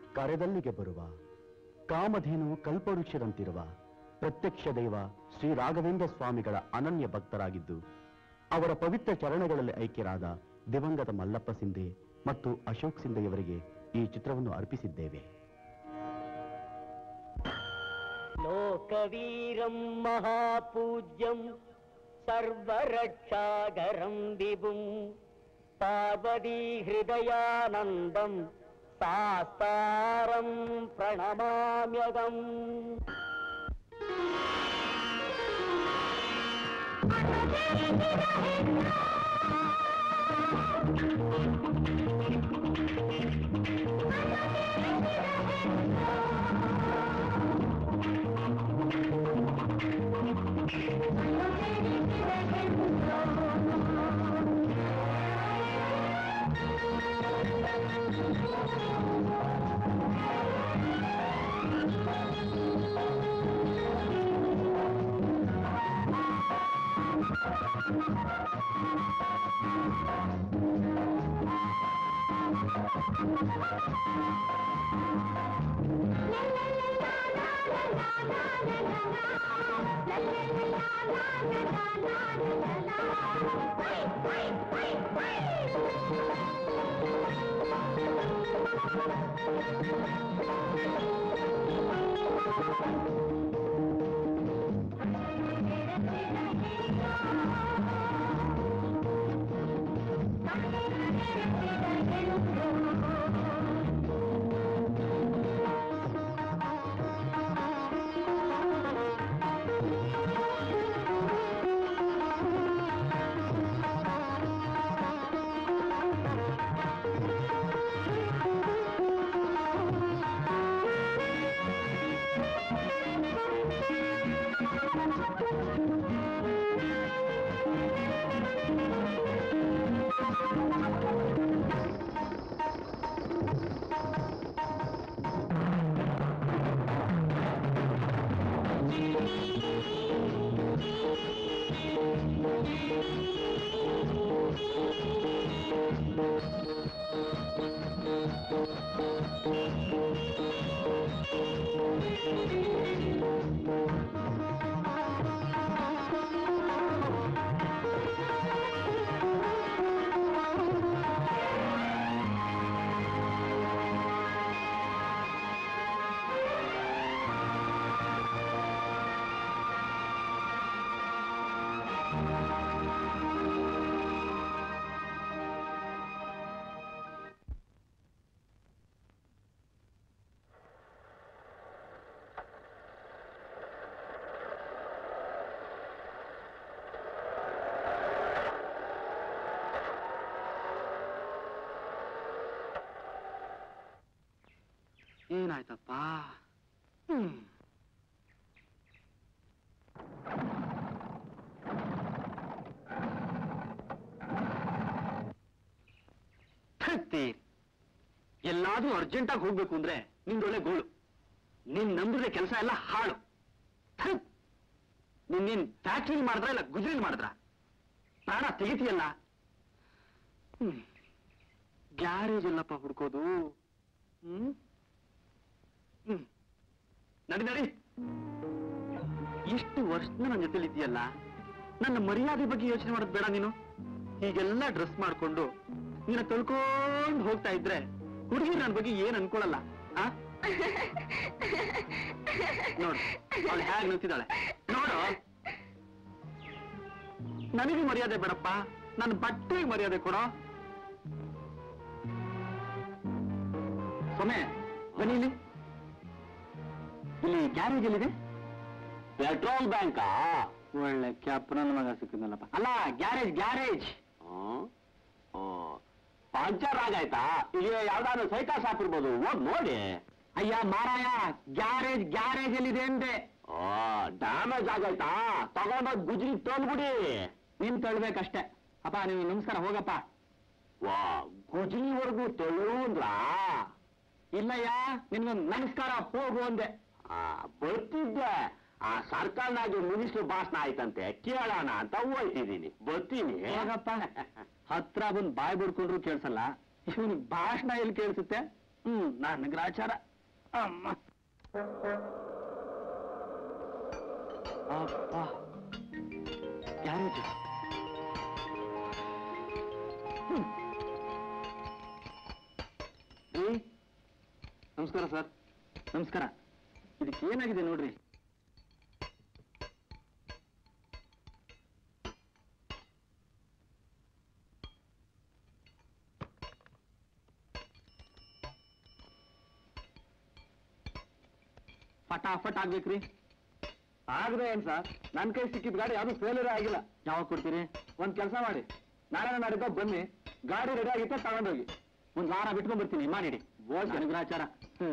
ಕರೆದಲ್ಲಿಗೆ ಬರುವ ಕಾಮಧೇನು ಕಲ್ಪವೃಕ್ಷದಂತಿರುವ ಪ್ರತ್ಯಕ್ಷ ದೈವ ಶ್ರೀ ರಾಘವೇಂದ್ರ ಸ್ವಾಮಿಗಳ ಅನನ್ಯ ಭಕ್ತರಾಗಿದ್ದು ಅವರ ಪವಿತ್ರ ಚರಣಗಳಲ್ಲಿ ಐಕ್ಯರಾದ ದಿವಂಗತ ಮಲ್ಲಪ್ಪ ಸಿಂಧೆ ಮತ್ತು ಅಶೋಕ್ ಸಿಂಧೆಯವರಿಗೆ ಈ ಚಿತ್ರವನ್ನು ಅರ್ಪಿಸಿದ್ದೇವೆ लोकवीरं महापूज्यं सर्वरक्षागरं विभुं पार्वतीहृदयानन्दं शास्तारं प्रणमाम्यगम् ಏನಾಯ್ತಪ್ಪ ಹ್ಮ್ ಥತ್ತಿ. ಎಲ್ಲಾದ್ರೂ ಅರ್ಜೆಂಟಾಗಿ ಹೋಗ್ಬೇಕು ಅಂದ್ರೆ ನಿಂದೊಳ್ಳೆ ಗೋಳು ನೀನ್ ನಂಬಿದ್ರೆ ಕೆಲಸ ಎಲ್ಲ ಹಾಳು ಥತ್. ನೀನ್ ನೀನ್ ಫ್ಯಾಕ್ಟ್ರಿ ಮಾಡಿದ್ರ ಇಲ್ಲ ಗುಜರಿಲ್ ಮಾಡಿದ್ರ ಪ್ರಾಣ ತೆಗಿತೀಯಲ್ಲ ಹ್ಮ್ ಗ್ಯಾರೇಜ್ ಎಲ್ಲಪ್ಪ ಹುಡ್ಕೋದು ಹ್ಮ್ ಹ್ಮ್ ನಡಿ ನಡಿ ಇಷ್ಟು ವರ್ಷದ ನನ್ನ ಜೊತೆಲಿ ಇದೆಯಲ್ಲ ನನ್ನ ಮರ್ಯಾದೆ ಬಗ್ಗೆ ಯೋಚನೆ ಮಾಡೋದು ಬೇಡ ನೀನು ಹೀಗೆಲ್ಲ ಡ್ರೆಸ್ ಮಾಡ್ಕೊಂಡು ನೀನ ತೊಳ್ಕೊಂಡು ಹೋಗ್ತಾ ಇದ್ರೆ ಹುಡುಗಿ ನನ್ನ ಬಗ್ಗೆ ಏನ್ ಅನ್ಕೊಳಲ್ಲ ಆ ನೋಡು ಅವಳು ಹೇಗೆ ನಿಂತಿದ್ದಾಳೆ ನೋಡು ನನಗೆ ಮರ್ಯಾದೆ ಬೇಡಪ್ಪ ನನ್ನ ಬಟ್ಟೆಗೆ ಮರ್ಯಾದೆ ಕೊಡೋ ಸೊಮೆ ಬನ್ನಿ ಇಲ್ಲಿ ಇಲ್ಲಿ ಗ್ಯಾರೇಜ್ ಎಲ್ಲಿದೆ ಪೆಟ್ರೋಲ್ ಬ್ಯಾಂಕಾ ಒಳ್ಳೆ ಕ್ಯಾಪ್ ನನ್ನ ಮಗ ಸಿಕ್ಕಿದ್ನಲ್ಲಪ್ಪ ಅಲ್ಲ ಗ್ಯಾರೇಜ್ ಗ್ಯಾರೇಜ್ ಪಂಚರ್ ಆಗಾಯ್ತಾ ಇಲ್ಲಿ ಯಾವ್ದಾದ್ರು ಸೈಕಲ್ ಶಾಪ್ ಇರ್ಬೋದು ಹೋಗ್ ನೋಡಿ ಅಯ್ಯ ಮಾರಾಯ ಗ್ಯಾರೇಜ್ ಗ್ಯಾರೇಜ್ ಎಲ್ಲಿದೆ ಅಂದೆ ಓ ಡ್ಯಾಮೇಜ್ ಆಗೈತಾ ತಗೊಂಡೋಗ್ ಗುಜ್ರಿ ತೊಳ್ಬಿಡಿ ನೀನ್ ತಳ್ಬೇಕಷ್ಟೇ ಅಪ್ಪ ನೀವು ನಮಸ್ಕಾರ ಹೋಗಪ್ಪ ವಾ ಗುಜ್ರಿವರೆಗೂ ತೊಳು ಅಂದ್ರಾ ಇಲ್ಲಯ್ಯ ನಿನ್ಗೊಂದು ನಮಸ್ಕಾರ ಹೋಗು ಅಂದೆ ಆ, ಬರ್ತಿದ್ದೆ ಆ ಸರ್ಕಲ್ನಾಗೆ ಮಿನಿಸ್ಟರ್ ಭಾಷಣ ಆಯ್ತಂತೆ ಕೇಳೋಣ ಅಂತ ಹೋಯ್ತಿದ್ದೀನಿ ಬರ್ತೀನಿ ಹೋಗಪ್ಪ ಹತ್ರ ಬಂದು ಬಾಯ್ ಬಿಡ್ಕೊಂಡ್ರು ಕೇಳ್ಸಲ್ಲ ಇವನಿಗೆ ಭಾಷಣ ಎಲ್ಲಿ ಕೇಳಿಸುತ್ತೆ ಹ್ಮ್ ನಾನು ಗ್ರಾಚಾರ ಅಮ್ಮ ಅಪ್ಪ ಯಾರಿದು ಹ್ಮ್. ಏ ನಮಸ್ಕಾರ ಸರ್ ನಮಸ್ಕಾರ ಇದಕ್ಕೆ ಏನಾಗಿದೆ ನೋಡ್ರಿ ಫಟಾಫಟ್ ಆಗ್ಬೇಕ್ರಿ ಆಗದೆ ಏನ್ ಸರ್ ನನ್ ಕೈ ಸಿಕ್ಕಿದ ಗಾಡಿ ಯಾವ್ದು ಫೇಲ್ಯೂರ್ ಆಗಿಲ್ಲ ಯಾವಾಗ ಕೊಡ್ತೀರಿ ಒಂದ್ ಕೆಲಸ ಮಾಡಿ ನಾಳೆ ನಾಡಿದ್ದ ಬನ್ನಿ ಗಾಡಿ ರೆಡಿ ಆಗಿತ್ತೆ ತಗೊಂಡೋಗಿ ಒಂದ್ ವಾರ ಬಿಟ್ಕೊಂಡ್ ಬರ್ತೀನಿ ಮಾಡಿಡಿ ಓಕೆ ಅನುಗ್ರಹಾಚಾರ ಹ್ಮ್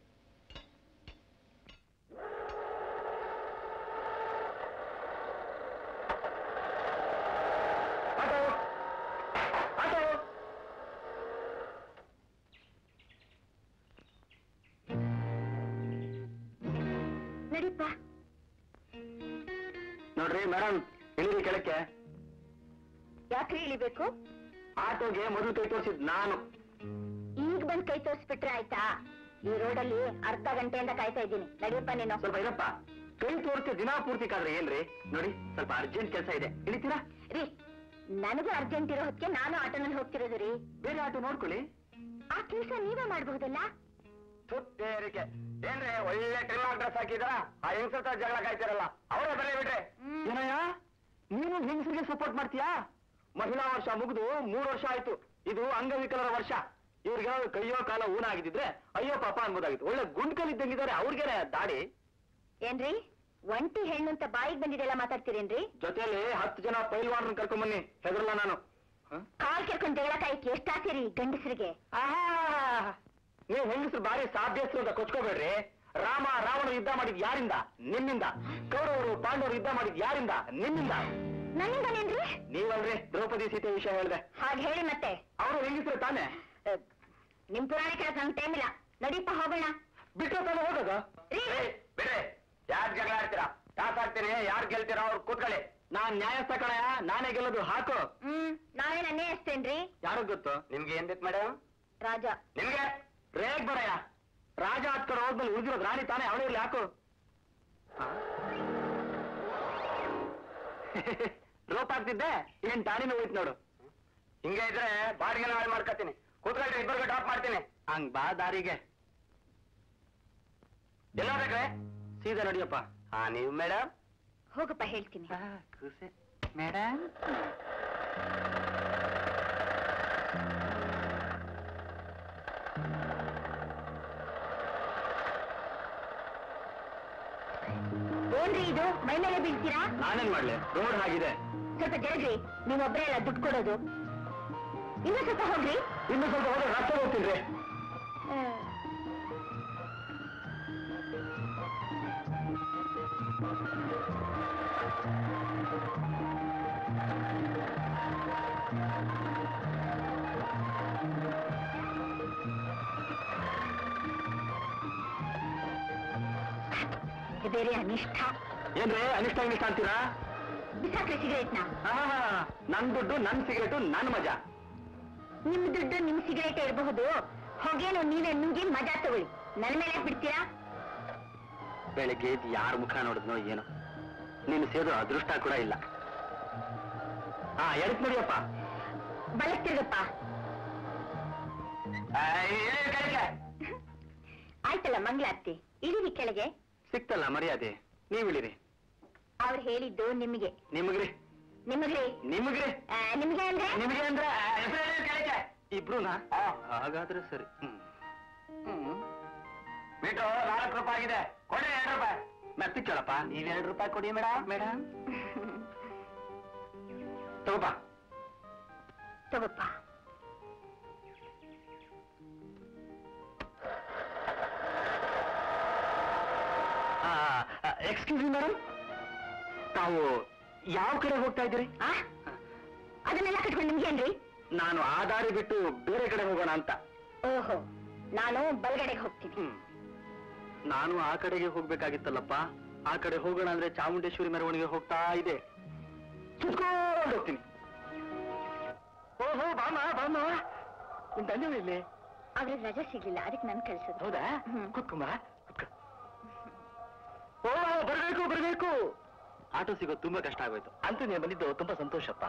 ಆಟೋ ಆಟೋ ನಡೀಪ್ಪ ನೋಡ್ರಿ ಮೇಡಮ್ ಇಳಿರಿ ಕೆಳಕ್ಕೆ ಯಾಕ್ರಿ ಇಳಿಬೇಕು ಆಟೋಗೆ ಮೊದಲು ಕೈ ತೋರಿಸಿದ್ ನಾನು ಈಗ ಬಂದ್ ಕೈ ತೋರಿಸ್ಬಿಟ್ರೆ ಆಯ್ತಾ ಈ ರೋಡಲ್ಲಿ ಅರ್ಧ ಗಂಟೆಯಿಂದ ಕಾಯ್ತಾ ಇದ್ದೀನಿ ನಡಿಯಪ್ಪ ನೀನು ಸ್ವಲ್ಪ ಇರಪ್ಪ ಕೈ ತೋರಿಸಿ ದಿನಾ ಪೂರ್ತಿ ಕಾದ್ರೆ ಏನ್ರಿ ನೋಡಿ ಸ್ವಲ್ಪ ಅರ್ಜೆಂಟ್ ಕೆಲಸ ಇದೆ ಇಳಿತೀರಾ ರೀ ನನಗೂ ಅರ್ಜೆಂಟ್ ಇರೋ ಹೊತ್ತಿಗೆ ನಾನು ಆಟೋನಲ್ಲಿ ಹೋಗ್ತಿರೋದು ರೀ ಬೇರೆ ಆಟೋ ನೋಡ್ಕೊಳ್ಳಿ ಆ ಕೆಲಸ ನೀವೇ ಮಾಡ್ಬಹುದಲ್ಲ ಸುತ್ತೇರಿಕೆ ಏನ್ರಿ ಒಳ್ಳೆ ಕ್ರಿಮಿನಲ್ ಡ್ರೆಸ್ ಹಾಕಿದ್ರ ಆ ಹೆಂಗಸರ ಜಗಳ ಕಾಯ್ತಿರಲ್ಲ ಅವರೇ ಬರಲಿ ಬಿಡ್ರಿ ಹ್ಮ್. ಏನಯ್ಯ ನೀನು ಹೆಂಗಸರಿಗೆ ಸಪೋರ್ಟ್ ಮಾಡ್ತೀಯಾ ಮಹಿಳಾ ವರ್ಷ ಮುಗಿದು ಮೂರು ವರ್ಷ ಆಯ್ತು ಇದು ಅಂಗವಿಕಲರ ವರ್ಷ ಇವ್ರಿಗೆ ಕೈಯೋ ಕಾಲ ಊನ ಆಗಿದ್ರೆ ಅಯ್ಯೋ ಪಾಪ ಅನ್ಬೋದಾಗಿತ್ತು ಒಳ್ಳೆ ಗುಂಡ್ಕಲ್ ಇದ್ದಂಗಿದ್ದಾರೆ ಅವ್ರಿಗೇನೆ ದಾಡಿ ಏನ್ರಿ ಒಂಟಿ ಹೆಣ್ಣು ಅಂತ ಬಾಯಿಗೆ ಬಂದಿದೆಲ್ಲ ಮಾತಾಡ್ತೀರೇನ್ರಿ ಜೊತೆಲಿ ಹತ್ತು ಜನ ಪೈಲ್ವಾನ್ರನ್ನ ಕರ್ಕೊಂಬನ್ನಿ ಹೆದರಲ್ಲ ನಾನು ಹ? ಕಾಲ್ ಕೆರ್ಕೊಂಡ್ ಜಗಳ ಕಾಯಕ್ಕೆ ಎಷ್ಟಾಗ್ತೀರಿ ಗಂಡಸರಿಗೆ ಆಹಾ ನೀವು ಹೆಂಗಸರು ಬಾರಿ ಸಾಧ್ಯಸ್ಥರು ಅಂತ ಕೊಚ್ಕೋಬೇಡ್ರಿ ರಾಮ ರಾವಣ ಯುದ್ಧ ಮಾಡಿದ್ ಯಾರಿಂದ ನಿಮ್ಮಿಂದ ಕೌರವರು ಪಾಂಡವರು ಯುದ್ಧ ಮಾಡಿದ್ ಯಾರಿಂದ ನಿಮ್ಮಿಂದ ನನ್ನಿಂದನೇನ್ರಿ ನೀವಲ್ರಿ ದ್ರೌಪದಿ ಸೀತೆ ವಿಷಯ ಹೇಳಿದೆ ಹಾಗೆ ಹೇಳಿ ಮತ್ತೆ ಅವರು ಹೆಂಗಸರು ತಾನೆ ಅ, ನಿಮ್ ಪುರಾಣ ಕೇಳಕ್ ನಂಗೆ ಟೈಮ್ ಇಲ್ಲ ನಡೀಪ ಹೋಗೋಣ ಬಿಟ್ಟರೆ ತಾನೆ ಹೋಗೋದು ರೀ. ಬಿಡ್ರಿ ಯಾರ್ ಜಗಳ ಆಡ್ತೀರಾ ಟಾಸ್ ಆಡ್ತೀರಿ ಯಾರ್ ಗೆಲ್ತೀರಾ ಅವ್ರು ಕೂತ್ಕೊಳ್ಳಿ ನಾನ್ ನ್ಯಾಯಸ್ಥ ಕಣಯ್ಯ ನಾನೇ ಗೆಲ್ಲೋದು ಹಾಕು ಹ್ಮ್ ನಾವೇ ನನ್ನೇ ಅಷ್ಟೇನ್ರಿ ಯಾರು ಗೊತ್ತು ನಿಮ್ಗೆ ಏನ್ ಬೇಕು ಮೇಡಮ್ ರಾಜ ನಿಮ್ಗೆ ರೇಗ್ ಬರಯ್ಯ ರಾಜ ಹತ್ಕೊಂಡು ಹೋದ್ಮೇಲೆ ಉಳಿದಿರೋದು ರಾಣಿ ತಾನೇ ಅವಳೇ ಇರ್ಲಿ ಹಾಕು ರೋಪ್ ಆಗ್ತಿದ್ದೆ ಏನ್ ತಾನಿನ ಹೋಯ್ತು ನೋಡು ಹಿಂಗೆ ಇದ್ರೆ ಬಾಡಿಗೆ ನಾಳೆ ಮಾಡ್ಕೊತೀನಿ ಕೂತ್ಕೊಳ್ರಿ ಇಬ್ಬರಿಗೆ ಡ್ರಾಪ್ ಮಾಡ್ತೀನಿ ಹಂಗ್ ಬಾ ದಾರಿಗೆ ಎಲ್ಲ ಬೇಕ್ರೆ ಸೀದಾ ನಡಿಯಪ್ಪ ಹಾ ನೀವು ಮೇಡಮ್ ಹೋಗಪ್ಪ ಹೇಳ್ತೀನಿ ಮೇಡಮ್ ಏನ್ರಿ ಇದು ಮೈ ಮೇಲೆ ಬೀಳ್ತೀರಾ ನಾನೇನ್ ಮಾಡ್ಲಿ ರೋಡ್ ಆಗಿದೆ ಸ್ವಲ್ಪ ಜರಗ್ರಿ ನೀವೊಬ್ಬರೇ ಎಲ್ಲ ದುಡ್ಡು ಕೊಡೋದು ಇನ್ನೂ ಸ್ವಲ್ಪ ಹೋಗ್ರಿ ಇನ್ನು ಸ್ವಲ್ಪ ಹೋದ್ರೆ ರಸ್ತೆ ಹೋಗ್ತೀನಿ ಇದು ಬೇರೆ ಅನಿಷ್ಠ ಏನ್ರಿ ಅನಿಷ್ಟ ಅನಿಷ್ಟ ಅಂತೀರಾ ಬಿಸಾಕ್ರಿ ಸಿಗರೇಟ್ನ ಆಹಾ, ನನ್ ದುಡ್ಡು ನನ್ ಸಿಗರೇಟು ನನ್ ಮಜಾ ನಿಮ್ ದುಡ್ಡು ನಿಮ್ ಸಿಗರೇಟ್ ಇರಬಹುದು ಹೊಗೇನು ನೀವೇ ನುಂಗಿ ಮಜಾ ತಗೊಳ್ಳಿ ನನ್ ಮೇಲೆ ಯಾಕ್ ಬಿಡ್ತೀರಾ ಬೆಳಗ್ಗೆ ಎದ್ದು ಯಾರ ಮುಖ ನೋಡಿದ್ನೋ ಏನೋ ನೀನು ಸೇರೋ ಅದೃಷ್ಟ ಕೂಡ ಇಲ್ಲ ಹಾ ಎಡಕ್ ನೋಡಿಯಪ್ಪ ಬಲಕ್ ತಿರ್ಗಪ್ಪ ಆಯ್ತಲ್ಲ ಮಂಗ್ಲಾರ್ತಿ ಇಳಿರಿ ಕೆಳಗೆ ಸಿಕ್ತಲ್ಲ ಮರ್ಯಾದೆ ನೀವಿಳಿರಿ ಅವ್ರು ಹೇಳಿದ್ದು ನಿಮಗೆ ನಿಮಗ್ರಿ ನಿಮಗ್ರಿ ನಿಮಗ್ರಿ ಆ, ನಿಮ್ಗೆ ಅಂದ್ರೆ ನಿಮಗೆ ಅಂದ್ರೆ ಇಬ್ರುನಾ ಹಾಗಾದ್ರೆ ಸರಿ ಮೀಟ್ರು ನಾಲ್ಕು ರೂಪಾಯಿ ಆಗಿದೆ ಕೊಡಿ ಎರಡು ರೂಪಾಯಿ ಮೆತ್ತಿ ಕೇಳಪ್ಪ ನೀವ್ ಎರಡು ರೂಪಾಯಿ ಕೊಡಿ ಮೇಡಮ್ ಮೇಡಮ್ ತಗೋಪ್ಪ ತಗೋಪ್ಪ ಎಕ್ಸ್ಕ್ಯೂಸ್ ಮಿ ಮೇಡಮ್ ತಾವು ಯಾವ ಕಡೆ ಹೋಗ್ತಾ ಇದ್ದೀರಿ ಆ ಅದನ್ನೆಲ್ಲ ಕಟ್ಕೊಂಡು ನಿಮ್ಗೇನ್ರಿ ನಾನು ಆ ದಾರಿ ಬಿಟ್ಟು ಬೇರೆ ಕಡೆ ಹೋಗೋಣ ಅಂತ ಓಹೋ ನಾನು ಬಲ್ಗಡೆಗೆ ಹೋಗ್ತೀನಿ ಹ್ಮ್. ನಾನು ಆ ಕಡೆಗೆ ಹೋಗ್ಬೇಕಾಗಿತ್ತಲ್ಲಪ್ಪ ಆ ಕಡೆ ಹೋಗೋಣ ಅಂದ್ರೆ ಚಾಮುಂಡೇಶ್ವರಿ ಮೆರವಣಿಗೆ ಹೋಗ್ತಾ ಇದೆ ಸುತ್ಕೊಂಡು ಹೋಗ್ತೀನಿ ಓಹೋ ಬಾಮ ಬಾಮ ನಿನ್ ತಂದೆ ಇಲ್ಲಿ ಅವ್ರಿಗೆ ರಜೆ ಸಿಗ್ಲಿಲ್ಲ ಅದಕ್ಕೆ ನನ್ ಕಳ್ಸಿದ್ರು ಹೌದಾ ಹ್ಮ್. ಕುತ್ಕೊಂಬ ಕುತ್ಕೊ ಓ ಬರ್ಬೇಕು ಬರ್ಬೇಕು ಆಟೋ ಸಿಗೋದು ತುಂಬಾ ಕಷ್ಟ ಆಗೋಯ್ತು ಅಂತೂ ನೀನು ಬಂದಿದ್ದು ತುಂಬಾ ಸಂತೋಷಪ್ಪ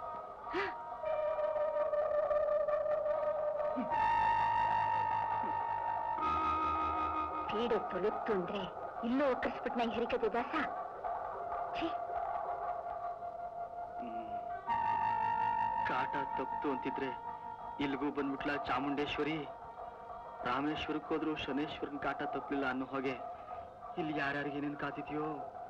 ಪೀಡೆ ತೊಲಗ್ತು ಅಂದ್ರೆ ಇಲ್ಲೂ ಒಕ್ಕರ್ಸ್ಬಿಟ್ ನಂಗೆ ಹೆರಿಕತೆ ದಾಸ ಛೀ ಕಾಟ ತಪ್ತು ಅಂತಿದ್ರೆ ಇಲ್ಗೂ ಬಂದ್ಬಿಟ್ಲ ಚಾಮುಂಡೇಶ್ವರಿ ರಾಮೇಶ್ವರಕ್ಕೆ ಹೋದ್ರು ಶನೇಶ್ವರನ್ ಕಾಟ ತಪ್ಪಲಿಲ್ಲ ಅನ್ನೋ ಹಾಗೆ ಇಲ್ಲಿ ಯಾರ್ಯಾರಿಗೆ ಏನೇನ್ ಕಾತಿದ್ಯೋ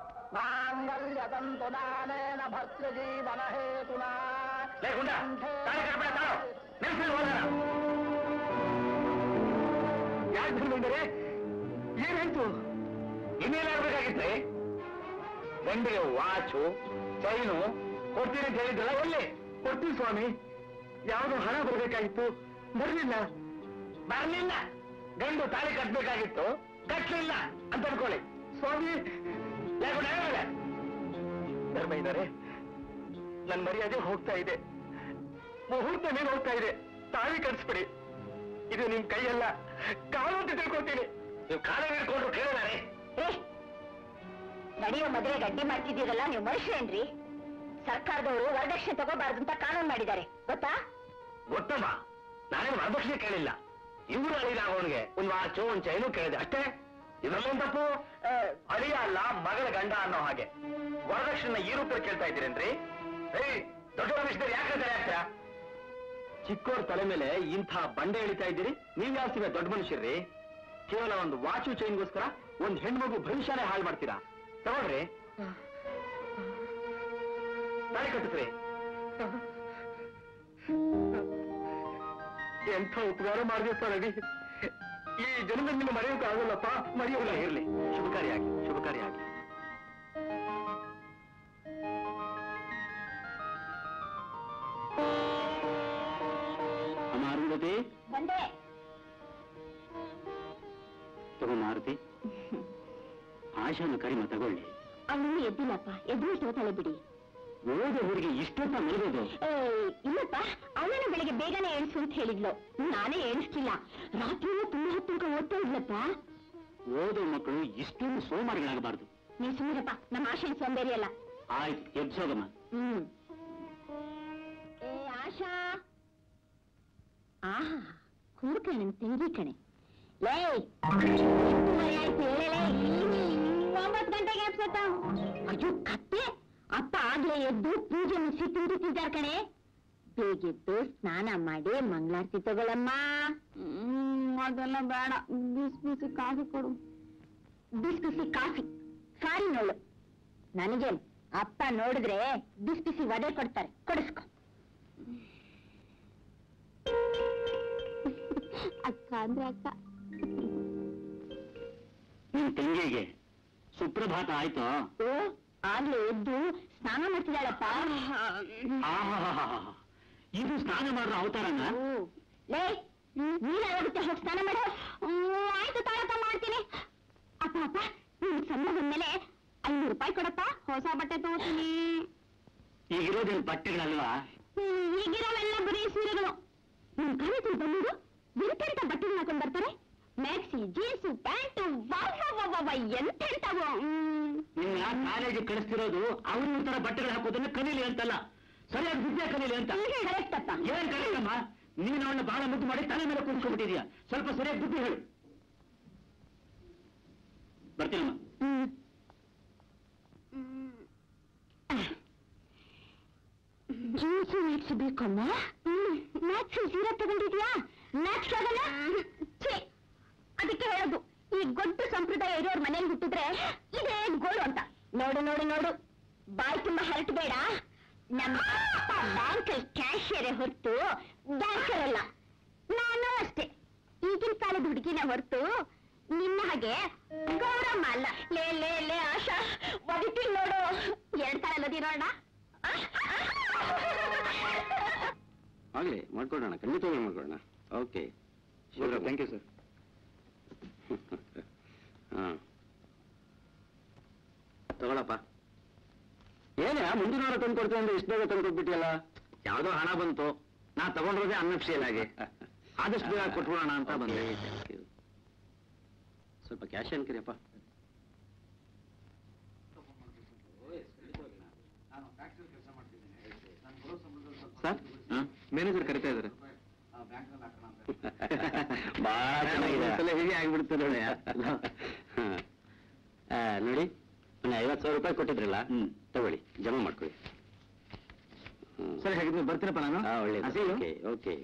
ಏನಾಯ್ತು ಇನ್ನೇನಾಗ್ಬೇಕಾಗಿತ್ತೆ ಗಂಡಿಗೆ ವಾಚು ಚೈನು ಕೊಡ್ತೀನಿ ಅಂತ ಹೇಳಿದ್ರಲ್ಲ ಒಳ್ಳೆ ಕೊಡ್ತೀನಿ ಸ್ವಾಮಿ ಯಾವುದು ಹಣ ಬರಬೇಕಾಗಿತ್ತು ಬರ್ಲಿಲ್ಲ ಬರ್ಲಿಲ್ಲ ಗಂಡು ತಾಳಿ ಕಟ್ಬೇಕಾಗಿತ್ತು ಕಟ್ಲಿಲ್ಲ ಅಂತ ಅನ್ಕೊಳ್ಳಿ ಸ್ವಾಮಿ ಯಾಕೋ ನ್ಯಾಯವೇ? ಧರ್ಮ ಇದ್ದಾರೆ ನನ್ನ ಮರ್ಯಾದೆ ಹೋಗ್ತಾ ಇದೆ ಮುಹೂರ್ತ ಮೇಲೆ ಹೋಗ್ತಾ ಇದೆ ತಾಳಿ ಕಟ್ಸ್ಬಿಡಿ ಇದು ನಿಮ್ ಕೈಯಲ್ಲ ಕಾಲು ಅಂತ ತಿಳ್ಕೊತೀನಿ ನೀವು ಕಾಲ ಹಿಡ್ಕೊಂಡ್ರು ಕೇಳಿದಾರೆ ಏ ನಡೆಯೋ ಮದುವೆ ಗಡ್ಡಿ ಮಾಡ್ತಿದ್ದೀರಲ್ಲ ನೀವು ಮನುಷ್ಯರೇನ್ರಿ ಸರ್ಕಾರದವರು ವರದಕ್ಷಿಣೆ ತಗೋಬಾರ್ದು ಅಂತ ಕಾನೂನು ಮಾಡಿದ್ದಾರೆ ಗೊತ್ತಾ ಗೊತ್ತಮ್ಮ ನಾನೇನು ವರದಕ್ಷಿಣೆ ಕೇಳಿಲ್ಲ ಇವ್ರು ಅಳಿದ ಅವನಿಗೆ ಒಂದು ವಾಚು ಒಂದು ಚೈನು ಕೇಳಿದೆ ಅಷ್ಟೇ ಇದ್ರಲ್ಲೇನ್ ತಪ್ಪು ಆ, ಅಳಿಯ ಅಲ್ಲ ಮಗಳ ಗಂಡ ಅನ್ನೋ ಹಾಗೆ ವರದಕ್ಷಿಣೆ ಈ ರೂಪದಲ್ಲಿ ಕೇಳ್ತಾ ಇದ್ದೀರೇನ್ರಿ ಏಯ್ ದೊಡ್ಡ ವಿಷಯದಲ್ಲಿ ಯಾಕೆ ತಲೆ ಹಾಕ್ತೀರಾ ಚಿಕ್ಕೋರ್ ತಲೆ ಮೇಲೆ ಇಂಥ ಬಂಡೆ ಎಳಿತಾ ಇದ್ದೀರಿ ನೀವ್ ಯಾವ ಸಿಗ ದೊಡ್ಡ ಮನುಷ್ಯರ್ರಿ ಕೇವಲ ಒಂದು ವಾಚು ಚೈನ್ಗೋಸ್ಕರ ಒಂದ್ ಹೆಣ್ಮಗು ಭವಿಷ್ಯನೇ ಹಾಳು ಮಾಡ್ತೀರಾ ತಗೊಳ್ರಿ ತಾಳಿ ಕಟ್ಟಿಸ್ರಿ ಎಂಥ ಉಪಕಾರ ಮಾಡಿದೆ ರವಿ ಈ ಜನ್ಮದಲ್ಲಿ ನಿನ್ನ ಮರೆಯೋಕೆ ಆಗೋಲ್ಲಪ್ಪ ಮರೆಯೋಲ್ಲ ಇರ್ಲಿ ಶುಭ ಕಾರ್ಯ ಆಗಿ ಶುಭ ಕಾರ್ಯ ಆಗಿ ಮಾರುತಿ ಬಂದೆ ತಗೋ ಮಾರುತಿ ಆಶಾನು ಕರಿಮ ತಗೊಳ್ಳಿ ಅವನು ಎದ್ದಿಲ್ಲಪ್ಪ ಎದ್ದು ತಗೋತಾಳೆ ಬಿಡಿ ಓದೋ ಹುಡುಗಿ ಇಷ್ಟೊತ್ತ ಮಲಗೋದು ಏ, ಇಲ್ಲಪ್ಪ ಅವಳನ್ನ ಬೆಳಿಗ್ಗೆ ಬೇಗನೆ ಎಣಿಸು ಅಂತ ಹೇಳಿದ್ಲು ನಾನೇ ಎಣಿಸ್ಲಿಲ್ಲ ರಾತ್ರಿ ತುಂಬಾ ಹೊತ್ತು ತನಕ ಓದ್ತಾ ಇದ್ಲಪ್ಪ ಓದೋ ಮಕ್ಕಳು ಇಷ್ಟೊಂದು ಸೋಮಾರಿಗಳಾಗಬಾರ್ದು ನೀನ್ ಸುಮ್ಮನಪ್ಪ ನಮ್ಮ ಆಶೆ ಸೋಂಬೇರಿ ಅಲ್ಲ ಆಯ್ತು ಎಬ್ಸೋಗಮ್ಮ ಹ್ಮ್ ಏ ಆಶಾ ಆಹಾ ಕೂರ್ಕಣೆ ನನ್ ತಂಗಿ ಕಣೆ ಲೇ ಎಂಟೂವರೆ ಆಯ್ತು ಹೇಳಲೇ ಒಂಬತ್ತು ಗಂಟೆಗೆ ಎಬ್ಸತ್ತ ಅಯ್ಯೋ ಕತ್ತೆ ಅಪ್ಪ ಆಗ್ಲೇ ಎದ್ದು ಪೂಜೆ ಮುಗಿಸಿ ತಿಂದಿದ್ದಾರೆ ಕಣೆ ಬೇಗೆದ್ದು ಸ್ನಾನ ಮಾಡಿ ಮಂಗಳಾರತಿ ತಗೊಳಮ್ಮ ಹ್ಮ್ ಅದೆಲ್ಲ ಬೇಡ ಬಿಸಿ ಬಿಸಿ ಕಾಫಿ ಕೊಡು ಬಿಸಿ ಬಿಸಿ ಕಾಫಿ ಸಾರಿ ನೋಡು ನನಗೇನು ಅಪ್ಪ ನೋಡಿದ್ರೆ ಬಿಸಿ ಬಿಸಿ ವಡೆ ಕೊಡ್ತಾರೆ ಕೊಡಿಸ್ಕೊ ಅಕ್ಕ ಅಂದ್ರೆ ಅಕ್ಕ ನಿನ್ ತಂಗಿಗೆ ಸುಪ್ರಭಾತ ಆಯ್ತು ಓ ಆಗ್ಲೇ ಎದ್ದು ಸ್ನಾನ ಮಾಡ್ತಿದ್ದಾಳಪ್ಪ ಆಹಾಹಾಹಾ. ಇದು ಸ್ನಾನ ಮಾಡೋ ಅವತಾರನ ಓ, ಲೇ ನೀನಾಗುತ್ತೆ ಹೋಗಿ ಸ್ನಾನ ಮಾಡು ಹ್ಮ್, ಆಯ್ತು ತಾಳಪ್ಪ ಮಾಡ್ತೀನಿ ಅಪ್ಪ ಅಪ್ಪ ನಿನ್ ಸಂಬಳ ಬಂದ್ಮೇಲೆ ಐನೂರು ರೂಪಾಯಿ ಕೊಡಪ್ಪ ಹೊಸ ಬಟ್ಟೆ ತಗೋತೀನಿ ಈಗಿರೋದೇನು ಬಟ್ಟೆಗಳಲ್ವಾ ಹ್ಮ್, ಈಗಿರೋವೆಲ್ಲ ಬರೀ ಸೀರೆಗಳು ನಿಮ್ ಕಾಲೇಜಲ್ಲಿ ಬಂದಿದ್ದು ಎಂತೆಂತ ಬಟ್ಟೆ ಹಾಕೊಂಡ್ ಬರ್ತಾರೆ ಮ್ಯಾಕ್ಸಿ ಜೀನ್ಸು ಪ್ಯಾಂಟು ಎಂತೆಂತವು ಹ್ಮ್. ನಿನ್ನ ಕಾಲೇಜಿಗೆ ಕಳಿಸ್ತಿರೋದು ಅವ್ರ ತರ ಬಟ್ಟೆಗಳು ಹಾಕೋದನ್ನ ಕಲೀಲಿ ಅಂತಲ್ಲ ಸರಿಯಾಗಿ ವಿದ್ಯೆ ಕಲೀಲಿ ಅಂತ ಹೀಗೆ correct ಅಪ್ಪ. ಏನ್ ಕಲಿಯಮ್ಮ ನೀನು ಅವನ್ನ ಬಹಳ ಮುದ್ದು ಮಾಡಿ ತಲೆ ಮೇಲೆ ಕೂತ್ಕೊಂಡ್ಬಿಟ್ಟಿದ್ಯಾ ಸ್ವಲ್ಪ ಸರಿಯಾಗಿ ಬುದ್ಧಿ ಹೇಳು ಬರ್ತೀನಮ್ಮ ಹ್ಮ್. ಜೀನ್ಸು ಮ್ಯಾಕ್ಸಿ ಬೇಕಮ್ಮ ಮ್ಯಾಕ್ಸಿ ಸೀರೆ ತಗೊಂಡಿದ್ಯಾ ಮ್ಯಾಕ್ಸ್ ಆಗಲ್ಲ ಛೀ, ಅದಕ್ಕೆ ಹೇಳೋದು ಈ ಗೊಡ್ಡು ಸಂಪ್ರದಾಯ ಇರೋರ್ ಮನೇಲಿ ಹುಟ್ಟಿದ್ರೆ ಇದೇ ಗೋಳು ಅಂತ ನೋಡು ನೋಡು ನೋಡು ಬಾಯಿ ತುಂಬಾ ಹರಟು ಬೇಡ ನಮ್ಮ ಅಪ್ಪ ಬ್ಯಾಂಕಲ್ಲಿ ಕ್ಯಾಶಿಯರೇ ಹೊರತು ಬ್ಯಾಂಕರ್ ಅಲ್ಲ ನಾನು ಅಷ್ಟೇ ಈಗಿನ ಕಾಲದ ಹುಡುಗಿನ ಹೊರತು ನಿನ್ನ ಹಾಗೆ ಗೌರಮ್ಮ ಅಲ್ಲ ಲೇ ಲೇ ಲೇ ಆಶಾ ಒದಿತೀನಿ ನೋಡು ಎರಡ್ ತರ ಅಲ್ಲದಿರೋಣ ಆಗ್ಲಿ ಮಾಡ್ಕೊಳ್ಳೋಣ ಖಂಡಿತವಾಗಿ ಮಾಡ್ಕೊಳ್ಳೋಣ ಓಕೆ ಥ್ಯಾಂಕ್ ಯು ಸರ್ ಹಾಂ ತಗೊಳಪ್ಪ ಏನೇ ಮುಂದಿನ ವಾರ ತಂದು ಕೊಡ್ತೀನಿ ಅಂದ್ರೆ ಇಷ್ಟು ಬೇಗ ತಂದು ಕೊಟ್ಬಿಟ್ಟಿಯಲ್ಲ ಯಾವುದೋ ಹಣ ಬಂತು ನಾ ತಗೊಂಡಿರೋದೇ ಅನ್ನಪ್ಸಿಯಲಾಗಿ ಆದಷ್ಟು ಬೇಗ ಕೊಟ್ಬಿಡೋಣ ಅಂತ ಬಂದೆ ಸ್ವಲ್ಪ ಕ್ಯಾಶ್ ಅನ್ಕಿರಿಯಪ್ಪ ಸರ್ ಮ್ಯಾನೇಜರ್ ಕರಿತಾ ಇದ್ದಾರೆ ಬಹಳ ಚೆನ್ನಾಗಿದೆ ಹೀಗೆ ಆಗ್ಬಿಡುತ್ತೆ ನೋಡಿ ಆ, ನೋಡಿ ಒಂದು ಐವತ್ತು ಸಾವಿರ ರೂಪಾಯಿ ಕೊಟ್ಟಿದ್ರಲ್ಲ ಹ್ಮ್. ತಗೊಳ್ಳಿ ಜಮಾ ಮಾಡ್ಕೊಳ್ಳಿ ಹ್ಮ್. ಸರಿ ಹಾಗಿದ್ರೆ ಬರ್ತೀನಪ್ಪ ನಾನು ಆ, ಒಳ್ಳೇದು ಹಸಿರು? ಓಕೆ ಓಕೆ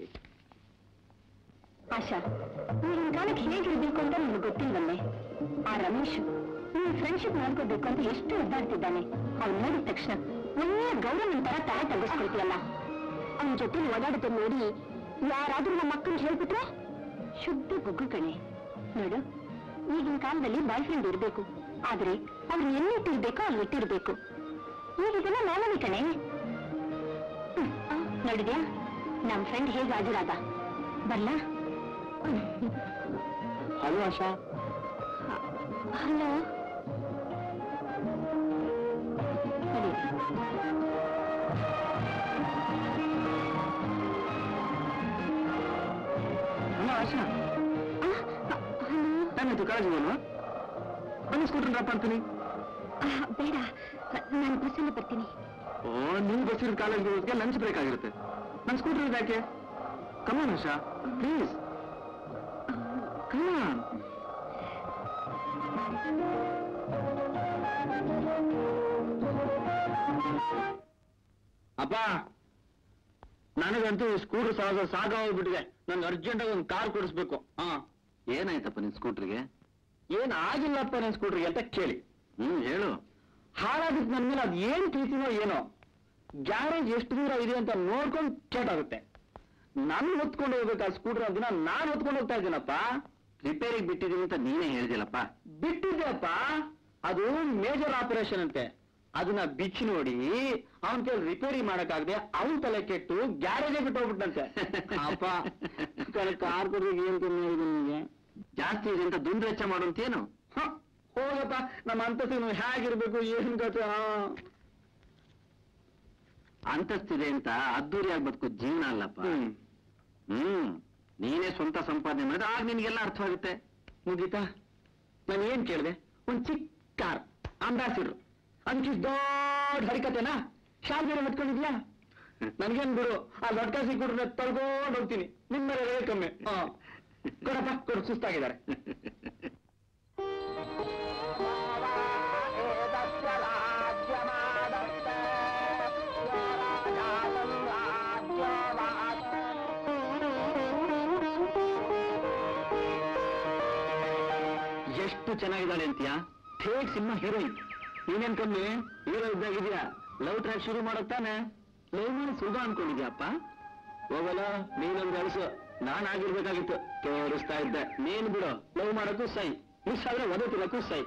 ಆಶಾ ಈಗಿನ ಕಾಲಕ್ಕೆ ಹೇಗಿರ್ಬೇಕು ಅಂತ ನನಗೆ ಗೊತ್ತಿಲ್ವಲ್ಲೇ ಆ ರಮೇಶ್ ನೀನ್ ಫ್ರೆಂಡ್ಶಿಪ್ ಮಾಡ್ಕೋಬೇಕು ಅಂತ ಎಷ್ಟು ಒದ್ದಾಡ್ತಿದ್ದಾನೆ ಅವ್ನು ನೋಡಿದ ತಕ್ಷಣ ಒಳ್ಳೆ ಗೌರವನ ತರ ತಲೆ ತಗ್ಗಿಸ್ಕೊಳ್ತೀಯಲ್ಲ ಅವನ ಜೊತೆ ಓಡಾಡುತ್ತೆ ನೋಡಿ ಯಾರಾದ್ರೂ ನಮ್ಮ ಮಕ್ಕಳು ಹೇಳ್ಬಿಟ್ರೆ ಶುದ್ಧ ಗುಗ್ಗು ಕಣೆ ನೋಡು ಈಗಿನ ಕಾಲದಲ್ಲಿ ಬಾಯ್ ಫ್ರೆಂಡ್ ಇರ್ಬೇಕು ಆದ್ರೆ ಅವ್ರು ಎಲ್ಲಿಟ್ಟಿರ್ಬೇಕೋ ಅಲ್ಲಿ ಇಟ್ಟಿರ್ಬೇಕು ಈಗಿದೆಲ್ಲ ನಾವೇ ಕಣೆ ಹ್ಮ್. ನೋಡಿದ್ಯಾ ನಮ್ ಫ್ರೆಂಡ್ ಹೇಗೆ ಹಾಜರಾದ ಬರ್ಲಾ hello Asha hello hello Asha ಏನಾಯ್ತು ಕಾಲೇಜಿಗೆ ಹೋಗೋಣ ಬನ್ನಿ ಸ್ಕೂಟರ್ ಡ್ರಾಪ್ ಮಾಡ್ತೀನಿ ಬೇಡ ನಾನು ಬಸ್ಸಲ್ಲಿ ಬರ್ತೀನಿ ಓ ನೀವು ಬಸ್ಸಿನ ಕಾಲೇಜ್ಗೆ ಹೋಗೋದಕ್ಕೆ ಲಂಚ್ ಬ್ರೇಕ್ ಆಗಿರುತ್ತೆ ನನ್ನ ಸ್ಕೂಟರ್ ಇದೆ ಯಾಕೆ ಕಮಾನ್ ಆಶಾ ಪ್ಲೀಸ್ ಕಮಾನ್ ಅಪ್ಪ ನನಗಂತೂ ಸ್ಕೂಟರ್ ಸಾಗ ಸಾಗ ಹೋಗ್ಬಿಟ್ಟಿದೆ ನನ್ಗೆ ಅರ್ಜೆಂಟ್ ಆಗಿ ಒಂದು ಕಾರ್ ಕೊಡಿಸ್ಬೇಕು ಹಾ ಏನಾಯ್ತಪ್ಪ ನಿನ್ ಸ್ಕೂಟರ್ಗೆ ಏನ್ ಆಗಿಲ್ಲಪ್ಪ ನಿನ್ ಸ್ಕೂಟರ್ಗೆ ಅಂತ ಕೇಳಿ ಹ್ಮ್ ಹೇಳು ಹಾಳಾಗಿತ್ತು ನನ್ನ ಮೇಲೆ ಅದ್ ಏನ್ ಪ್ರೀತಿನೋ ಏನೋ ಗ್ಯಾರೇಜ್ ಎಷ್ಟು ದೂರ ಇದೆ ಅಂತ ನೋಡ್ಕೊಂಡು ಕೇಟಾಗುತ್ತೆ ನನ್ ಹೊತ್ಕೊಂಡು ಹೋಗ್ಬೇಕು ಆ ಸ್ಕೂಟರ್ ದಿನ ನಾನ್ ಹೊತ್ಕೊಂಡು ಹೋಗ್ತಾ ಇದ್ದೀನಪ್ಪ ರಿಪೇರಿಗೆ ಬಿಟ್ಟಿದ್ದೀನಿ ಅಂತ ನೀನೇ ಹೇಳಿದಿಲ್ಲಪ್ಪ ಬಿಟ್ಟಿದ್ದೆಪ್ಪ ಅದು ಮೇಜರ್ ಆಪರೇಷನ್ ಅಂತೆ ಅದನ್ನ ಬಿಚ್ಚಿ ನೋಡಿ ಅವನ್ ಕೈ ರಿಪೇರಿ ಮಾಡಕ್ಕಾಗದೆ ಅವನ್ ತಲೆ ಕೆಟ್ಟು ಗ್ಯಾರೇಜೇ ಬಿಟ್ಟು ಹೋಗ್ಬಿಟ್ಟಂತೆ ಅಪ್ಪ ಕಾರ್ ಕೊಡ್ರಿಗೆ ಏನ್ ಕಮ್ಮಿ ಆಗಿದೆ ನಿಮಗೆ ಜಾಸ್ತಿ ಇದೆ ಅಂತ ದುಂದು ವೆಚ್ಚ ಮಾಡುವಂತೇನು ಹೋಗಪ್ಪ ನಮ್ಮ ಅಂತಸ್ತು ಹೇಗಿರ್ಬೇಕು ಏನ್ ಕಥೆ ಹಾ. ಅಂತಸ್ತಿದೆ ಅಂತ ಅದ್ದೂರಿಯಾಗಿ ಬದುಕೋ ಜೀವನ ಅಲ್ಲಪ್ಪ ಹ್ಮ್ ನೀನೇ ಸ್ವಂತ ಸಂಪಾದನೆ ಮಾಡಿದ್ರೆ ಆಗ ನಿನಗೆಲ್ಲ ಅರ್ಥವಾಗುತ್ತೆ ಮುಗೀತಾ ನಾನು ಏನ್ ಕೇಳಿದೆ ಒಂದ್ ಚಿಕ್ಕ ಕಾರ್ ಅಂಬಾಸಿಡ್ರು ಅದಕ್ಕೆ ದೊಡ್ಡ ಹರಿಕತೆನಾ ಶಾಲ್ ಬೇರೆ ಮತ್ಕೊಂಡಿದ್ಯಾ ನನ್ಗೇನ್ ಬಿಡು ಆ ಲಟ್ಕ ಸಿಕ್ಬಿಟ್ರೆ ತೊಳ್ಕೊಂಡು ಹೋಗ್ತೀನಿ ನಿಮ್ಮ ಮೇಲೆ ಕಮ್ಮಿ ಹಾ ಕೊಡಪ್ಪ ಕೊಡು ಸುಸ್ತಾಗಿದ್ದಾರೆ ಎಷ್ಟು ಚೆನ್ನಾಗಿದ್ದಾಳೆ ಅಂತೀಯಾ ಥೇಟ್ ಸಿನಿಮಾ ಹೀರೋಯಿನ್ ನೀನೇನ್ ಕಮ್ಮಿ ಹೀರೋ ಇದ್ದಾಗಿದ್ಯಾ ಲವ್ ಟ್ರ್ಯಾಕ್ ಶುರು ಮಾಡೋಕ್ ತಾನೆ ಲವ್ ಮಾಡಿ ಸುಲಭ ಅನ್ಕೊಂಡಿದ್ಯಾಪ್ಪ ಹೋಗಲ್ಲ ನೀನೊಂದು ಅಳಿಸು ನಾನ್ ಆಗಿರ್ಬೇಕಾಗಿತ್ತು ತೋರಿಸ್ತಾ ಇದ್ದೆ ನೀನ್ ಬಿಡು ಲವ್ ಮಾಡೋಕ್ಕೂ ಸೈ ಮಿಸ್ ಆದ್ರೆ ಒದೆ ತಿನ್ನಕ್ಕೂ ಸೈ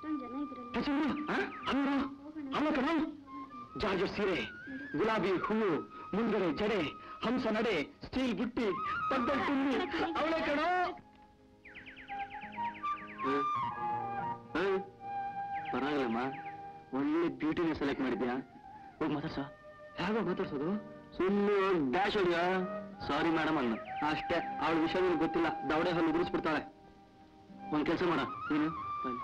ಅಂದ್ರು ಅಲ್ಲ ಕಣ ಜಾರ್ಜ್ ಸೀರೆ ಗುಲಾಬಿ ಹೂವು ಮುಂದ್ಗಡೆ ಜಡೆ ಹಂಸ ನಡೆ ಸ್ಟೀಲ್ ಬುಟ್ಟಿ ಪದ್ದಲ್ ತುಂಬಿ ಅವಳೆ ಕಣೋ ಪರವಾಗಿಲ್ಲಮ್ಮ ಒಳ್ಳೆ ಬ್ಯೂಟಿನ ಸೆಲೆಕ್ಟ್ ಮಾಡಿದ್ಯಾ ಹೋಗಿ ಮಾತಾಡ್ಸ ಹೇಗೋ ಮಾತಾಡ್ಸೋದು ಸುಮ್ಮನೆ ಡ್ಯಾಶ್ ಹೊಡಿಯ ಸಾರಿ ಮೇಡಮ್ ಅನ್ನ ಅಷ್ಟೇ ಅವಳ ವಿಷಯ ನಿನ್ಗೆ ಗೊತ್ತಿಲ್ಲ ದವಡೆ ಹಲ್ಲು ಉಗುರಿಸ್ಬಿಡ್ತಾಳೆ ಒಂದ್ ಕೆಲಸ ಮಾಡ ನೀನು ಬನ್ನಿ.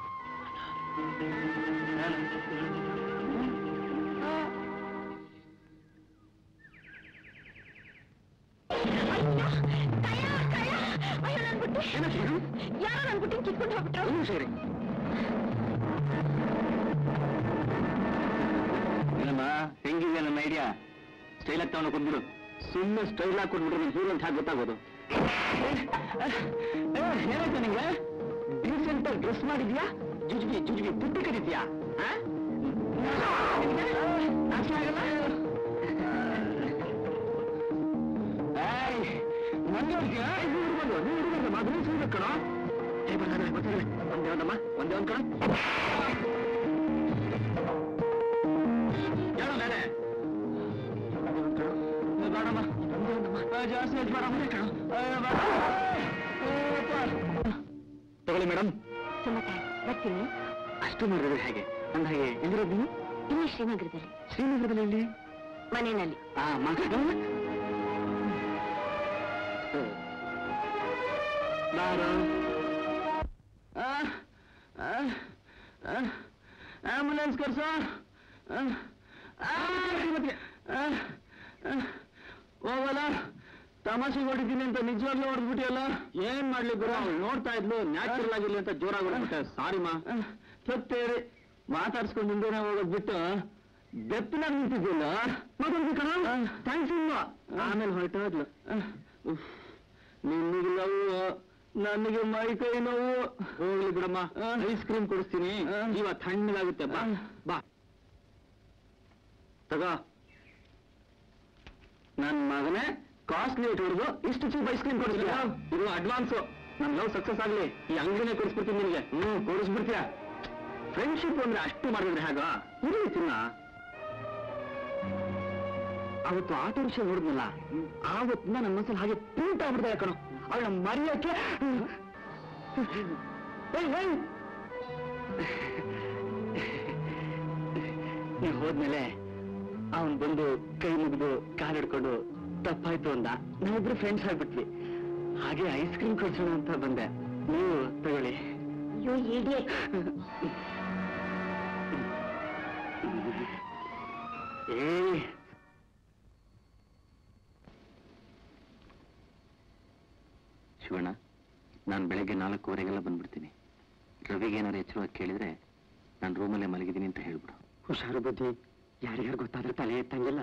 ಯಾರೋ ನನ್ ಬುಟ್ಟಿನ ಕಿತ್ಕೊಂಡು ಹೋಗ್ಬಿಟ್ರು ಒಂದು ನಿಮಿಷ ಇರಿ. ಏನಮ್ಮ ಹೆಂಗಿದೆ ನನ್ನ ಐಡಿಯಾ ಸ್ಟೈಲ್ ಆಗಿ ತಗೊಂಡು ಕೊಟ್ಬಿಡು ಸುಮ್ಮನೆ ಸ್ಟೈಲ್ ಆಗಿ ಕೊಟ್ಬಿಟ್ರೆ ನೀನು ಹೀರೋ ಅಂತ ಹೇಗೆ ಗೊತ್ತಾಗೋದು ಏನಾಯ್ತು ನಿಂಗೆ ಡೀಸೆಂಟ್ ಆಗಿ ಡ್ರೆಸ್ ಮಾಡಿದ್ಯಾ ಜುಜುಬಿ ಜುಜುಬಿ ಬುಟ್ಟಿ ಕರೀತೀಯಾ ಆ? ನಾಚಿಕೆ ಆಗಲ್ಲ? ಏಯ್, ನಂಗೆ ಹೇಳ್ತೀಯಾ? ನೀನು ಹಿಡ್ಕೊಂಡು, ನೀನು ಹಿಡ್ಕೊಂಡು, ಮದುವೆ ಸಿಗ್ಬೇಕು ಕಣೋ. ಏ, ಬರ್ತಾನೆ, ಬರ್ತಾನೆ. ಒಂದೇ ಒಂದಮ್ಮ, ಒಂದೇ ಒಂದ್ ಕಣ. ಹೇಳು ಮೇಲೆ. ಒಂದೇ ಒಂದ್ ಕಣ. ಏ, ಬೇಡಮ್ಮ, ಒಂದೇ ಒಂದಮ್ಮ. ಏ, ಜಾಸ್ತಿ ಹೆಚ್ಚು ಬೇಡ, ಒಂದೇ ಕಣ. ಏ, ಬೇಡ. ಏ, ಅಪ್ಪ. ತಗೊಳ್ಳಿ ಮೇಡಮ್ ಸುಮತ ಬರ್ತೀನಿ ಅಷ್ಟು ಮಾಡಿದ್ರೆ ಹೇಗೆ ಅಂದ ಹಾಗೆ ಎಲ್ಲಿರೋದು ನೀವು ಇಲ್ಲಿ ಶ್ರೀನಗರದಲ್ಲಿ ಶ್ರೀನಗರದಲ್ಲಿ ಎಲ್ಲಿ ಮನೆಯಲ್ಲಿ ಆ ಮಗ ಯಾರು ಆಂಬುಲೆನ್ಸ್ ಕರ್ಸ ಹೋಗಲ್ಲ ತಮಾಷೆ ಹೊಡಿತೀನಿ ಅಂತ ನಿಜವಾಗ್ಲೂ ಹೊಡೆದ್ಬಿಟ್ಟಿಯಲ್ಲ ಏನ್ ಮಾಡ್ಲಿ ಗುರು ಅವ್ಳು ನೋಡ್ತಾ ಇದ್ಲು ನ್ಯಾಚುರಲ್ ಆಗಿರ್ಲಿ ಅಂತ ಜೋರಾಗಿ ಹೊಡ್ಬಿಟ್ಟೆ ಸಾರಿ ಮಾ ಸತ್ತೇರಿ ಮಾತಾಡ್ಸ್ಕೊಂಡು ಹಿಂದೆನೆ ಹೋಗೋದ್ ಬಿಟ್ಟು ಬೆಪ್ಪಿನಾಗ ನಿಂತಿದ್ದಿಲ್ಲ ಥ್ಯಾಂಕ್ಸ್ ಇಲ್ಲ ಆಮೇಲೆ ಹೊರಟೋದ್ಲು ನಿನ್ನಿಗೆ ನೋವು ನನಗೆ ಮೈ ಕೈ ನೋವು ಹೋಗ್ಲಿ ಬಿಡಮ್ಮ ಐಸ್ ಕ್ರೀಮ್ ಕೊಡಿಸ್ತೀನಿ ಇವಾಗ ತಣ್ಣಗಾಗುತ್ತೆ ಬಾ ಬಾ ತಗೋ ನನ್ ಮಗನೇ ಕಾಸ್ಟ್ಲಿ ಇಟ್ಬಿಡ್ದು ಇಷ್ಟು ಚೀಪ್ ಐಸ್ ಕ್ರೀಮ್ ಕೊಡಿಸ್ತೀಯ ಇದು ಅಡ್ವಾನ್ಸ್ ನನ್ ಲವ್ ಸಕ್ಸಸ್ ಆಗ್ಲಿ ಈ ಅಂಗಡಿನೇ ಕೊಡಿಸ್ಬಿಡ್ತೀನಿ ನಿನಗೆ ಹ್ಮ್ ಕೊಡಿಸ್ಬಿಡ್ತೀಯ ಫ್ರೆಂಡ್ಶಿಪ್ ಅಂದ್ರೆ ಅಷ್ಟು ಮಾಡಿದ್ರೆ ಹೇಗ ಇರ್ಲಿ ತಿನ್ನ ಅವತ್ತು ಆಟೋ ರಿಕ್ಷಾ ನೋಡಿದ್ನಲ್ಲ ಆವತ್ತಿಂದ ನನ್ನ ಮನಸ್ಸಲ್ಲಿ ಹಾಗೆ ಪ್ರಿಂಟ್ ಆಗ್ಬಿಡ್ತಾ ಕಣೋ ಅವಳ ಮರೆಯಕ್ಕೆ ಏಯ್, ಏಯ್. ನೀವ್ ಹೋದ್ಮೇಲೆ ಅವನ್ ಬಂದು ಕೈ ಮುಗಿದು ಕಾಲ್ ಹಿಡ್ಕೊಂಡು ತಪ್ಪಾಯ್ತು ಅಂದ ನಾವಿಬ್ರು ಫ್ರೆಂಡ್ಸ್ ಆಗ್ಬಿಟ್ವಿ ಹಾಗೆ ಐಸ್ ಕ್ರೀಮ್ ಕೊಡ್ಸೋಣ ಅಂತ ಬಂದೆ ನೀವು ತಗೊಳ್ಳಿ ಅಯ್ಯೋ ಇಡಿಯಟ್ ಏಯ್ ಶಿವಣ್ಣ ನಾನು ಬೆಳಗ್ಗೆ ನಾಲ್ಕೂವರೆಗೆಲ್ಲ ಬಂದ್ಬಿಡ್ತೀನಿ ರವಿಗೆ ಏನಾದ್ರು ಎಚ್ಚರವಾಗಿ ಕೇಳಿದ್ರೆ ನಾನು ರೂಮಲ್ಲೇ ಮಲಗಿದ್ದೀನಿ ಅಂತ ಹೇಳ್ಬಿಡು ಹುಷಾರು ಬುದ್ಧಿ ಯಾರಿಗಾರು ಗೊತ್ತಾದ್ರೆ ತಲೆ ಎತ್ತಂಗಿಲ್ಲ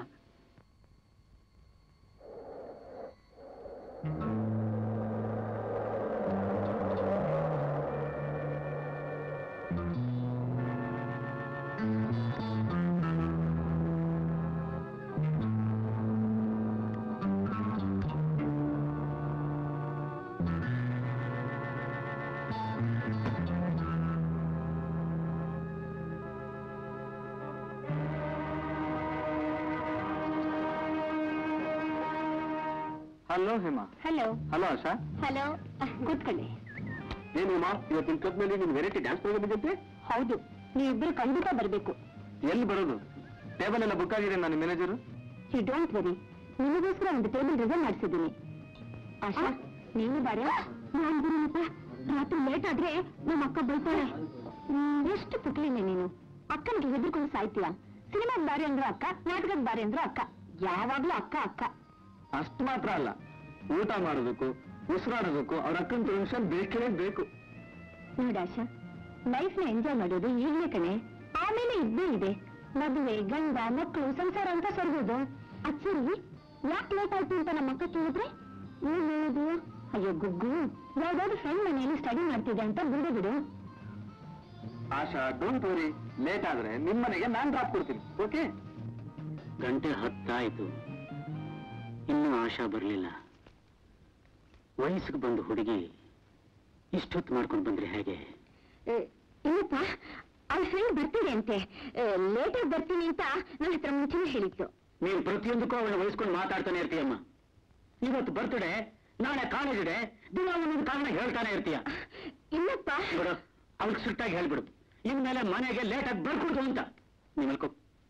hello Hema hello hello Asha hello ಕೂತ್ಕೊಳ್ಳಿ ಏನು ಹೇಮಾ ಇವತ್ತಿನ ಕಪ್ ನಲ್ಲಿ ನಿನ್ ವೆರೈಟಿ ಡ್ಯಾನ್ಸ್ ಪ್ರೋಗ್ರಾಮ್ ಇದೆಯಂತೆ ಹೌದು ನೀವಿಬ್ರು ಖಂಡಿತ ಬರಬೇಕು ಎಲ್ಲಿ ಬರೋದು ಟೇಬಲ್ ಎಲ್ಲ ಬುಕ್ ಆಗಿದೆ ನನ್ನ ಮ್ಯಾನೇಜರು ಯು ಡೋಂಟ್ ವರಿ ನಿಮಗೋಸ್ಕರ ಒಂದು ಟೇಬಲ್ ರಿಸರ್ವ್ ಮಾಡಿಸಿದ್ದೀನಿ ಆಶಾ ನೀನು ಬಾರ ನಾನ್ ಬರೋಣಪ್ಪ ರಾತ್ರಿ ಲೇಟ್ ಆದ್ರೆ ನಮ್ಮ ಅಕ್ಕ ಬೈತಾಳೆ ಹ್ಮ್, ಎಷ್ಟು ಪುಕ್ಲಿನೇ ನೀನು ಅಕ್ಕನಿಗೆ ಹೆದರ್ಕೊಂಡು ಸಾಯ್ತೀಯ ಸಿನಿಮಾಗ್ ಬಾರಿ ಅಂದ್ರು ಅಕ್ಕ ನಾಟಕದ ಬಾರಿ ಅಂದ್ರು ಅಕ್ಕ ಯಾವಾಗ್ಲೂ ಅಕ್ಕ ಅಕ್ಕ ಅಷ್ಟು ಮಾತ್ರ ಅಲ್ಲ ಊಟ ಮಾಡೋದಕ್ಕೂ ಉಸಿರಾಡೋದಕ್ಕೂ ಅವ್ರ ಅಕ್ಕನ ಟೆನ್ಷನ್ ಬೇಕೇ ಬೇಕು ನೋಡಾಶ ಲೈಫ್ ನ ಎಂಜಾಯ್ ಮಾಡೋದು ಈಗಲೇ ಕಣೆ ಆಮೇಲೆ ಇದ್ದೇ ಇದೆ ಮದುವೆ ಗಂಡ ಮಕ್ಕಳು ಸಂಸಾರ ಅಂತ ಸರ್ಗೋದು ಅದ್ ಸರಿ ಯಾಕೆ ಲೇಟ್ ಆಯ್ತು ಅಂತ ನಮ್ಮ ಅಕ್ಕ ಕೇಳಿದ್ರೆ ಏನ್ ಹೇಳುದು ಅಯ್ಯೋ ಗುಗ್ಗು ಯಾವ್ದಾದ್ರು ಫ್ರೆಂಡ್ ಮನೆಯಲ್ಲಿ ಸ್ಟಡಿ ಮಾಡ್ತಿದ್ದೆ ಅಂತ ಬಿಡು ಬಿಡು ಆಶಾ ಡೋಂಟ್ ವರಿ ಲೇಟ್ ಆದ್ರೆ ನಿಮ್ ಮನೆಗೆ ನಾನ್ ಡ್ರಾಪ್ ಕೊಡ್ತೀನಿ ಓಕೆ ಗಂಟೆ ಹತ್ತಾಯ್ತು ಇನ್ನೂ ಆಶಾ ಬರಲಿಲ್ಲ ವಯಸ್ಸಿಗೆ ಬಂದು ಹುಡುಗಿ ಇಷ್ಟೊತ್ತು ಮಾಡ್ಕೊಂಡು ಬಂದ್ರೆ ಹೇಗೆ ಏ, ಇಲ್ಲಪ್ಪ ಅವ್ಳ ಫ್ರೆಂಡ್ ಬರ್ತಿದೆ ಅಂತೆ ಲೇಟ್ ಆಗಿ ಬರ್ತೀನಿ ಅಂತ ನನ್ನ ಹತ್ರ ಮುಂಚೆನೇ ಹೇಳಿತ್ತು ನೀನ್ ಪ್ರತಿಯೊಂದಕ್ಕೂ ಅವಳ ವಹಿಸ್ಕೊಂಡು ಮಾತಾಡ್ತಾನೆ ಇರ್ತೀಯಮ್ಮ ಇವತ್ತು ಬರ್ತಡೆ ನಾಳೆ ಕಾಲೇಜ್ ಡೇ ದಿನ ಒಂದೊಂದು ಕಾರಣ ಹೇಳ್ತಾನೆ ಇರ್ತೀಯ ಇಲ್ಲಪ್ಪ ಬಿಡು ಅವ್ಳಿಗೆ ಸಿಟ್ಟಾಗಿ ಹೇಳ್ಬಿಡು ಇನ್ಮೇಲೆ ಮನೆಗೆ ಲೇಟಾಗಿ ಬರ್ಕೊಡ್ತು ಅಂತ ನೀವು ಮಲ್ಕೋ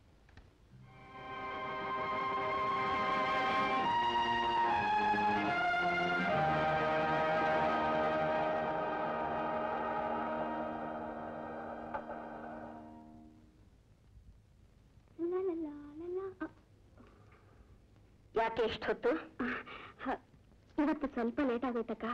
ಯಾಕೆ ಎಷ್ಟು ಹೊತ್ತು ಇವತ್ತು ಸ್ವಲ್ಪ ಲೇಟ್ ಆಗೋಯ್ತಕ್ಕ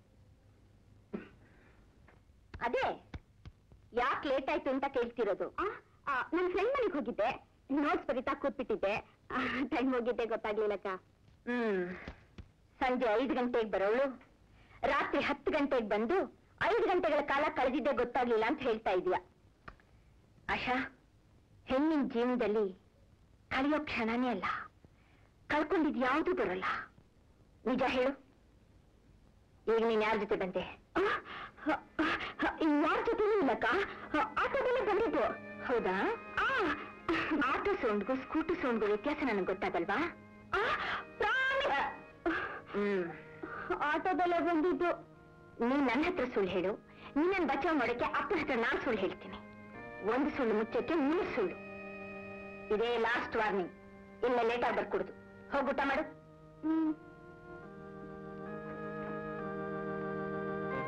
ಅದೇ ಯಾಕೆ ಲೇಟ್ ಆಯ್ತು ಅಂತ ಕೇಳ್ತಿರೋದು ನನ್ನ ಫ್ರೆಂಡ್ ಮನೆಗೆ ಹೋಗಿದ್ದೆ ನೋಟ್ಸ್ ಬರೀತಾ ಕೂತ್ಬಿಟ್ಟಿದ್ದೆ ಟೈಮ್ ಹೋಗಿದ್ದೆ ಗೊತ್ತಾಗ್ಲಿಲ್ಲಕ್ಕ ಹ್ಮ್ ಸಂಜೆ ಐದು ಗಂಟೆಗೆ ಬರೋಳು ರಾತ್ರಿ ಹತ್ತು ಗಂಟೆಗೆ ಬಂದು ಐದು ಗಂಟೆಗಳ ಕಾಲ ಕಳೆದಿದ್ದೆ ಗೊತ್ತಾಗ್ಲಿಲ್ಲ ಅಂತ ಹೇಳ್ತಾ ಇದೀಯ ಆಶಾ ಹೆಣ್ಣಿನ ಜೀವನದಲ್ಲಿ ಕಳೆಯೋ ಕ್ಷಣನೇ ಅಲ್ಲ ಕಳ್ಕೊಂಡಿದ್ ಯಾವ್ದು ಬರಲ್ಲ ನಿಜ ಹೇಳು ಈಗ ನೀನ್ ಯಾರ ಜೊತೆ ಬಂದೆ ಯಾರ ಜೊತೆನೂ ಇಲ್ಲಕ್ಕ ಆಟೋದಲ್ಲೇ ಬಂದಿದ್ದು ಹೌದಾ ಆ, ಆಟೋ ಸೌಂಡ್ಗೂ ಸ್ಕೂಟಿ ಸೌಂಡ್ಗೂ ವ್ಯತ್ಯಾಸ ನನಗೆ ಗೊತ್ತಾಗಲ್ವಾ ಆ, ಪ್ರಾಣಿ. ಹ್ಮ್ ಆಟೋದಲ್ಲೇ ಬಂದಿದ್ದು ನೀನ್ ನನ್ನ ಹತ್ರ ಸುಳ್ಳು ಹೇಳು ನಿನ್ನನ್ ಬಚಾವ್ ಮಾಡೋಕೆ ಅಪ್ಪನ ಹತ್ರ ನಾನ್ ಸುಳ್ಳು ಹೇಳ್ತೀನಿ ಒಂದು ಸುಳ್ಳು ಮುಚ್ಚಕ್ಕೆ ಮೂರು ಸುಳ್ಳು ಇದೇ ಲಾಸ್ಟ್ ವಾರ್ನಿಂಗ್ ಇಲ್ಲ ಲೇಟ್ ಆಗಿ ಬರ್ಕೊಡುದು ಹೋಗ್ ಊಟ ಮಾಡು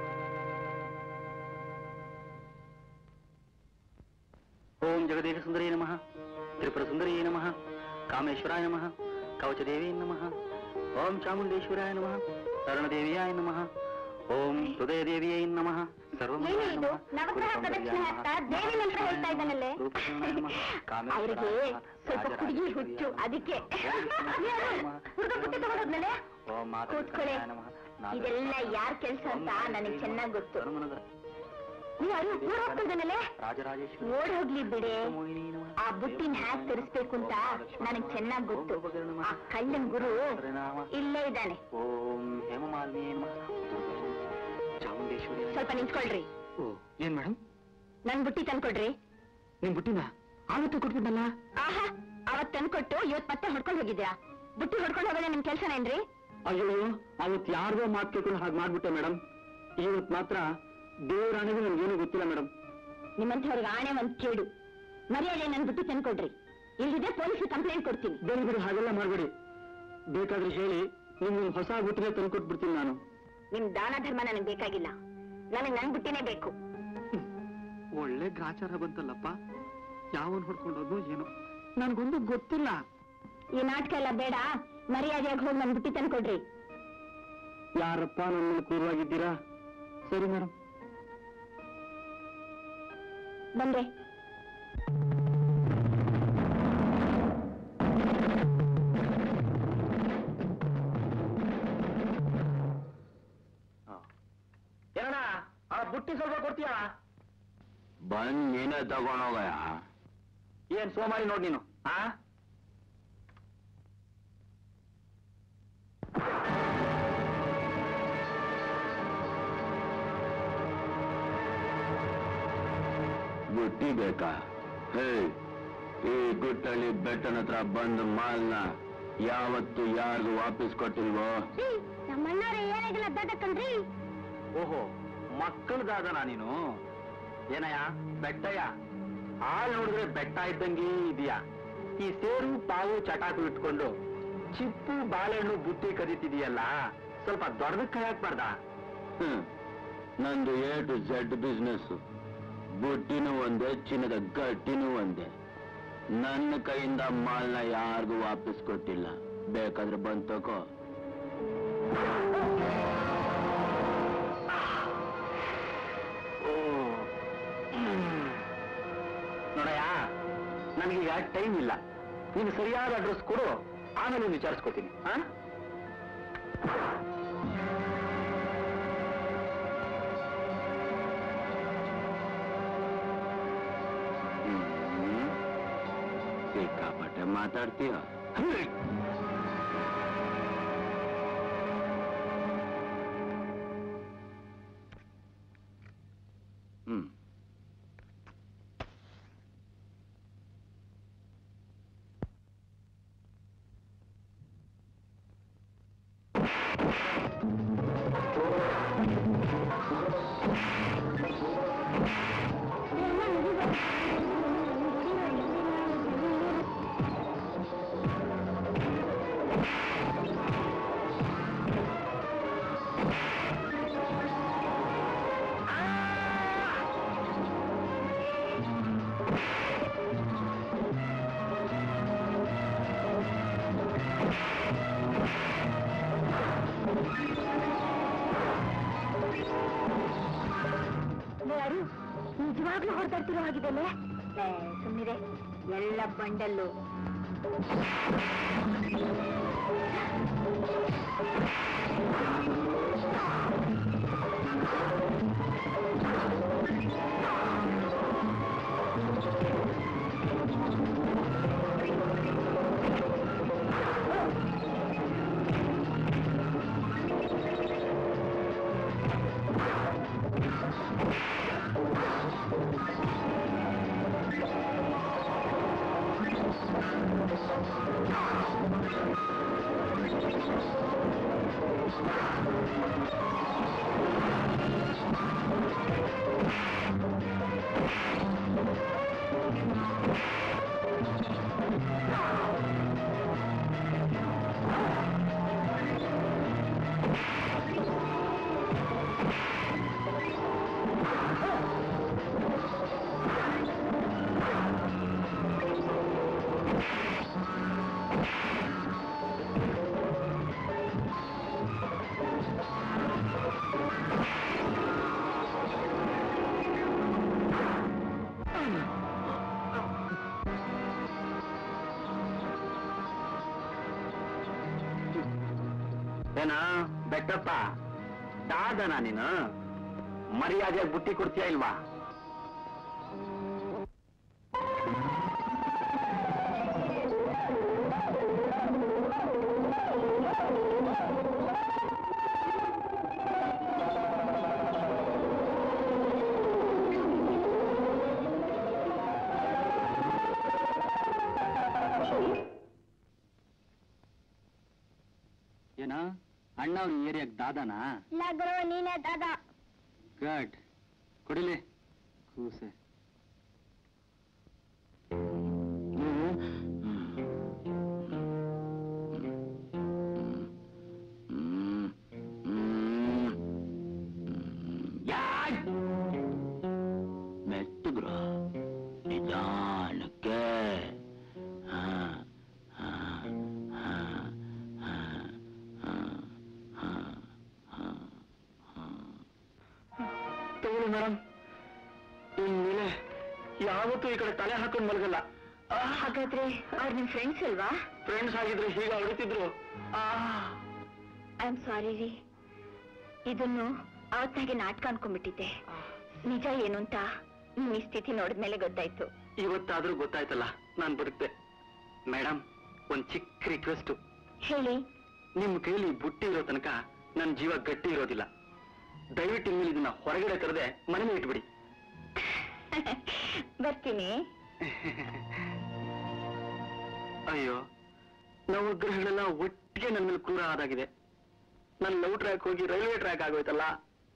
ಓಂ ಜಗದೇಶ ಸುಂದರೇ ನಮಃ ತ್ರಿಪುರ ಸುಂದರೇ ನಮಃ ಕಾಮೇಶ್ವರಾಯ ನಮಃ ಕವಚದೇವೇ ನಮಃ ಓಂ ಚಾಮುಂಡೇಶ್ವರಾಯ ನಮಃ ಶರಣದೇವಿಯಾಯ ನಮಃ ಓಂ ಹೃದಯ ದೇವಿಯೈ ನಮಃ ಏನು ಇದು ನವಗ್ರಹ ಪ್ರದಕ್ಷಿಣೆ ಹಾಕ್ತಾ ದೇವಿ ಮಂತ್ರ ಹೇಳ್ತಾ ಇದ್ದಾನಲ್ಲೇ ಅವ್ರಿಗೆ ಸ್ವಲ್ಪ ಹುಡುಗಿ ಹುಚ್ಚು ಅದಕ್ಕೆ ಹುಡುಗ ಬುಟ್ಟಿ ತಗೊಂಡೋದ್ಮೇಲೆ ಕೂತ್ಕೊಳ್ಳಿ ಇದೆಲ್ಲ ಯಾರ್ ಕೆಲ್ಸ ಅಂತ ನನಗೆ ಚೆನ್ನಾಗ್ ಗೊತ್ತು ನೀವು ಯಾರು ಓಡ್ ಹೋಗ್ತಿದ್ದಾನಲ್ಲೇ ರಾಜರಾಜೇಶ್ವರಿ ಓಡ್ ಹೋಗ್ಲಿ ಬಿಡೆ ಮೋಹಿನಿ ನಮಃ ಆ ಬುಟ್ಟಿನ ಹ್ಯಾಕ್ ತರಿಸ್ಬೇಕು ಅಂತ ನನಗ್ ಚೆನ್ನಾಗ್ ಗೊತ್ತು ಆ ಕಳ್ಳನ್ ಗುರು ಇಲ್ಲೇ ಇದ್ದಾನೆ ಓಂ ಹೇಮಮಾಲಿನಿ ನಮಃ ಚಾಮುಂಡೇಶ್ವರಿ ಸ್ವಲ್ಪ ನಿಂತ್ಕೊಳ್ರಿ ಓ ಏನ್ ಮೇಡಮ್ ನನ್ ಬುಟ್ಟಿ ತಂದ್ಕೊಡ್ರಿ ನಿಮ್ ಬುಟ್ಟಿನ ಆವತ್ತು ಕೊಟ್ಬಿಟ್ಟಲ್ಲ ಆಹಾ ಅವತ್ ತಂದ್ಕೊಟ್ಟು ಇವತ್ ಮತ್ತೆ ಹೊಡ್ಕೊಂಡ್ ಹೋಗಿದ್ಯಾ ಬುಟ್ಟಿ ಹೊಡ್ಕೊಂಡ್ ಹೋಗೋದೇ ನಿಮ್ ಕೆಲ್ಸನೇನ್ರಿ ಅಯ್ಯೋ ಅವತ್ತು ಯಾರ್ದೋ ಮಾತು ಕೇಳ್ಕೊಂಡು ಹಾಗೆ ಮಾಡ್ಬಿಟ್ಟೆ ಮೇಡಮ್ ಇವತ್ತು ಮಾತ್ರ ದೇವರಾಣಿಗೂ ನನ್ಗೇನು ಗೊತ್ತಿಲ್ಲ ಮೇಡಮ್ ನಿಮ್ಮಂಥವ್ರಿಗೆ ಆಣೆ ಒಂದ್ ಕೇಡು ಮರ್ಯಾದೆ ನನ್ ಬುಟ್ಟಿ ತಂದ್ಕೊಡ್ರಿ ಇಲ್ದಿದೆ ಪೊಲೀಸ್ ಕಂಪ್ಲೇಂಟ್ ಕೊಡ್ತೀನಿ ಬೇರೆ ಬೇರೆ ಹಾಗೆಲ್ಲ ಮಾಡಬೇಡಿ ಬೇಕಾದ್ರೆ ಹೇಳಿ ನಿಮ್ಗೊಂದು ಹೊಸ ಬುಟ್ಟಿನೇ ತಂದ್ಕೊಟ್ಬಿಡ್ತೀನಿ ನಾನು ನಿಮ್ ದಾನ ಧರ್ಮ ನನಗ್ ಬೇಕಾಗಿಲ್ಲ ನನಗ್ ನನ್ ಬುಟ್ಟಿನೇ ಬೇಕು ಒಳ್ಳೆ ಗ್ರಾಚಾರ ಬಂತಲ್ಲಪ್ಪ ಯಾವನ್ ಹೊಡ್ಕೊಂಡೋದು ಏನೋ ನನ್ಗೊಂದು ಗೊತ್ತಿಲ್ಲ ಈ ನಾಟಕ ಎಲ್ಲ ಬೇಡ ಮರ್ಯಾದೆಯಾಗಿ ಹೋಗಿ ನನ್ ಬುಟ್ಟಿ ತಂದ್ಕೊಡ್ರಿ ಯಾರಪ್ಪ ನನ್ನ ಕ್ರೂರವಾಗಿದ್ದೀರಾ ಸರಿ ಮೇಡಮ್ ಬಂದೆ ಏನಣ್ಣ ಆ ಬುಟ್ಟಿ ಸ್ವಲ್ಪ ಕೊಡ್ತೀಯಾ ಬಂದ್ ನೀನೇ ತಗೊಂಡೋಗಯ ಏನ್ ಸೋಮಾರಿ ನೋಡ್ ನೀನು ಆ ಬುಟ್ಟಿ ಬೇಕಾ ಹೇ ಈ ಗುಟ್ಟಳ್ಳಿ ಬೆಟ್ಟನ ಹತ್ರ ಬಂದ ಮಾಲ್ನ ಯಾವತ್ತು ಯಾರಿಗೂ ವಾಪಸ್ ಕೊಟ್ಟಿಲ್ವೋ ನಮ್ಮಣ್ಣವ್ರೆ ಏನಾಗಿಲ್ಲ ಅದ್ದಾಡಕ್ಕಂದ್ರಿ ಓಹೋ ಮಕ್ಕಳದಾದನ ನೀನು ಏನಯ್ಯ ಬೆಟ್ಟಯ್ಯ ಹಾಲ್ ನೋಡಿದ್ರೆ ಬೆಟ್ಟ ಇದ್ದಂಗೆ ಇದೆಯಾ ಈ ಸೇರು ಪಾವು ಚಟಾಕು ಇಟ್ಕೊಂಡು ಚಿಪ್ಪು ಬಾಳೆಹಣ್ಣು ಬುಟ್ಟಿ ಕದೀತಿದೀಯಲ್ಲ ಸ್ವಲ್ಪ ದೊಡ್ಡದಕ್ಕೆ ಕೈ ಹಾಕ್ಬಾರ್ದಾ ಹ್ಮ್. ನಂದು ಎ ಟು ಝೆಡ್ ಬಿಸ್ನೆಸ್ ಬುಟ್ಟಿನೂ ಒಂದೇ ಚಿನ್ನದ ಗಟ್ಟಿನೂ ಒಂದೇ ನನ್ನ ಕೈಯಿಂದ ಮಾಲ್ನ ಯಾರಿಗೂ ವಾಪಸ್ ಕೊಟ್ಟಿಲ್ಲ ಬೇಕಾದ್ರೆ ಬಂದ್ ತಗೋ ನೋಡಯ್ಯ ನನಗೀಗ ಟೈಮ್ ಇಲ್ಲ ನೀನು ಸರಿಯಾದ ಅಡ್ರೆಸ್ ಕೊಡು ಆಮೇಲೆ ವಿಚಾರಿಸ್ಕೋತೀನಿ ಆ ಹ್ಮ್. ಸಿಕ್ಕಾಪಟ್ಟೆ ಮಾತಾಡ್ತೀಯ ಹ್ಮ್ ಯಾರು ನಿಜವಾಗ್ಲೂ ಹೊರತಾಡ್ತಿರೋ ಹಾಗಿದೆಯಲ್ಲ ಸುಮ್ಮನೆ ಎಲ್ಲ ಬಂಡಲ್ಲು ಹ್ಮ್ ಏನ ಬೆಟ್ಟಪ್ಪ ದಾದನ ನೀನು ಮರ್ಯಾದೆಯಾಗಿ ಬುಟ್ಟಿ ಕೊಡ್ತೀಯ ಇಲ್ವಾ ಏನ ಅಣ್ಣ ಅವ್ರ ಏರಿಯಾಗ ದಾದಾನಾ ಲಗ್ರೋ ನೀನೇ ದಾದಾ ಗಡ್ ಕೊಡಿಲಿ ಕೂಸೆ ಮೆತ್ತಗ್ರ ನಿಧಾನಕ್ಕೆ ಹಾ, ಹಾ, ಹಾ, ಹಾ, ಹಾ, ಹಾ, ಹಾ, ಹಾ. ತಗೊಳ್ಳಿ ಮೇಡಮ್ ಇನ್ಮೇಲೆ ಯಾವತ್ತೂ ಈ ಕಡೆ ತಲೆ ಹಾಕೊಂಡು ಮಲಗಲ್ಲ ಹಾಗಾದ್ರೆ ಅವ್ರು ನಿಮ್ ಫ್ರೆಂಡ್ಸ್ ಅಲ್ವಾ ಫ್ರೆಂಡ್ಸ್ ಆಗಿದ್ರೆ ಹೀಗೆ ಹೊಡಿತಿದ್ರು ಐ ಆಮ್ ಸಾರಿ ರೀ ಇದನ್ನು ಅವತ್ತಾಗೆ ನಾಟಕ ಅನ್ಕೊಂಡ್ಬಿಟ್ಟಿದ್ದೆ ನಿಜ ಏನು ಅಂತ ನಿಮ್ ಈ ಸ್ಥಿತಿ ನೋಡಿದ್ಮೇಲೆ ಗೊತ್ತಾಯ್ತು ಇವತ್ತಾದ್ರೂ ಗೊತ್ತಾಯ್ತಲ್ಲ ನಾನ್ ಬದುಕ್ತೆ ಮೇಡಮ್ ಒಂದ್ ಚಿಕ್ಕ ರಿಕ್ವೆಸ್ಟ್ ಹೇಳಿ ನಿಮ್ ಕೈಲಿ ಬುಟ್ಟಿ ಇರೋ ತನಕ ನನ್ ಜೀವ ಗಟ್ಟಿ ಇರೋದಿಲ್ಲ ದಯವಿಟ್ಟು ಇನ್ಮೇಲೆ ಇದನ್ನ ಹೊರಗಡೆ ತರದೆ ಮನೇಲಿ ಇಟ್ಬಿಡಿ ಬರ್ತೀನಿ ಅಯ್ಯೋ ನವಗ್ರಹಗಳೆಲ್ಲ ಒಟ್ಟಿಗೆ ನನ್ನ ಮೇಲೆ ಕ್ರೂರ ಆದಾಗಿದೆ ನನ್ನ ಲವ್ ಟ್ರ್ಯಾಕ್ ಹೋಗಿ ರೈಲ್ವೆ ಟ್ರ್ಯಾಕ್ ಆಗೋಯ್ತಲ್ಲ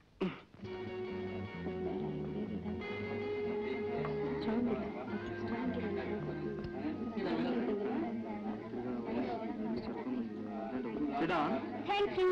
ಥ್ಯಾಂಕ್ ಯು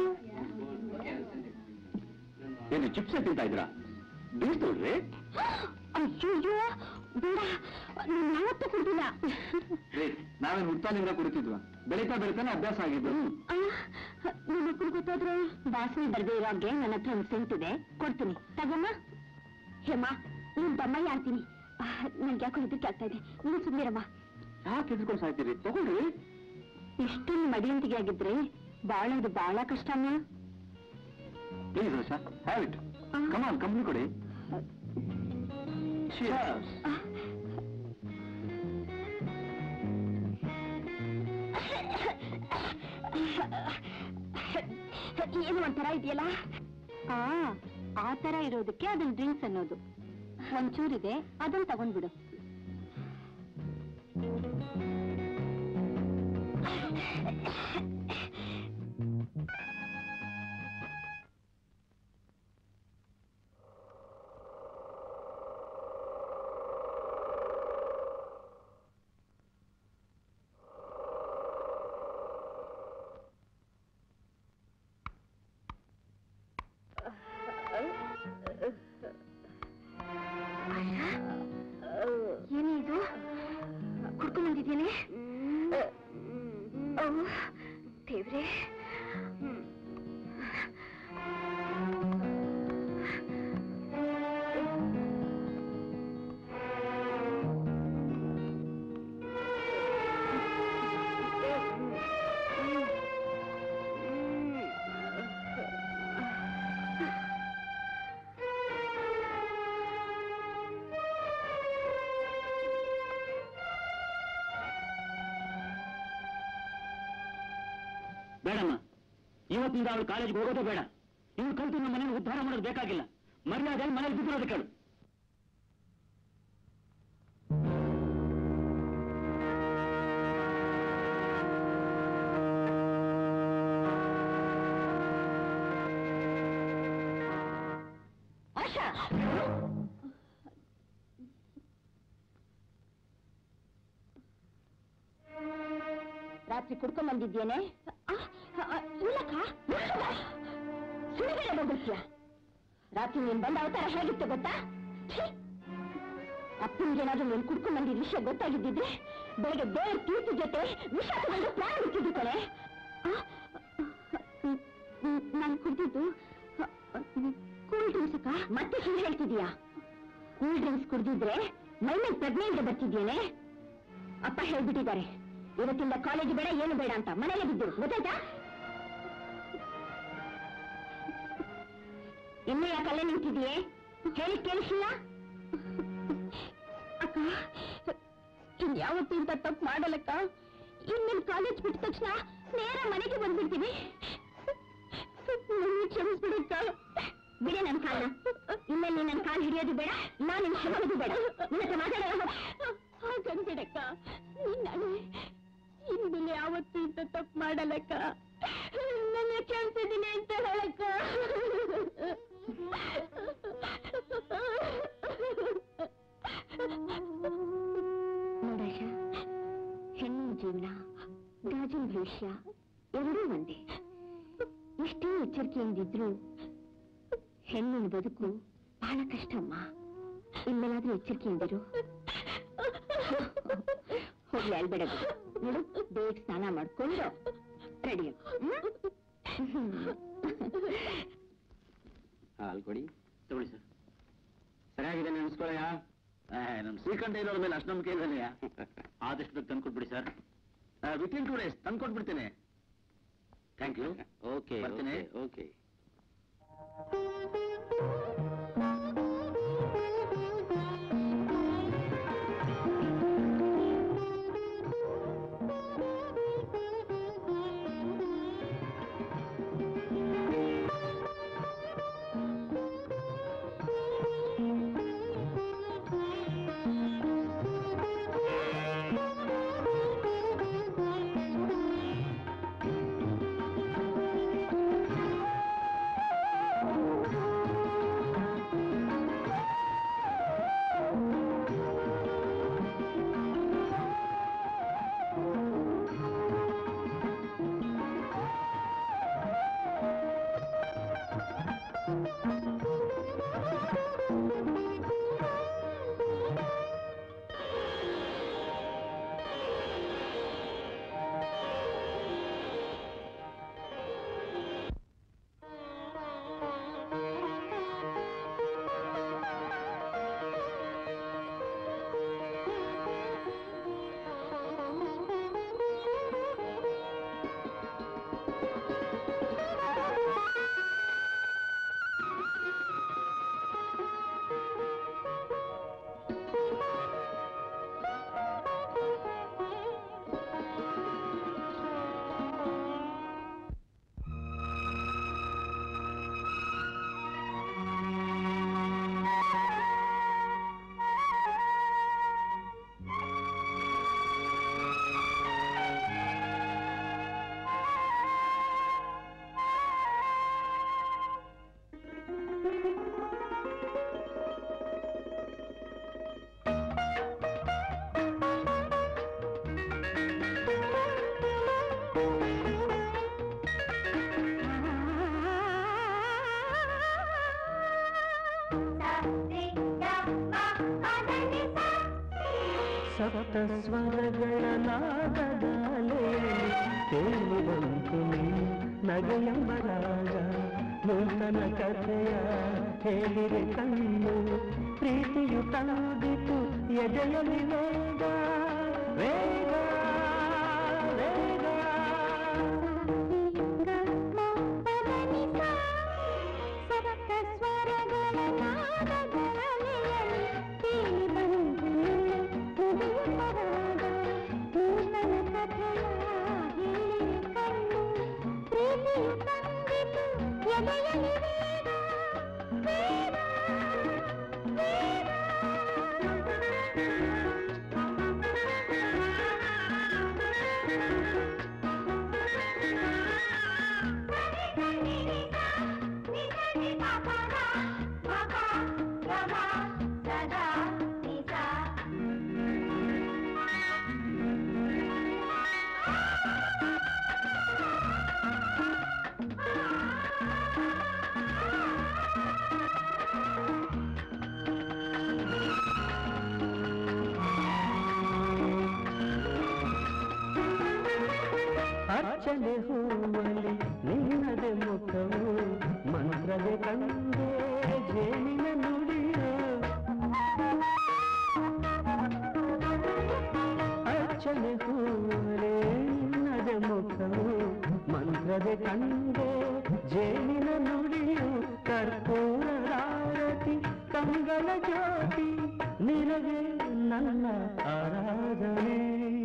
ಏನು ಚಿಪ್ಸ್ ತಿಂತಾ ಇದ್ರಾ ಬೀಳ್ತೋಳ್ರಿ ಅಯ್ಯೋ ಬೇಡ ನಾನು ಯಾವತ್ತೂ ಕುಡಿದಿಲ್ಲ ನಾವೇನು ಹುಟ್ಟಾನಿಂದ ಕುಡಿತಿದ್ವ ಬೆಳೀತಾ ಬೆಳಿತಾನೆ ಅಭ್ಯಾಸ ಆಗಿದ್ದು ನಿಮ್ಮ ಮಕ್ಕಳು ಗೊತ್ತಾದ್ರೆ ವಾಸನೆ ಬರ್ದೇ ಇರೋಗೆ ನನ್ನ ಹತ್ರ ಒಂದು ಸೆಂಟ್ ಇದೆ ಕೊಡ್ತೀನಿ ತಗಮ್ಮ ಹೇಮ ನೀನ್ ಬಮ್ಮಯ್ಯ ಅಂತೀನಿ ನನ್ಗೆ ಯಾಕೋ ಹೆದರಿಕೆ ಆಗ್ತಾ ಇದೆ ನೀನು ಸುಮ್ಮನಿರಮ್ಮ ಯಾಕೆ ಹೆದ್ರ್ಕೊಂಡು ಸಾಯ್ತೀರಿ ತಗೊಳ್ರಿ ಇಷ್ಟೊಂದು ಮಡಿಯಂತಿಗೆ ಆಗಿದ್ರೆ ಬಾಳೋದು ಬಹಳ ಕಷ್ಟ ಅಮ್ಮ please Asha have it come on company ಕೊಡಿ Cheers. ಏನು ಒಂಥರ ಇದೆಯಲ್ಲ ಆ ಆ ತರ ಇರೋದಕ್ಕೆ ಅದನ್ನ ಡ್ರಿಂಕ್ಸ್ ಅನ್ನೋದು ಒಂಚೂರಿದೆ ಅದನ್ನ ತಗೊಂಡ್ಬಿಡು ಏನೇ ಇದು ಕುಡ್ಕೊಂಡ್ ಬಂದಿದ್ದೇನೆ ದೇವ್ರೆ ಬೇಡಮ್ಮ ಇವತ್ತಿನಿಂದ ಅವಳು ಕಾಲೇಜ್ಗೆ ಹೋಗೋದೇ ಬೇಡ ಇವಳು ಕಲ್ತು ನಮ್ಮ ಮನೇಲಿ ಉದ್ಧಾರ ಮಾಡೋದು ಬೇಕಾಗಿಲ್ಲ ಮರ್ಯಾದೆ ಮನೇಲಿ ಬಿದ್ದಿರೋದು ಕೇಳು ಆಶಾ ರಾತ್ರಿ ಕುಡ್ಕೊಂಡ್ ಬಂದಿದ್ದೇನೆ ಇಲ್ಲಕ್ಕ ಸುಳ್ಳುಗಳೇ ಬಂದಿರ್ತೀಯ ರಾತ್ರಿ ನೀನ್ ಬಂದ ಅವತಾರ ಹೇಗಿತ್ತು ಗೊತ್ತಾ ಛೀ! ಅಪ್ಪನಿಗೇನಾದ್ರೂ ನೀನ್ ಕುಡ್ಕೊಂಡ್ ಬಂದಿದ್ದ ವಿಷಯ ಗೊತ್ತಾಗಿದ್ದಿದ್ರೆ ಬೆಳಗ್ಗೆ ಬೇರೆ ತೀರ್ಥ ಜೊತೆ ವಿಷ ತಗೊಂಡು ಪ್ರಾಣ ಬಿಟ್ಟಿದ್ದು ಕಣೆ ನಾನು ಕುಡ್ದಿದ್ದು ಕೂಲ್ ಡ್ರಿಂಕ್ಸ್ ಅಕ್ಕ ಮತ್ತೆ ಸುಳ್ಳು ಹೇಳ್ತಿದೀಯಾ ಕೂಲ್ ಡ್ರಿಂಕ್ಸ್ ಕುಡ್ದಿದ್ರೆ ಮೈ ಮೇಲೆ ಪ್ರಜ್ಞೆಯಿಂದ ಬರ್ತಿದ್ಯೇನೆ ಅಪ್ಪ ಹೇಳ್ಬಿಟ್ಟಿದ್ದಾರೆ ಇವತ್ತಿಂದ ಕಾಲೇಜ್ ಬೇಡ ಏನು ಬೇಡ ಅಂತ ಮನೇಲೆ ಬಿದ್ದು ಗೊತ್ತಾಯ್ತಾ ಇನ್ನೂ ಯಾಕಲ್ಲೇ ನಿಂತಿದೆಯೇ ಹೇಳಿ ಕೇಳಿಸಿಲ್ಲ ಅಕ್ಕ ಇನ್ಯಾವತ್ತೂ ಇಂಥ ತಪ್ಪು ಮಾಡಲ್ಲಕ್ಕ ಇನ್ನೇನು ಕಾಲೇಜ್ ಬಿಟ್ಟ ತಕ್ಷಣ ನೇರ ಮನೆಗೆ ಬಂದ್ಬಿಡ್ತೀವಿ ನನ್ನನ್ನು ಕ್ಷಮಿಸ್ಬಿಡಕ್ಕ ಬಿಡೆ ನನ್ನ ಕಾಲ ಇನ್ಮೇಲೆ ನೀನ್ ನನ್ನ ಕಾಲು ಹಿಡಿಯೋದು ಬೇಡ ನಾನು ನಿನ್ ಶ್ರಮದು ಬೇಡ ನಿನ್ನ ಹತ್ರ ಮಾತಾಡೋ ಹಾಗನ್ಬಿಡಕ್ಕ ನಾನು ಇನ್ಮೇಲೆ ಯಾವತ್ತೂ ಇಂಥ ತಪ್ಪು ಮಾಡಲ್ಲಕ್ಕ ನನ್ನ ಕ್ಷಮಿಸಿದ್ದೀನಿ ಅಂತ ಹೇಳಕ್ಕ ನೋಡಾಶ ಹೆಣ್ಣಿನ ಜೀವನ ಗಾಜಿನ ಭವಿಷ್ಯ ಎರಡೂ ಒಂದೇ ಎಷ್ಟೇ ಎಚ್ಚರಿಕೆಯಿಂದಿದ್ರು ಹೆಣ್ಣಿನ ಬದುಕು ಬಹಳ ಕಷ್ಟಮ್ಮ ಇನ್ಮೇಲಾದ್ರೂ ಎಚ್ಚರಿಕೆಯಿಂದಿರು ಹೋಗ್ಲಿ ಅಲ್ಬೇಡ ಬಿಡು. ನೋಡು ಬೇಗ ಸ್ನಾನ ಮಾಡ್ಕೊಂಡು ರೆಡಿ ಹಾಲು ಕೊಡಿ ತಗೊಳ್ಳಿ ಸರ್ ಸರಿಯಾಗಿದೆ ನೆನೆಸ್ಕೊಳ್ಳಯ್ಯ ನಮ್ಮ ಶ್ರೀಕಂಠ ಇರೋರ ಮೇಲೆ ಅಷ್ಟು ನಂಬಿಕೆ ಇದ್ದಾನೆಯ ಆದಷ್ಟು ಬೇಗ ತಂದ್ಕೊಟ್ಬಿಡಿ ಸರ್ ವಿತಿನ್ ಟೂ ಡೇಸ್ ತಂದ್ಕೊಟ್ಬಿಡ್ತೇನೆ ಥ್ಯಾಂಕ್ ಯು ಓಕೆ ಬರ್ತೀನಿ ಓಕೆ ಸಪ್ತ ಸ್ವರಗಳ ನಾದಗಾಲೆಯಲ್ಲಿ ತೇಲಿ ಬಂತು ನೀ ನಗೆಯೆಂಬ ರಾಗ ನೂತನ ಕಥೆಯ ಹೇಳಿದೆ ಕಣ್ಣು ಪ್ರೀತಿಯು ತಂದಿತು ಎದೆಯಲ್ಲಿ ವೇಗ ವೇಗ ವೇಗ ಅರ್ಚನೆ ಹೂವಲಿ ನಿನ್ನದೆ ಮುಖವು ಮಂತ್ರದೆ ಕಂಡೆ ಜೇನಿನ ನುಡಿಯೋ ಅರ್ಚನೆ ಹೂವಲೆ ನಿನ್ನದೆ ಮುಖವು ಮಂತ್ರದೆ ಕಂಡೆ ಜೇನಿನ ನುಡಿಯು ಕರ್ಪೂರ ನಿನಗೆ ನನ್ನ ಆರಾಧನೆ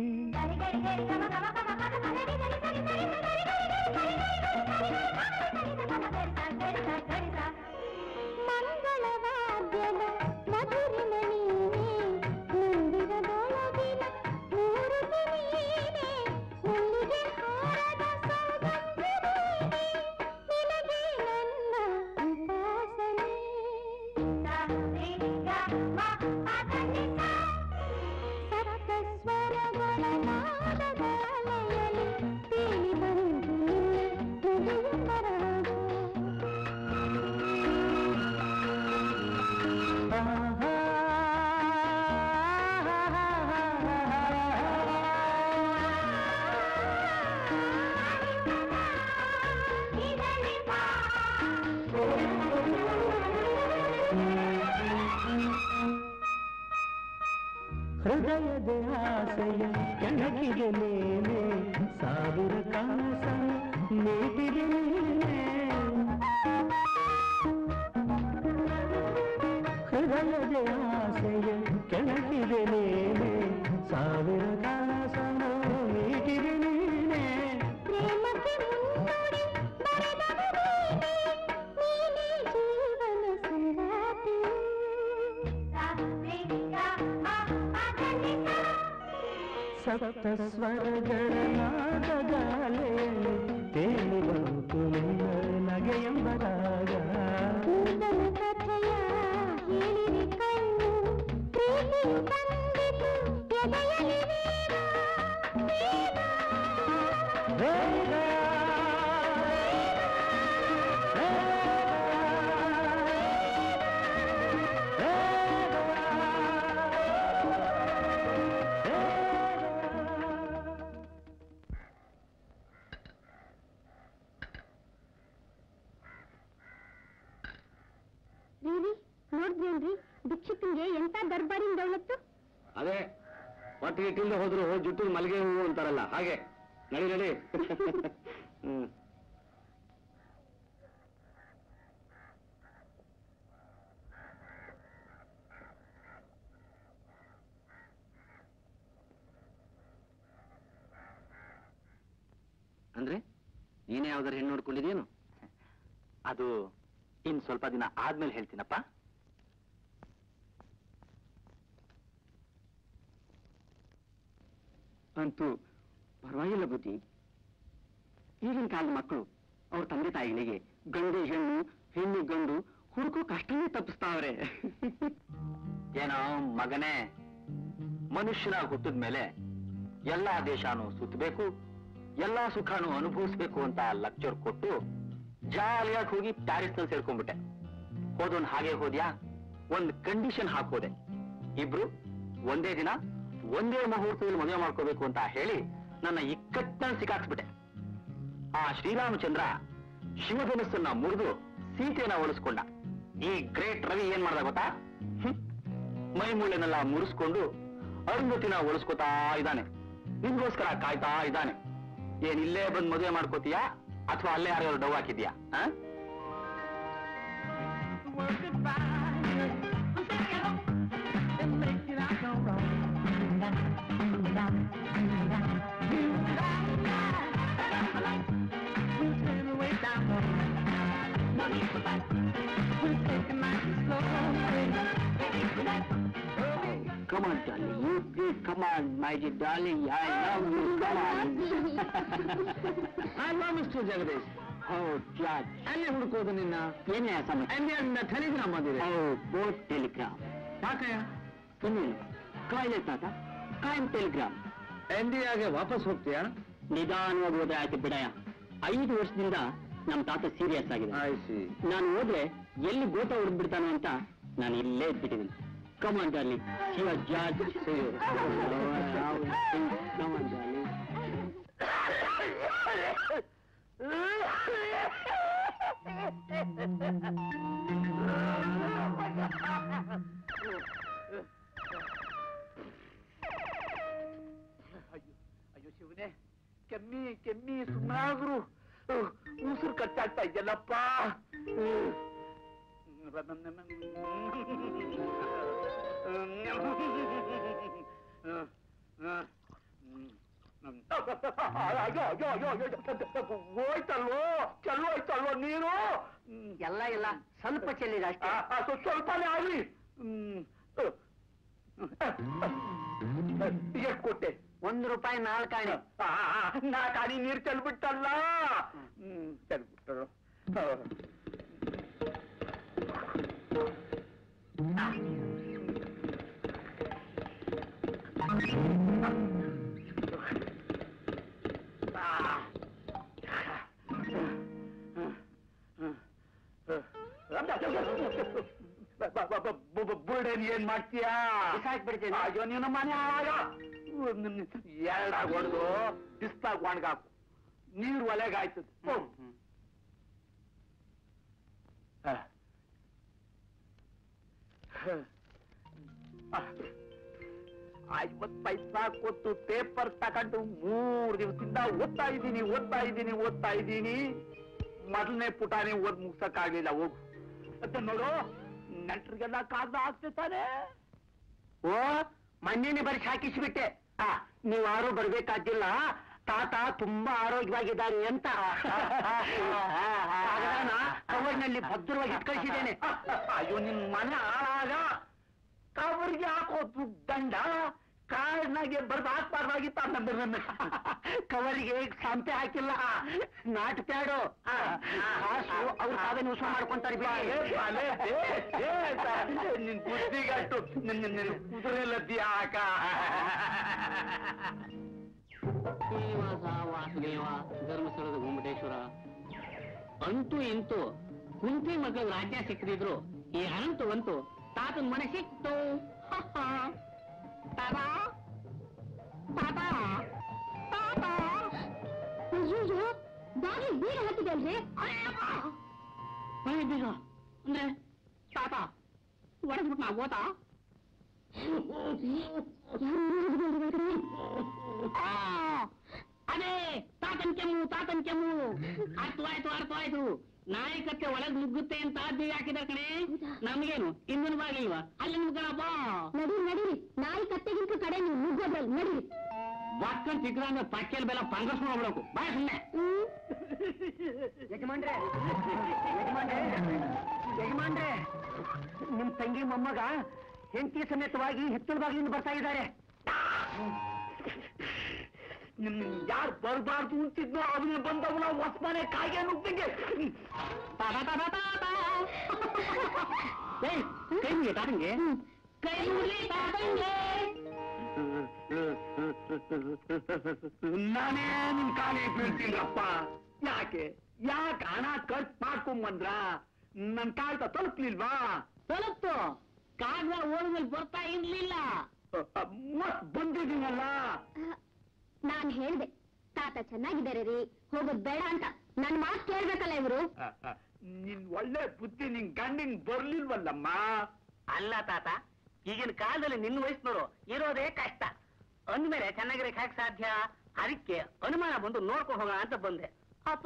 ಮಂಗಳವಾದ್ಯದ ಮಧುರಿನ ನೀನೆ ಮಂದಿರದೊಳಗಿನ ಮೂರುತಿ ನೀನೆ ಮಲ್ಲಿಗೆ ಹಾರದ ಸೌಗಂಧ ನೀನೆ ನಿನಗೆ ನನ್ನ ಉಪಾಸನೆ ಸಪ್ತ ಸ್ವರಗಳ ನಾದದ ಅಲೆಯಲಿ ತೇಲಿ ಬಂದು ನಿನ್ನ ಹೃದಯ ಹೃದಯದ ಆಸೆಯ ಕೆಣಕಿದೆ ನೇನೆ ಸಾವಿರ ಕಾಸನ ನೀಟಿದೆ ನೀನೆ ಹೃದಯದ ಆಸೆಯ ಕೆಣಕಿದೆ ನೇನೆ ಸಾವಿರ ಕಾಸನ ನೀಟಿದೆ ನೀನೆ ಪ್ರೇಮಕ್ಕೆ ಮುನ್ನುಡಿ ಬರೆದವ ನೀನೆ, ನೀನೇ ಜೀವನ ಸಂಗಾತಿ. ಸಪ್ತ ಸ್ವರಗಳ ನಾದಗಾಲೆಯಲ್ಲಿ ತೇಲಿ ಬಂತು ನಿನ್ನ ನಗೆಯೆಂಬ ರಾಗ ನೂತನ ಕಥೆಯ ಹೇಳಿರಿ ಕಣ್ಣು ಪ್ರೀತಿಯು ತಂದಿತು ಎದೆಯಲ್ಲಿ ವೀರ, ವೀರ. ವೇಗ, ರೀರಿ ನೋಡಿದ್ರೇನ್ರಿ ಭಿಕ್ಷುಕನ್ಗೆ ಎಂತ ದರ್ಬಾರಿನ ದೌಲತ್ತು ಅದೇ ಒಟ್ಟಿಗೆ ಇಟ್ಟಿಲ್ದೆ ಹೋದ್ರು ಜುಟ್ಟು ಮಲ್ಲಿಗೆ ಹೂವು ಅಂತಾರಲ್ಲ ಹಾಗೆ ನಡಿ ನಡಿ ಹ್ಮ್ ಅಂದ್ರೆ ನೀನೇ ಯಾವ್ದಾರು ಹೆಣ್ಣು ನೋಡ್ಕೊಂಡಿದೇನು ಅದು ಇನ್ ಸ್ವಲ್ಪ ದಿನ ಆದ್ಮೇಲೆ ಹೇಳ್ತೀನಪ್ಪ ಅಂತೂ ಪರವಾಗಿಲ್ಲ ಬುದ್ಧಿ ಈಗಿನ ಕಾಲದ ಮಕ್ಕಳು ಅವ್ರ ತಂದೆ ತಾಯಿಗಳಿಗೆ ಗಂಡು ಹೆಣ್ಣು ಹೆಣ್ಣು ಗಂಡು ಹುಡುಕೋ ಕಷ್ಟನೇ ತಪ್ಪಿಸ್ತಾವ್ರೆ ಏನೋ ಮಗನೇ ಮನುಷ್ಯನ ಹುಟ್ಟಿದ ಮೇಲೆ ಎಲ್ಲಾ ದೇಶನೂ ಸುತ್ತಬೇಕು ಎಲ್ಲಾ ಸುಖನೂ ಅನುಭವಿಸ್ಬೇಕು ಅಂತ ಲೆಕ್ಚರ್ ಕೊಟ್ಟು ಜಾಲಿಯಾಗಿ ಹೋಗಿ ಪ್ಯಾರಿಸ್ ನಲ್ಲಿ ಸೇರ್ಕೊಂಡ್ಬಿಟ್ಟೆ ಹೋದವನ್ ಹಾಗೆ ಹೋದ್ಯಾ ಒಂದ್ ಕಂಡೀಷನ್ ಹಾಕೋದೆ ಇಬ್ರು ಒಂದೇ ದಿನ ಒಂದೇ ಮುಹೂರ್ತದಲ್ಲಿ ಮದುವೆ ಮಾಡ್ಕೋಬೇಕು ಅಂತ ಹೇಳಿ ನನ್ನ ಇಕ್ಕಟ್ಟಲ್ಲಿ ಸಿಕ್ಕಾಕ್ಸ್ಬಿಟ್ಟೆ ಆ ಶ್ರೀರಾಮಚಂದ್ರ ಶಿವಧನಸ್ಸನ್ನ ಮುರಿದು ಸೀತೆಯನ್ನ ಒಲಿಸ್ಕೊಂಡ ಈ ಗ್ರೇಟ್ ರವಿ ಏನ್ ಮಾಡ್ದ ಗೊತ್ತಾ ಹ್ಮ್? ಮೈ ಮುಳ್ಳೆನೆಲ್ಲ ಮುರಿಸ್ಕೊಂಡು ಅರುಂಧತಿನ ಒಲಿಸ್ಕೊತಾ ಇದ್ದಾನೆ ನಿಮ್ಗೋಸ್ಕರ ಕಾಯ್ತಾ ಇದ್ದಾನೆ ಏನ್ ಇಲ್ಲೇ ಬಂದ್ ಮದುವೆ ಮಾಡ್ಕೋತೀಯಾ ಅಥವಾ ಅಲ್ಲೇ ಯಾರ್ಯಾರು ಡವ್ ಹಾಕಿದ್ಯಾ ಆ? Come on, darling. You please come on, my dear darling. I love you. Come on. I love Mr. Jagadish. Oh, Judge. ಅಲ್ಲಿ ಹುಡುಕೋದು ನಿನ್ನ ಏನೇ ಸಮಸ್ಯೆ ಅಲ್ಲಿ ಟೆಲಿಗ್ರಾಮ್ ಬಂದಿದೆ ಓ ಬೋಟ್ ಟೆಲಿಗ್ರಾಮ್ ಯಾಕಯ್ಯ ಸುಮ್ಮನೆ ಕಾಯಿಲೆ ತಾತ ಕಾಯಂ ಟೆಲಿಗ್ರಾಮ್ ಇಂಡಿಯಾಗೆ ವಾಪಸ್ ಹೋಗ್ತೀಯಾ ನಿಧಾನವಾಗಿ ಹೋದ್ರೆ ಆಯ್ತು ಬಿಡಯ್ಯ ಐದು ವರ್ಷದಿಂದ ನಮ್ಮ ತಾತ ಸೀರಿಯಸ್ ಆಗಿದೆ ನಾನು ಹೋದ್ರೆ ಎಲ್ಲಿ ಗೋತ ಹೊಡೆದ್ ಬಿಡ್ತಾನೋ ಅಂತ ನಾನು ಇಲ್ಲೇ ಇದ್ಬಿಟ್ಟಿದ್ದೀನಿ come on darling Shiva George come on darling ಅಯ್ಯೋ ಶಿವನೇ ಕೆಮ್ಮಿ ಕೆಮ್ಮಿ ಸುಮ್ಮನಾಗ್ರು ಉಸಿರು ಕಟ್ಟಾಗ್ತಾ ಇದೆಯಲ್ಲಪ್ಪ ಅಯ್ಯೋ ಅಯ್ಯೋ ಅಯ್ಯೋ ಅಯ್ಯೋ ಹೋಯ್ತಲ್ವೋ ಚೆಲ್ಲು ಹೋಯ್ತಲ್ವೋ ನೀರು ಎಲ್ಲ ಇಲ್ಲ ಸ್ವಲ್ಪ ಚೆಲ್ಲಿದ ಅಷ್ಟೇ ಆ, ಆ, ಸ್ವ- ಸ್ವಲ್ಪನೇ ಆಗ್ಲಿ ಹ್ಮ್. ಎಷ್ಟು ಕೊಟ್ಟೆ ಒಂದು ರೂಪಾಯಿ ನಾಲ್ಕಾಣೆ ಆ, ಆ, ನಾ ಕಾಣಿ ನೀರು ಚೆಲ್ಬಿಟ್ಟಲ್ಲ ಹ್ಮ್ ಚೆಲ್ಬಿಟ್ಟರು ಬುರ್ಡೇನ್ ಏನ್ ಮಾಡ್ತೀಯಾ ಬಿಸಾಕ್ಬಿಡ್ತೀನಿ. ಅಯ್ಯೋ ನಿನ್ನ ಮನೆ ಹಾಳಾಗ ಎರಡಾಗ ಹೊಡೆದು ಬಿಸ್ಲಾಗ ಒಣಗಾಕು ನೀರು ಒಲೆಗಾಯ್ತದೆ ಹೋಗು. ಹ. ಹ. ಐವತ್ ಪೈಸಾ ಕೊಟ್ಟು ಪೇಪರ್ ತಗೊಂಡು ಮೂರ್ ದಿವಸದಿಂದ ಓದ್ತಾ ಇದ್ದೀನಿ ಓದ್ತಾ ಇದ್ದೀನಿ ಓದ್ತಾ ಇದ್ದೀನಿ ಮೊದಲನೇ ಪುಟಾನೆ ಓದ್ ಮುಗ್ಸಕ್ಕಾಗ್ಲಿಲ್ಲ ಹೋಗು ಮತ್ತೆ ನೋಡು ನೆಂಟ್ರಿಗೆಲ್ಲ ಕಾಗ್ದ ಹಾಕ್ತಿರ್ತಾನೆ ಓ ಮೊನ್ನೆನೆ ಬರೀ ಹಾಕಿಸ್ಬಿಟ್ಟೆ ಆ ನೀವು ಯಾರು ಬರ್ಬೇಕಾಗಿಲ್ಲ ತಾತ ತುಂಬಾ ಆರೋಗ್ಯವಾಗಿದ್ದಾರೆ ಅಂತ ಕಾಗದಾನ ಕವರ್ನಲ್ಲಿ ಭದ್ರವಾಗಿ ಇಟ್ಕಳಿಸಿದ್ದೇನೆ ಅಯ್ಯೋ ನಿನ್ ಮನೆ ಹಾಳಾಗ ಕವರ್ಗೆ ಹಾಕೋದು ದಂಡ ಕಾರ್ಡ್ನಾಗೆ ಬರ್ದು ಹಾಕ್ಬಾರ್ದಾಗಿತ್ತ ನನ್ನ ಕವರಿಗೆ ಸಂತೆ ಹಾಕಿಲ್ಲ ನಾಟ್ ಪ್ಯಾಡು ಕಾಸು ಅವ್ರು ತಾವೇ ಯೂಸ್ ಮಾಡ್ಕೊಂತಾರೆ ಬಿಡಿ. ನಿನ್ ಬುದ್ಧಿಗಟ್ಟು ನಿನ್ನ ನಿನ್ನ ಕುದುರೆಲದ್ದಿ ಹಾಕ ಶ್ರೀನಿವಾಸ ವಾಸುದೇವ ಧರ್ಮಸ್ಥಳದ ಗೊಮ್ಮಟೇಶ್ವರ ಅಂತೂ ಇಂತೂ ಕುಂತಿ ಮಕ್ಕಳ ರಾಜ್ಯ ಸಿಕ್ಕದಿದ್ರು ಈ ಅನಂತು ಅಂತೂ ತಾತನ ಮನೆ ಸಿಕ್ತು ತಾತ ತಾತ ತಾತ ಅಯ್ಯೋ ಬಾಗಿ ಬೀಗ ಹಾಕಿದೆ ಅಲ್ರಿ ಮನೆ ಬೀಗ ಅಂದ್ರೆ ತಾತ ಒಡೆದ್ಬಿಟ್ಟು ನಾ ಗೋತಾ ಆ, ಅದೇ ತಾತನ್ ಕೆಮ್ಮು ತಾತನ್ ಕೆಮ್ಮು ಆಯ್ತು ಆಯ್ತು ಅರ್ಥ ಆಯ್ತು ನಾಯಿ ಕತ್ತೆ ಒಳಗ್ ನುಗ್ಗುತ್ತೆ ಅಂತ ಬೀಗ ಹಾಕಿದ ಕಣೆ ನಮ್ಗೇನು ಇಂದಿನ ಬಾಗಿಲ್ವಾ ಅಲ್ಲಿ ನುಗ್ಗಣ ಬಾ ನಡೀರಿ ನಡೀರಿ ನಾಯಿ ಕತ್ತೆಗಿಂತ ಕಡೆ ನೀವು ನುಗ್ಗೋದ್ರಲ್ಲಿ ನಡೀರಿ ಬಕ್ಕನ್ ಚಿಕ್ಕರಂಗ ಪಕ್ಕೆಲ್ ಬೆಲ್ಲ ಪಂಗಸ್ ಮಾಡ್ಬಿಡಕು ಬಾಯ್ ಸುಮ್ಮನೆ ಯಜಮಾನ್ರೆ ಯಜಮಾನ್ರೆ ಯಜಮಾನ್ರೆ ನಿಮ್ ತಂಗಿ ಮೊಮ್ಮಗ ಹೆಂಡತಿ ಸಮೇತವಾಗಿ ಹಿತ್ತಲ ಬಾಗಿಲಿಂದ ಬರ್ತಾ ಇದ್ದಾರೆ ನಿಮ್ ಯಾರು ಬರಬಾರ್ದು ಅಂತಿದ್ನೋ ಅವನೇ ಬಂದವನ ಹೊಸ್ಮನೆ ಕಾಗೆ ನುಗ್ದಂಗೆ ತಾತ ತಾತ ತಾತ ಏಯ್, ಕೈ ಮುಗಿ ತಾತಂಗೆ ಕೈ ಮುಗಿ ತಾತಂಗೆ ನಾನೇ ನಿನ್ ಕಾಲಿಗೆ ಬೀಳ್ತೀನಪ್ಪ ಯಾಕೆ ಯಾಕೆ ಹಣ ಖರ್ಚು ಮಾಡ್ಕೊಂಬಂದ್ರ ನನ್ ಕಾಯ್ತ ತಲುಪ್ಲಿಲ್ವಾ ತಲುಪ್ತು ಕಾಗದ ಓದ್ಮೇಲೆ ಬರ್ತಾ ಇರ್ಲಿಲ್ಲ ಮತ್ ಬಂದಿದ್ದೀನಲ್ಲ ನಾನ್ ಹೇಳ್ದೆ ತಾತ ಚೆನ್ನಾಗಿದ್ದಾರೆ ರೀ ಹೋಗೋದ್ ಬೇಡ ಅಂತ ನನ್ ಮಾತ್ ಕೇಳ್ಬೇಕಲ್ಲ ಇವ್ರು ನಿನ್ ಒಳ್ಳೆ ಬುದ್ಧಿ ನಿನ್ ಗಂಡಿನ್ ಬರ್ಲಿಲ್ವಲ್ಲಮ್ಮ ಅಲ್ಲ ತಾತ ಈಗಿನ ಕಾಲದಲ್ಲಿ ನಿನ್ನ ವಯಸ್ಸಿನವರು ಇರೋದೇ ಕಷ್ಟ ಅಂದ್ಮೇಲೆ ಚೆನ್ನಾಗಿರಕ್ ಹೇಗೆ ಸಾಧ್ಯ ಅದಕ್ಕೆ ಅನುಮಾನ ಬಂದು ನೋಡ್ಕೊಂಡು ಹೋಗೋಣ ಅಂತ ಬಂದೆ ಅಪ್ಪ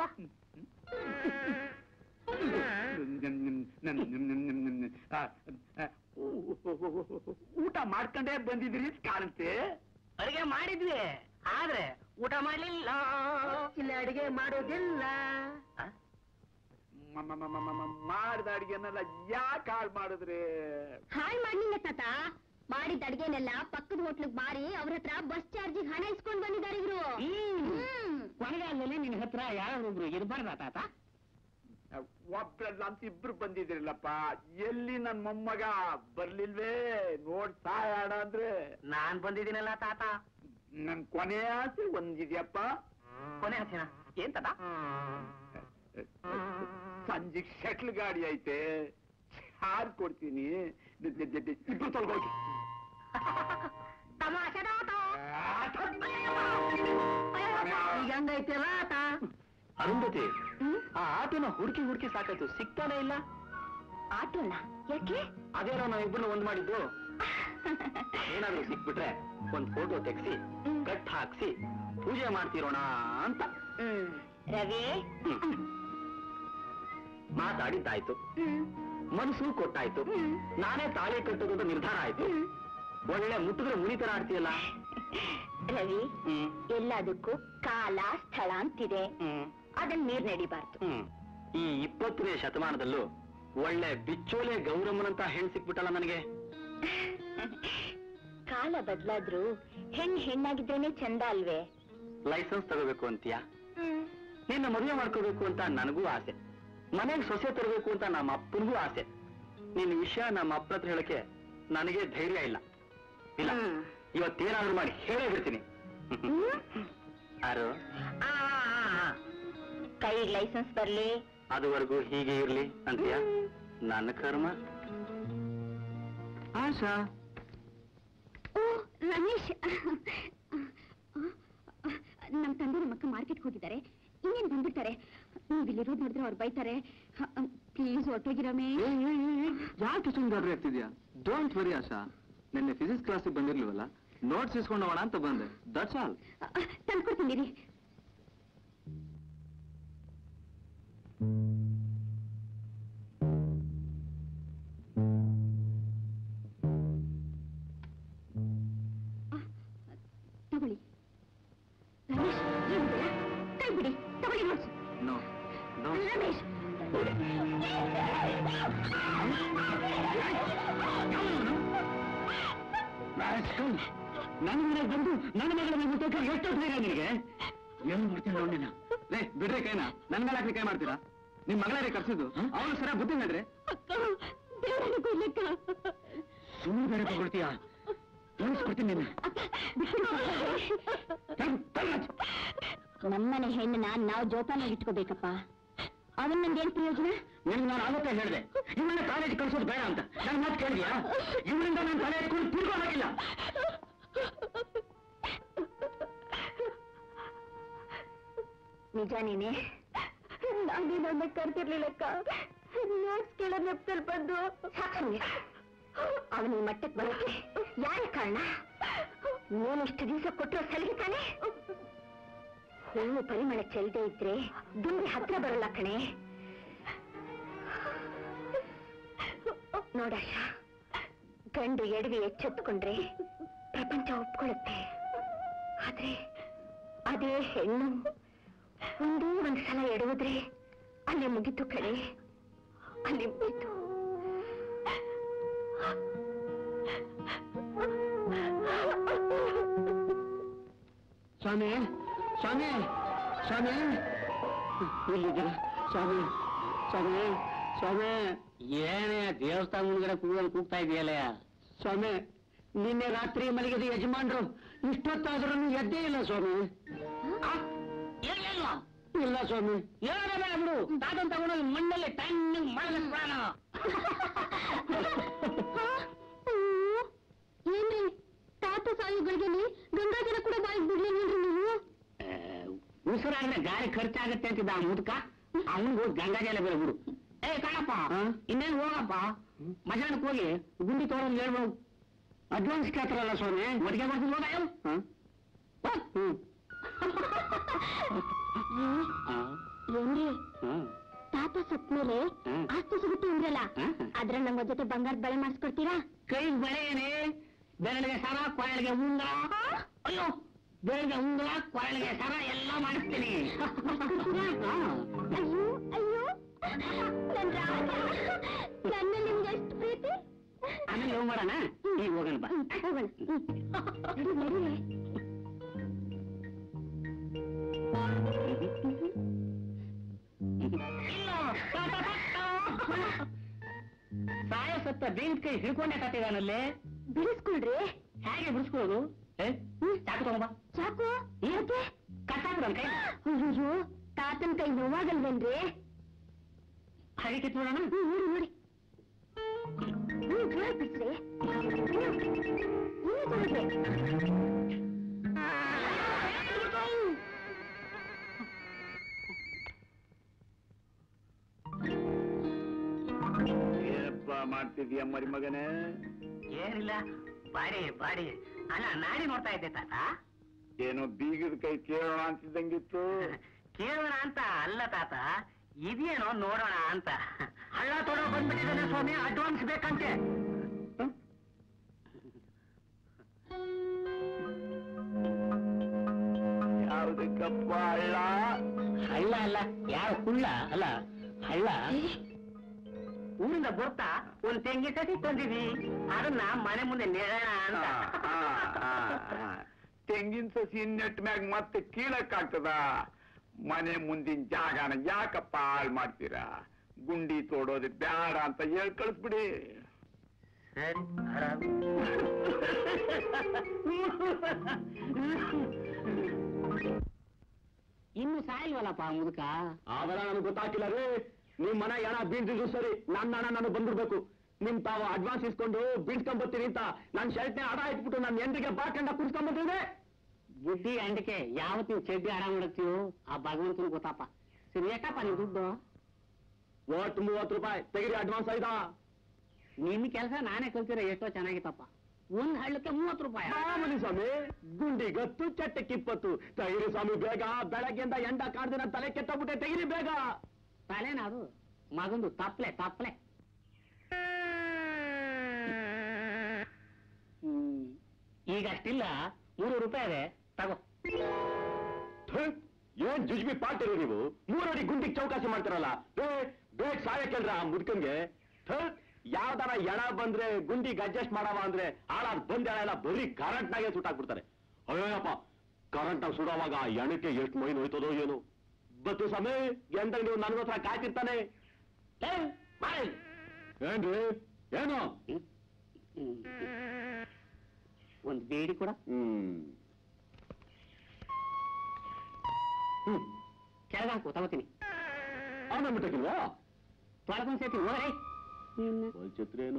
ಊಟ ಮಾಡ್ಕೊಂಡೇ ಬಂದಿದ್ರಿ ಕಾಣುತ್ತೆ ಅಡಿಗೆ ಮಾಡಿದ್ವಿ ಆದ್ರೆ ಊಟ ಮಾಡ್ಲಿಲ್ಲ ಇಲ್ಲಿ ಅಡಿಗೆ ಮಾಡೋದಿಲ್ಲ ಮಾಡಿದ ಅಡಿಗೆನೆಲ್ಲ ಯಾಕೆ ಹಾಳು ಮಾಡಿದ್ರಿ ಹಾಳ್ ಮಾಡ್ಲಿಲ್ಲ ತಾತ ಮಾಡಿದ ಅಡ್ಗೆನೆಲ್ಲ ಪಕ್ಕದ ಹೋಟ್ಲಿಗ್ ಮಾರಿ ಅವ್ರ ಹತ್ರ ಬಸ್ ಚಾರ್ಜಿಗೆ ಹಣ ಇಸ್ಕೊಂಡ್ ಬಂದಿದ್ದಾರೆ ಇವ್ರು ಹ್ಮ್. ಕೊನೆಗಾಲದಲ್ಲಿ ನಿನ್ನ ಹತ್ರ ಯಾರೊಬ್ರು ಇರಬಾರ್ದ ತಾತ ಒಬ್ರಲ್ಲ ಅಂತ ಇಬ್ರು ಬಂದಿದ್ರಿಲ್ಲಪ್ಪ ಎಲ್ಲಿ ನನ್ ಮೊಮ್ಮಗ ಬರ್ಲಿಲ್ವೇ ನೋಡ್ ಸಾಯಾಡ ಅಂದ್ರೆ ನಾನ್ ಬಂದಿದ್ದೀನಲ್ಲ ತಾತ ನನ್ ಕೊನೆ ಆಸೆ ಒಂದಿದ್ಯಪ್ಪ ಕೊನೆ ಹಸಿನ ಏನ್ ತಾತ ಸಂಜೆಗ್ ಶಟ್ಲ್ ಗಾಡಿ ಐತೆ ಹಾರ್ ಕೊಡ್ತೀನಿ ದ್- ದ್- ದ್- ದ್- ಇಬ್ರು ತೊಳ್ಗೋಗಿ ತಮಾಷೆ ತಾತ ಈಗ ಹಂಗೈತೆಲ್ಲ ಆತ ಅರುಂಧತಿ ಆ ಆಟೋನ ಹುಡುಕಿ ಹುಡುಕಿ ಸಾಕಾಯ್ತು ಸಿಗ್ತಾನೆ ಇಲ್ಲ ಆಟೋಣ ಯಾಕೆ ಅದೇನೋ ನಾವು ಇಬ್ಬರು ಒಂದ್ ಮಾಡಿದ್ದು ಏನಾದ್ರೂ ಸಿಕ್ಬಿಟ್ರೆ ಒಂದ್ ಫೋಟೋ ತೆಗ್ಸಿ ಕಟ್ ಹಾಕ್ಸಿ ಪೂಜೆ ಮಾಡ್ತಿರೋಣ ಅಂತ ಹ್ಮ್ ರವಿ ಹ್ಮ್. ಮಾತಾಡಿದ್ದಾಯ್ತು ಮನಸ್ಸು ಕೊಟ್ಟಾಯ್ತು ನಾನೇ ತಾಳಿ ಕಟ್ಟೋದು ನಿರ್ಧಾರ ಆಯ್ತು ಒಳ್ಳೆ ಮುಟ್ಟಿದ್ರೆ ಮುನಿತರ ಆಡ್ತೀಯಲ್ಲ ರವಿ ಹ್ಮ್ ಎಲ್ಲದಕ್ಕೂ ಕಾಲ ಸ್ಥಳ ಅಂತಿದೆ ಹ್ಮ್ ಅದನ್ನ ನೀರ್ ನಡಿಬಾರ್ದು ಹ್ಮ್ ಈ ಇಪ್ಪತ್ತನೇ ಶತಮಾನದಲ್ಲೂ ಒಳ್ಳೆ ಬಿಚ್ಚೋಲೆ ಗೌರಮ್ಮನಂತ ಹೆಣ್ ಸಿಕ್ಬಿಟ್ಟಲ್ಲ ನನಗೆ ಕಾಲ ಬದಲಾದ್ರೂ ಹೆಣ್ ಹೆಣ್ಣಾಗಿದ್ರೇನೆ ಚಂದ ಅಲ್ವೇ ಲೈಸೆನ್ಸ್ ತಗೋಬೇಕು ಅಂತೀಯ ನಿನ್ನ ಮದುವೆ ಮಾಡ್ಕೋಬೇಕು ಅಂತ ನನಗೂ ಆಸೆ ಮನೆಗೆ ಸೊಸೆ ತರಬೇಕು ಅಂತ ನಮ್ಮ ಅಪ್ಪನಿಗೂ ಆಸೆ ನಿನ್ನ ವಿಷಯ ನಮ್ಮ ಅಪ್ಪನ ಹತ್ರ ಹೇಳಕ್ಕೆ ನನಗೆ ಧೈರ್ಯ ಇಲ್ಲ ಇಲ್ಲ ಹ್ಮ್. ಇವತ್ತೇನಾದ್ರೂ ಮಾಡಿ ಹೇಳೇ ಬಿಡ್ತೀನಿ ಯಾರು ಆ, ಆ, ಆ. ಕೈಗ್ ಲೈಸೆನ್ಸ್ ಬರ್ಲಿ ಅದುವರೆಗೂ ಹೀಗೆ ಇರ್ಲಿ ಅಂತೀಯ ನನ್ನ ಕರ್ಮ ಆಶಾ ಓ ರಮೇಶ್ ನಮ್ ತಂದೆ ನಮ್ಮ ಅಕ್ಕ ಮಾರ್ಕೆಟ್ ಹೋಗಿದ್ದಾರೆ ಇನ್ನೇನ್ ಬಂದ್ಬಿಡ್ತಾರೆ ನೀವ್ ಇಲ್ಲಿರೋದ್ ನೋಡಿದ್ರೆ ಅವ್ರು ಬೈತಾರೆ ಪ್ಲೀಸ್ ಹೊಟ್ಟೋಗಿರಮೇ ಯಾಕೆ ಇಷ್ಟೊಂದು ಗಾಬರಿ ಆಗ್ತಿದ್ಯಾ ಡೋಂಟ್ ವರಿ ಆಶಾ ನಿನ್ನೆ ಫಿಸಿಕ್ಸ್ ಕ್ಲಾಸಿಗೆ ಬಂದಿರ್ಲಿವಲ್ಲ ನೋಟ್ಸ್ ಇಸ್ಕೊಂಡು ಹೋಗೋಣ ಅಂತ ಬಂದೆ ದಟ್ಸ್ ಆಲ್ ತಂದ್ಕೊಡ್ತೀನಿ ರೀ ಆ, ತಗೊಳ್ಳಿ ರಮೇಶ್ ಏನಿದೆ? ಕೈ ಬಿಡಿ ತಗೊಳ್ಳಿ ನೋಟ್ಸ್ ನೋ ನೋ ರಮೇಶ್ ನನ್ನ ಮನೆಗೆ ಬಂದು ನನ್ನ ಮಗಳ ಮೇಲೆ ಮುಟ್ಟೋಕೆ ಎಷ್ಟೊತ್ತು ಬೇಗ ನಿನಗೆ ಏನು ಮಾಡ್ತೀನಿ ನೋಡಿ ಲೇ ಬಿಡ್ರಿ ಕೈನ ನನ್ನ ಮೇಲೆ ಹಾಕಿ ಕೈ ಮಾಡ್ತೀರಾ ನಿಮ್ ಮಗಳೇ ಕರ್ಸಿದ್ದು ಅವಳು ಸರಿಯಾಗಿ ಬುದ್ಧಿ ಹೇಳ್ರಿ ಅಕ್ಕ ದೇವರನ್ನ ಕೊಡ್ಲಿಕ್ಕ ಸುಮ್ಮನೆ ಬೇರೆ ತಗೊಳ್ತೀಯಾ ತೋರಿಸ್ಕೊಡ್ತೀನಿ ನಿನ್ನ ನಮ್ಮನೆ ಹೆಣ್ಣನ್ನ ನಾವು ಜೋಪಾನಾಗಿ ಇಟ್ಕೋಬೇಕಪ್ಪ ಅವನ್ ನಂದೇನ್ ಪ್ರಯೋಜನ ನಿಮ್ಗೆ ನಾನು ಆವತ್ತೇ ಹೇಳಿದೆ ಇವಳನ್ನ ಕಾಲೇಜ್ ಕಳ್ಸೋದು ಬೇಡ ಅಂತ ನನ್ನ ಮಾತು ಕೇಳಿದ್ಯಾ ಇವಳಿಂದ ನಾನು ತಲೆ ಎತ್ಕೊಂಡು ತಿರ್ಗೋ ಹಾಕಿಲ್ಲ ನಿಜ ನೀನೆ ನಾನೇ ನನ್ನ ಕರ್ತಿರ್ಲಿಲ್ಲಕ್ಕ ನೋಟ್ಸ್ ಕೇಳೋ ನೆಪ್ಸಲ್ ಬಂದು ಅವನ ಮಟ್ಟಕ್ಕೆ ಬರೋಕೆ ಯಾರೇ ಕಾರಣ ನೀನು ಇಷ್ಟು ದಿವಸ ಕೊಟ್ಟಿರೋ ಸಲಿಗೆ ತಾನೆ ಹೂವು ಪರಿಮಳ ಚೆಲ್ಲದೆ ಇದ್ರೆ ದುಂಬಿ ಹತ್ರ ಬರಲ್ಲ ಕಣೆ ನೋಡಾಶ ಗಂಡು ಎಡವಿ ಎಚ್ಚೆತ್ತುಕೊಂಡ್ರೆ ಪ್ರಪಂಚ ಒಪ್ಕೊಳ್ಳುತ್ತೆ ಆದ್ರೆ ಅದೇ ಹೆಣ್ಣು ಒಂದೇ ಒಂದು ಸಲ ಎಡುವುದ್ರೆ ಅಲ್ಲಿ ಮುಗಿತು ಕಡೆ ಅಲ್ಲಿ ಮುಗಿತು ಸ್ವಾಮಿ ಸ್ವಾಮಿ ಸ್ವಾಮಿ ಇಲ್ಲಿದ್ದೀರ ಸ್ವಾಮಿ ಸ್ವಾಮಿ ಸ್ವಾಮಿ ಏನೇ ದೇವಸ್ಥಾನ ಮುಂದ್ಗಡೆ ಕೂತ್ಕೊಂಡು ಕೂಗ್ತಾ ಇದೆಯಲ್ಲ ಸ್ವಾಮಿ ನಿನ್ನೆ ರಾತ್ರಿ ಮಲಗಿದ ಯಜಮಾನ್ರು ಇಷ್ಟೊತ್ತಾದ್ರೂ ಎದ್ದೇ ಇಲ್ಲ ಸ್ವಾಮಿ ಏನಿಲ್ಲ ಇಲ್ಲ ಸ್ವಾಮಿ ಏನೇ ಬಿಡು ತಾತನ್ ತಗೊಂಡೋಗಿ ಮಣ್ಣಲ್ಲಿ ತಣ್ಣಗೆ ಮಲಗಿಸ್ಬಿಡೋಣ ಏನ್ರಿ ತಾತ ಸಾಯುಗಳಿಗೆ ಗಂಗಾಜಲ ಕೂಡ ಬಾಯಿಗೆ ಬಿಡ್ಲಿಲ್ರಿ ನೀವು ಉಸಿರಾಗಿನ ಗಾಳಿ ಖರ್ಚಾಗತ್ತೆ ಅಂತಿದ್ದ ಆ ಮುದುಕ ಅವನಿಗೆ ಹೋಗಿ ಗಂಗಾಜಲ ಬೇರೆ ಬಿಡು ಏ ಕಣಪ್ಪ ಹಾ? ಇನ್ನೇನು ಹೋಗಪ್ಪ ಮಧ್ಯಾಹ್ನಕ್ಕೆ ಹೋಗಿ ಗುಂಡಿ ತೋಡೋದು ಹೇಳ್ಬೋದು ಅಡ್ವಾನ್ಸ್ ಕೇಳ್ತಾರಲ್ಲ ಸ್ವಾಮಿ ಒಟ್ಟಿಗೆ ಬರ್ತೀನಿ ಹೋಗ ಹೇಳು. ಹ? ಹ್ಮ್ ಏನ್ರಿ ಹ್ಮ್ ತಾತ ಸತ್ಮೇಲೆ ಹ್ಮ್. ಆಸ್ತಿ ಸಿಗುತ್ತೆ ಅಂದ್ರಲ್ಲ ಹ್ಮ್. ಆದ್ರೆ ನಮ್ಮ ಜೊತೆ ಬಂಗಾರದ ಬಳೆ ಮಾಡಿಸ್ಕೊಡ್ತೀರಾ ಕೈಗೆ ಬಳೆ ಏನೇ ಬೆರಳಿಗೆ ಸರ ಕೊರಳಿಗೆ ಉಂಗುರ ಅಯ್ಯೋ ಬೆರಳಿಗೆ ಉಂಗುರ ಕೊರಳಿಗೆ ಸರ ಎಲ್ಲ ಮಾಡಿಸ್ತೀನಿ ಅಯ್ಯೋ ಅಯ್ಯೋ ನನ್ ರಾಜ ನನ್ನ ನಿಮ್ಗೆ ಎಷ್ಟು ಪ್ರೀತಿ ಆಮೇಲೆ ಹೋಗ್ ಮಾಡೋಣ ಈಗ ಹೋಗೋಣ ಬಾ ಹ್ಮ್, ಹೋಗೋಣ ಹ್ಮ್. ನಡಿ, ನಡಿ. ಇಲ್ಲ ಸಾಯ ಸತ್ತ ಬೇಂದ್ ಕೈ ಹಿಡ್ಕೊಂಡೆ ಕಟ್ಟಿದಾನಲ್ಲಿ ಬಿಡಿಸ್ಕೊಳ್ರಿ ಹೇಗೆ ಬಿಡಿಸ್ಕೊಳ್ಳೋದು ಏ ಚಾಕು ತಗೊಂಬ ಚಾಕು ಯಾಕೆ ಕಟ್ಟಾಕ್ಬಿಡ ಕೈ ಅಯ್ಯೋ ತಾತನ್ ಕೈ ನೋವಾಗಲ್ವೇನ್ರಿ ಹಾಗೆ ಕಿತ್ಬಿಡೋಣ ಹ್ಮ್, ನೋಡಿ ನೋಡಿ ಹ್ಮ್ ಜೋರ ಬಿಡ್ಸ್ರಿ ಇನ್ನೂ ಜೋರಿಗೆ. ಏನಪ್ಪ ಮಾಡ್ತಿದ್ಯಾ ಮರಿಮಗನೇ ಏನಿಲ್ಲ ಬಾಡಿ ಬಾಡಿ ಅಲ್ಲ ನಾಡಿ ನೋಡ್ತಾ ಇದ್ದೆ ತಾತ ಏನೋ ಬೀಗದ ಕೈ ಕೇಳೋಣ ಅಂತಿದ್ದಂಗಿತ್ತು ಕೇಳೋಣ ಅಂತ ಅಲ್ಲ ತಾತ ಇದೇನೋ ನೋಡೋಣ ಅಂತ ಹಳ್ಳ ತೊಡೋ ಬಂದ್ಬಿಟ್ಟಿದ್ದಾನೆ ಸ್ವಾಮಿ ಅಡ್ವಾನ್ಸ್ ಬೇಕಂತೆ ಎಲ್ಲಪ್ಪ ಹಳ್ಳ ಹಳ್ಳ ಅಲ್ಲ ಯಾವ ಹುಳ್ಳ ಅಲ್ಲ ಹಳ್ಳ ಊರಿಂದ ಬರ್ತಾ ಒಂದ್ ತೆಂಗಿನ ಸಸಿ ತಂದಿವಿ ಅದನ್ನ ಮನೆ ಮುಂದೆ ನೆಡೋಣ ಅಂತ ತೆಂಗಿನ ಸಸಿ ನೆಟ್ ಮ್ಯಾಗ ಮತ್ತೆ ಕೀಳಕ್ ಆಗ್ತದ ಮನೆ ಮುಂದಿನ ಜಾಗನ ಯಾಕಪ್ಪ ಹಾಳ್ ಮಾಡ್ತೀರಾ ಗುಂಡಿ ತೋಡೋದು ಬ್ಯಾಡ ಅಂತ ಹೇಳ್ ಕಳಿಸ್ಬಿಡಿ ಸರಿ ಆರಾಮ್. ಇನ್ನು ಸಾಯಿಲ್ವಲ್ಲಪ್ಪ ಆ ಮುದುಕ ಅವೆಲ್ಲ ನನಗೆ ಗೊತ್ತಾಗಿಲ್ಲ ರೀ ನಿಮ್ ಮನೆ ಹಣ ಬೀಳ್ದಿದ್ರು ಸರಿ ನನ್ನ ಹಣ ನಾನು ಬಂದ್ಬಿಡ್ಬೇಕು ನಿಮ್ ತಾವು ಅಡ್ವಾನ್ಸ್ ಇಸ್ಕೊಂಡು ಬೀಳ್ಸ್ಕೊಂಬತ್ತೀರಿ ಅಂತ ನನ್ ಶರ್ಟ್ನೆ ಅಡ ಇಟ್ಬಿಟ್ಟು ನನ್ನ ಎಂದಿಗೆ ಬಾಕಂಡ ಕುಡ್ಸ್ಕೊಂಬತ್ತಿದೆ ಬುದ್ಧಿ ಅಂಡಿಕೆ ಯಾವತ್ತಿನ ಚಡ್ಡಿ ಆರಾಮ ಮಾಡತ್ತೀವೋ ಆ ಭಗವಂತನ ಗೊತ್ತಪ್ಪ ಸರಿ ಎಷ್ಟಪ್ಪ ನಿನ್ ದುಡ್ಡು ಒಟ್ಟು ಮೂವತ್ತು ರೂಪಾಯಿ ತೆಗಿರಿ ಅಡ್ವಾನ್ಸ್ ಆಯ್ತಾ ನಿಮ್ ಕೆಲಸ ನಾನೇ ಕಲ್ತಿರೋ ಎಷ್ಟೋ ಚೆನ್ನಾಗಿತ್ತಪ್ಪ ಒಂದ್ ಹಳ್ಳಕ್ಕೆ ಮೂವತ್ತು ರೂಪಾಯಿ ಮಾಮೂಲಿ ಸ್ವಾಮಿ ಗುಂಡಿ ಗತ್ತು ಚಟ್ಟಕ್ಕೆ ಇಪ್ಪತ್ತು ತೆಗಿರಿ ಸ್ವಾಮಿ ಬೇಗ ಬೆಳಗ್ಗೆಯಿಂದ ಎಂಡ ಕಾಡ್ದಿನ ತಲೆ ಕೆಟ್ಟಬಿಟ್ಟೆ ತೆಗಿರಿ ಬೇಗ ತಲೆನ ಅದು ಮಗಂದು ತಪ್ಲೆ ತಪ್ಲೆ ಹ್ಮ್. ಈಗ ಅಷ್ಟಿಲ್ಲ ಮೂರು ರೂಪಾಯಿ ಇದೆ ತಗೋ ಥು, ಏನ್ ಜುಜ್ಬಿ ಪಾಟಿರು ನೀವು ಮೂರಡಿ ಗುಂಡಿಗೆ ಚೌಕಾಸಿ ಮಾಡ್ತಾರಲ್ಲ ಬೇ ಬೇಗ ಸಾಯ ಕೇಳ್ರ ಆ ಮುದ್ಕಂಗೆ ಥು, ಯಾವ್ದಾರ ಎಣ ಬಂದ್ರೆ ಗುಂಡಿಗೆ ಅಡ್ಜಸ್ಟ್ ಮಾಡವ ಅಂದ್ರೆ ಆಳಾದ್ ಬಂದ್ ಎಣ ಎಲ್ಲ ಬರೀ ಕರೆಂಟ್ ನಾಗೆ ಸುಟ್ಟಾಕ್ಬಿಡ್ತಾರೆ ಅಯ್ಯಪ್ಪ ಕರೆಂಟ್ ನಾಗ ಸುಡೋವಾಗ ಆ ಎಣಕ್ಕೆ ಎಷ್ಟು ಮೈನ್ ಹೋಯ್ತದೋ ಏನು ಬತ್ತು ಸಮಯ ಎಂದ ನೀವು ನನಗೋಸ್ಕರ ಕಾಯ್ತಿರ್ತಾನೆ ಏ, ಬಾರೆ ಇಲ್ಲಿ. ಏನ್ರಿ ಏನು ಹ್ಮ್. ಒಂದ್ ಬೇಡಿ ಕೂಡ ಹ್ಮ್ ಹ್ಮ್ ಕೆಳಗೆ ಹಾಕು ತಗೋತೀನಿ ಆಮೇಲೆ ಬಿಟ್ಟಕ್ಕಿಲ್ವಾ ತೊಳಕೊಂಡ್ ಸೇತಿ ಹೋಗ್ರಿ ಛತ್ರಿ ಏನು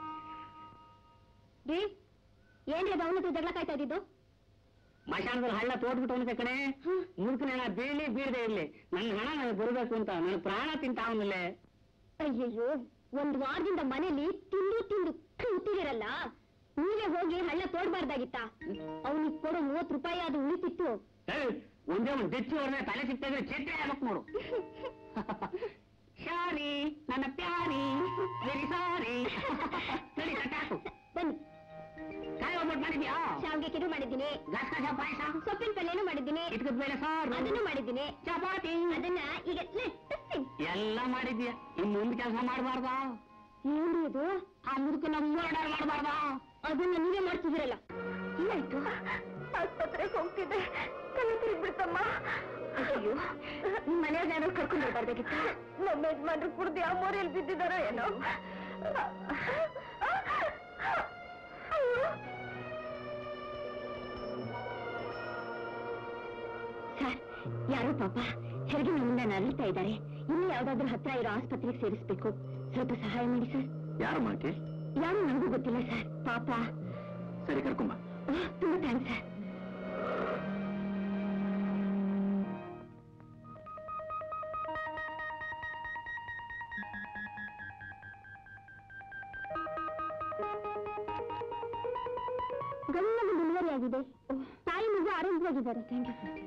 ರೀ ಏನ್ರಿ ಅದು ಅವನ ಜಗಳ ಕಾಯ್ತಾ ಇದ್ದಿದ್ದು ಮಶಾನದಲ್ಲಿ ಹಳ್ಳ ತೋಟ್ಬಿಟ್ಟು ಅವನಿಗೆ ಕಣೆ ಮುದುಕನ ಹಣ ಬೀಳಿ ಬೀಳದೆ ಇರ್ಲಿ ನನ್ನ ಹಣ ನನಗೆ ಬರಬೇಕು ಅಂತ ನನ್ನ ಪ್ರಾಣ ತಿಂತ ಅವನಲ್ಲೇ ಅಯ್ಯಯ್ಯೋ ಒಂದ್ ವಾರದಿಂದ ಮನೇಲಿ ತಿಂದು ತಿಂದು ಕೂತಿದಿರಲ್ಲ ನೀವೇ ಹೋಗಿ ಹಳ್ಳ ತೋಡ್ಬಾರ್ದಾಗಿತ್ತ ಅವನಿಗೆ ಕೊಡೋ ಮೂವತ್ ರೂಪಾಯಿ ಅದು ಉಳಿತಿತ್ತು ಒಂದೇ ಒಂದ್ ಬೆಚ್ಚಿ ಅವ್ರನ್ನ ತಲೆ ಸಿಗ್ತಾ ಇದ್ರೆ ಛತ್ರಿ ಆಗ್ಬೇಕು ನೋಡು ಶಾರಿ ನನ್ನ ಪ್ಯಾರಿ ವೆರಿ ಸಾರಿ ಸರಿ ಕಟ್ಟಾಕು ಬನ್ನಿ ಕಾಯಿ ಒಬ್ಬಟ್ಟು ಮಾಡಿದ್ಯಾ ಶಾವ್ಗೆ ಕಿರು ಮಾಡಿದ್ದೀನಿ ಗಸಗಸ ಪಾಯಸ ಸೊಪ್ಪಿನ ಪಲ್ಯನೂ ಮಾಡಿದ್ದೀನಿ ಇಟ್ಕದ ಬೇಳೆ ಸಾರು ಅದನ್ನು ಮಾಡಿದ್ದೀನಿ ಚಪಾತಿ ಅದನ್ನ ಈಗ ಲಟ್ಟಿಸ್ತೀನಿ ಎಲ್ಲ ಮಾಡಿದ್ಯಾ ಇನ್ ಮುಂದೆ ಕೆಲಸ ಮಾಡಬಾರ್ದಾ ಏನ್ರಿ ಇದು ಆ ಮುದುಕನ ಮೂರಡಾರ್ ಮಾಡಬಾರ್ದಾ ಅದನ್ನ ನೀವೇ ಮಾಡ್ತಿದ್ದೀರಲ್ಲ ಏನಾಯ್ತು ಆಸ್ಪತ್ರೆಗೆ ಹೋಗ್ತಿದ್ದೆ ತಲೆ ತಿರುಗ್ಬಿಡ್ತಮ್ಮ ಅಯ್ಯೋ ನಿಮ್ ಮನೆಯವ್ರನ್ನ ಕರ್ಕೊಂಡು ಹೋಗ್ಬಾರ್ದಾಗಿತ್ತ ನಮ್ಮ ಯಜಮಾನ್ರು ಕುಡ್ದು ಯಾವ ಮೋರಿಯಲ್ಲಿ ಬಿದ್ದಿದಾರೋ ಏನೋ ಸರ್ ಯಾರೋ ಪಾಪ ಹೆರಿಗೆ ನಮ್ಮಿಂದ ನರಳ್ತಾ ಇದ್ದಾರೆ ಇನ್ನು ಯಾವ್ದಾದ್ರೂ ಹತ್ರ ಇರೋ ಆಸ್ಪತ್ರೆಗೆ ಸೇರಿಸ್ಬೇಕು ಸ್ವಲ್ಪ ಸಹಾಯ ಮಾಡಿ ಸರ್ ಯಾರು ಮಾಕೆ ಯಾರು ನನಗೂ ಗೊತ್ತಿಲ್ಲ ಸರ್ ಪಾಪ ಸರಿ ಕರ್ಕೊಂಬ ಓಹ್, ತುಂಬಾ ಥ್ಯಾಂಕ್ಸ್ ಸರ್ ಗಂಡನಿಗೆ ಡೆಲಿವರಿ ಆಗಿದೆ ತಾಯಿ ಮಗು ಆರೋಗ್ಯವಾಗಿದ್ದಾರೆ ಥ್ಯಾಂಕ್ ಯು ಸರ್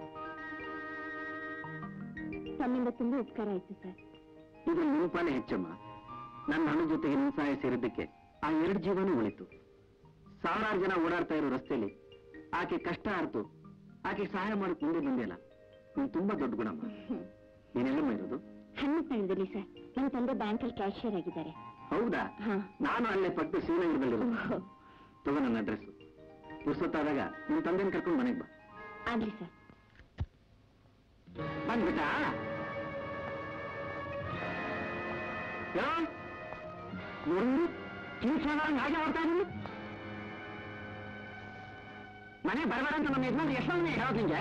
ತಮ್ಮಿಂದ ತುಂಬಾ ಉಪಕಾರ ಆಯ್ತು ಸರ್ ಇದು ನಿರೂಪಣೆ ಹೆಚ್ಚಮ್ಮ ನನ್ನ ಹಣ ಜೊತೆಗೆ ನಿನ್ ಸಹಾಯ ಸೇರಿದ್ದಕ್ಕೆ ಆ ಎರಡು ಜೀವನೂ ಉಳಿತು ಸಾವಿರಾರು ಜನ ಓಡಾಡ್ತಾ ಇರೋ ರಸ್ತೆಯಲ್ಲಿ ಆಕೆ ಕಷ್ಟ ಆರ್ತು ಆಕೆ ಸಹಾಯ ಮಾಡಕ್ ಮುಂದೆ ಬಂದಿಲ್ಲ ನೀನ್ ತುಂಬಾ ದೊಡ್ಡ ಗುಣಮ್ಮ ನೀನೆಲ್ಲಮ್ಮ ಇರೋದು ಹಣ್ಣು ಸರ್ ನನ್ನ ತಂದೆ ಬ್ಯಾಂಕಲ್ಲಿ ಕ್ಯಾಶಿಯರ್ ಆಗಿದ್ದಾರೆ ಹೌದಾ ಹಾ. ನಾನು ಅಲ್ಲೇ ಪಟ್ಟು ಶ್ರೀನಗರದಲ್ಲಿರೋದು ತಗೋ ನನ್ನ ಅಡ್ರೆಸ್ ಪುರ್ಸೊತ್ತಾದಾಗ ನಿನ್ ತಂದೆನ ಕರ್ಕೊಂಡು ಮನೆಗೆ ಬಾ ಆಗ್ಲಿ ಸರ್ ಬಂದ್ಬಿಟ್ಟ ನೋಡಿ ಕಿಂಗ್ ಹಾಗೆ ಮಾಡ್ತಾ ಇದ್ದೀನಿ ಮನೆ ಬರಬೇಡ ಅಂತ ನಮ್ಮ ಯಜಮಾನ್ ಎಷ್ಟೊಂದು ಹೇಳೋದು ನಿಂಗೆ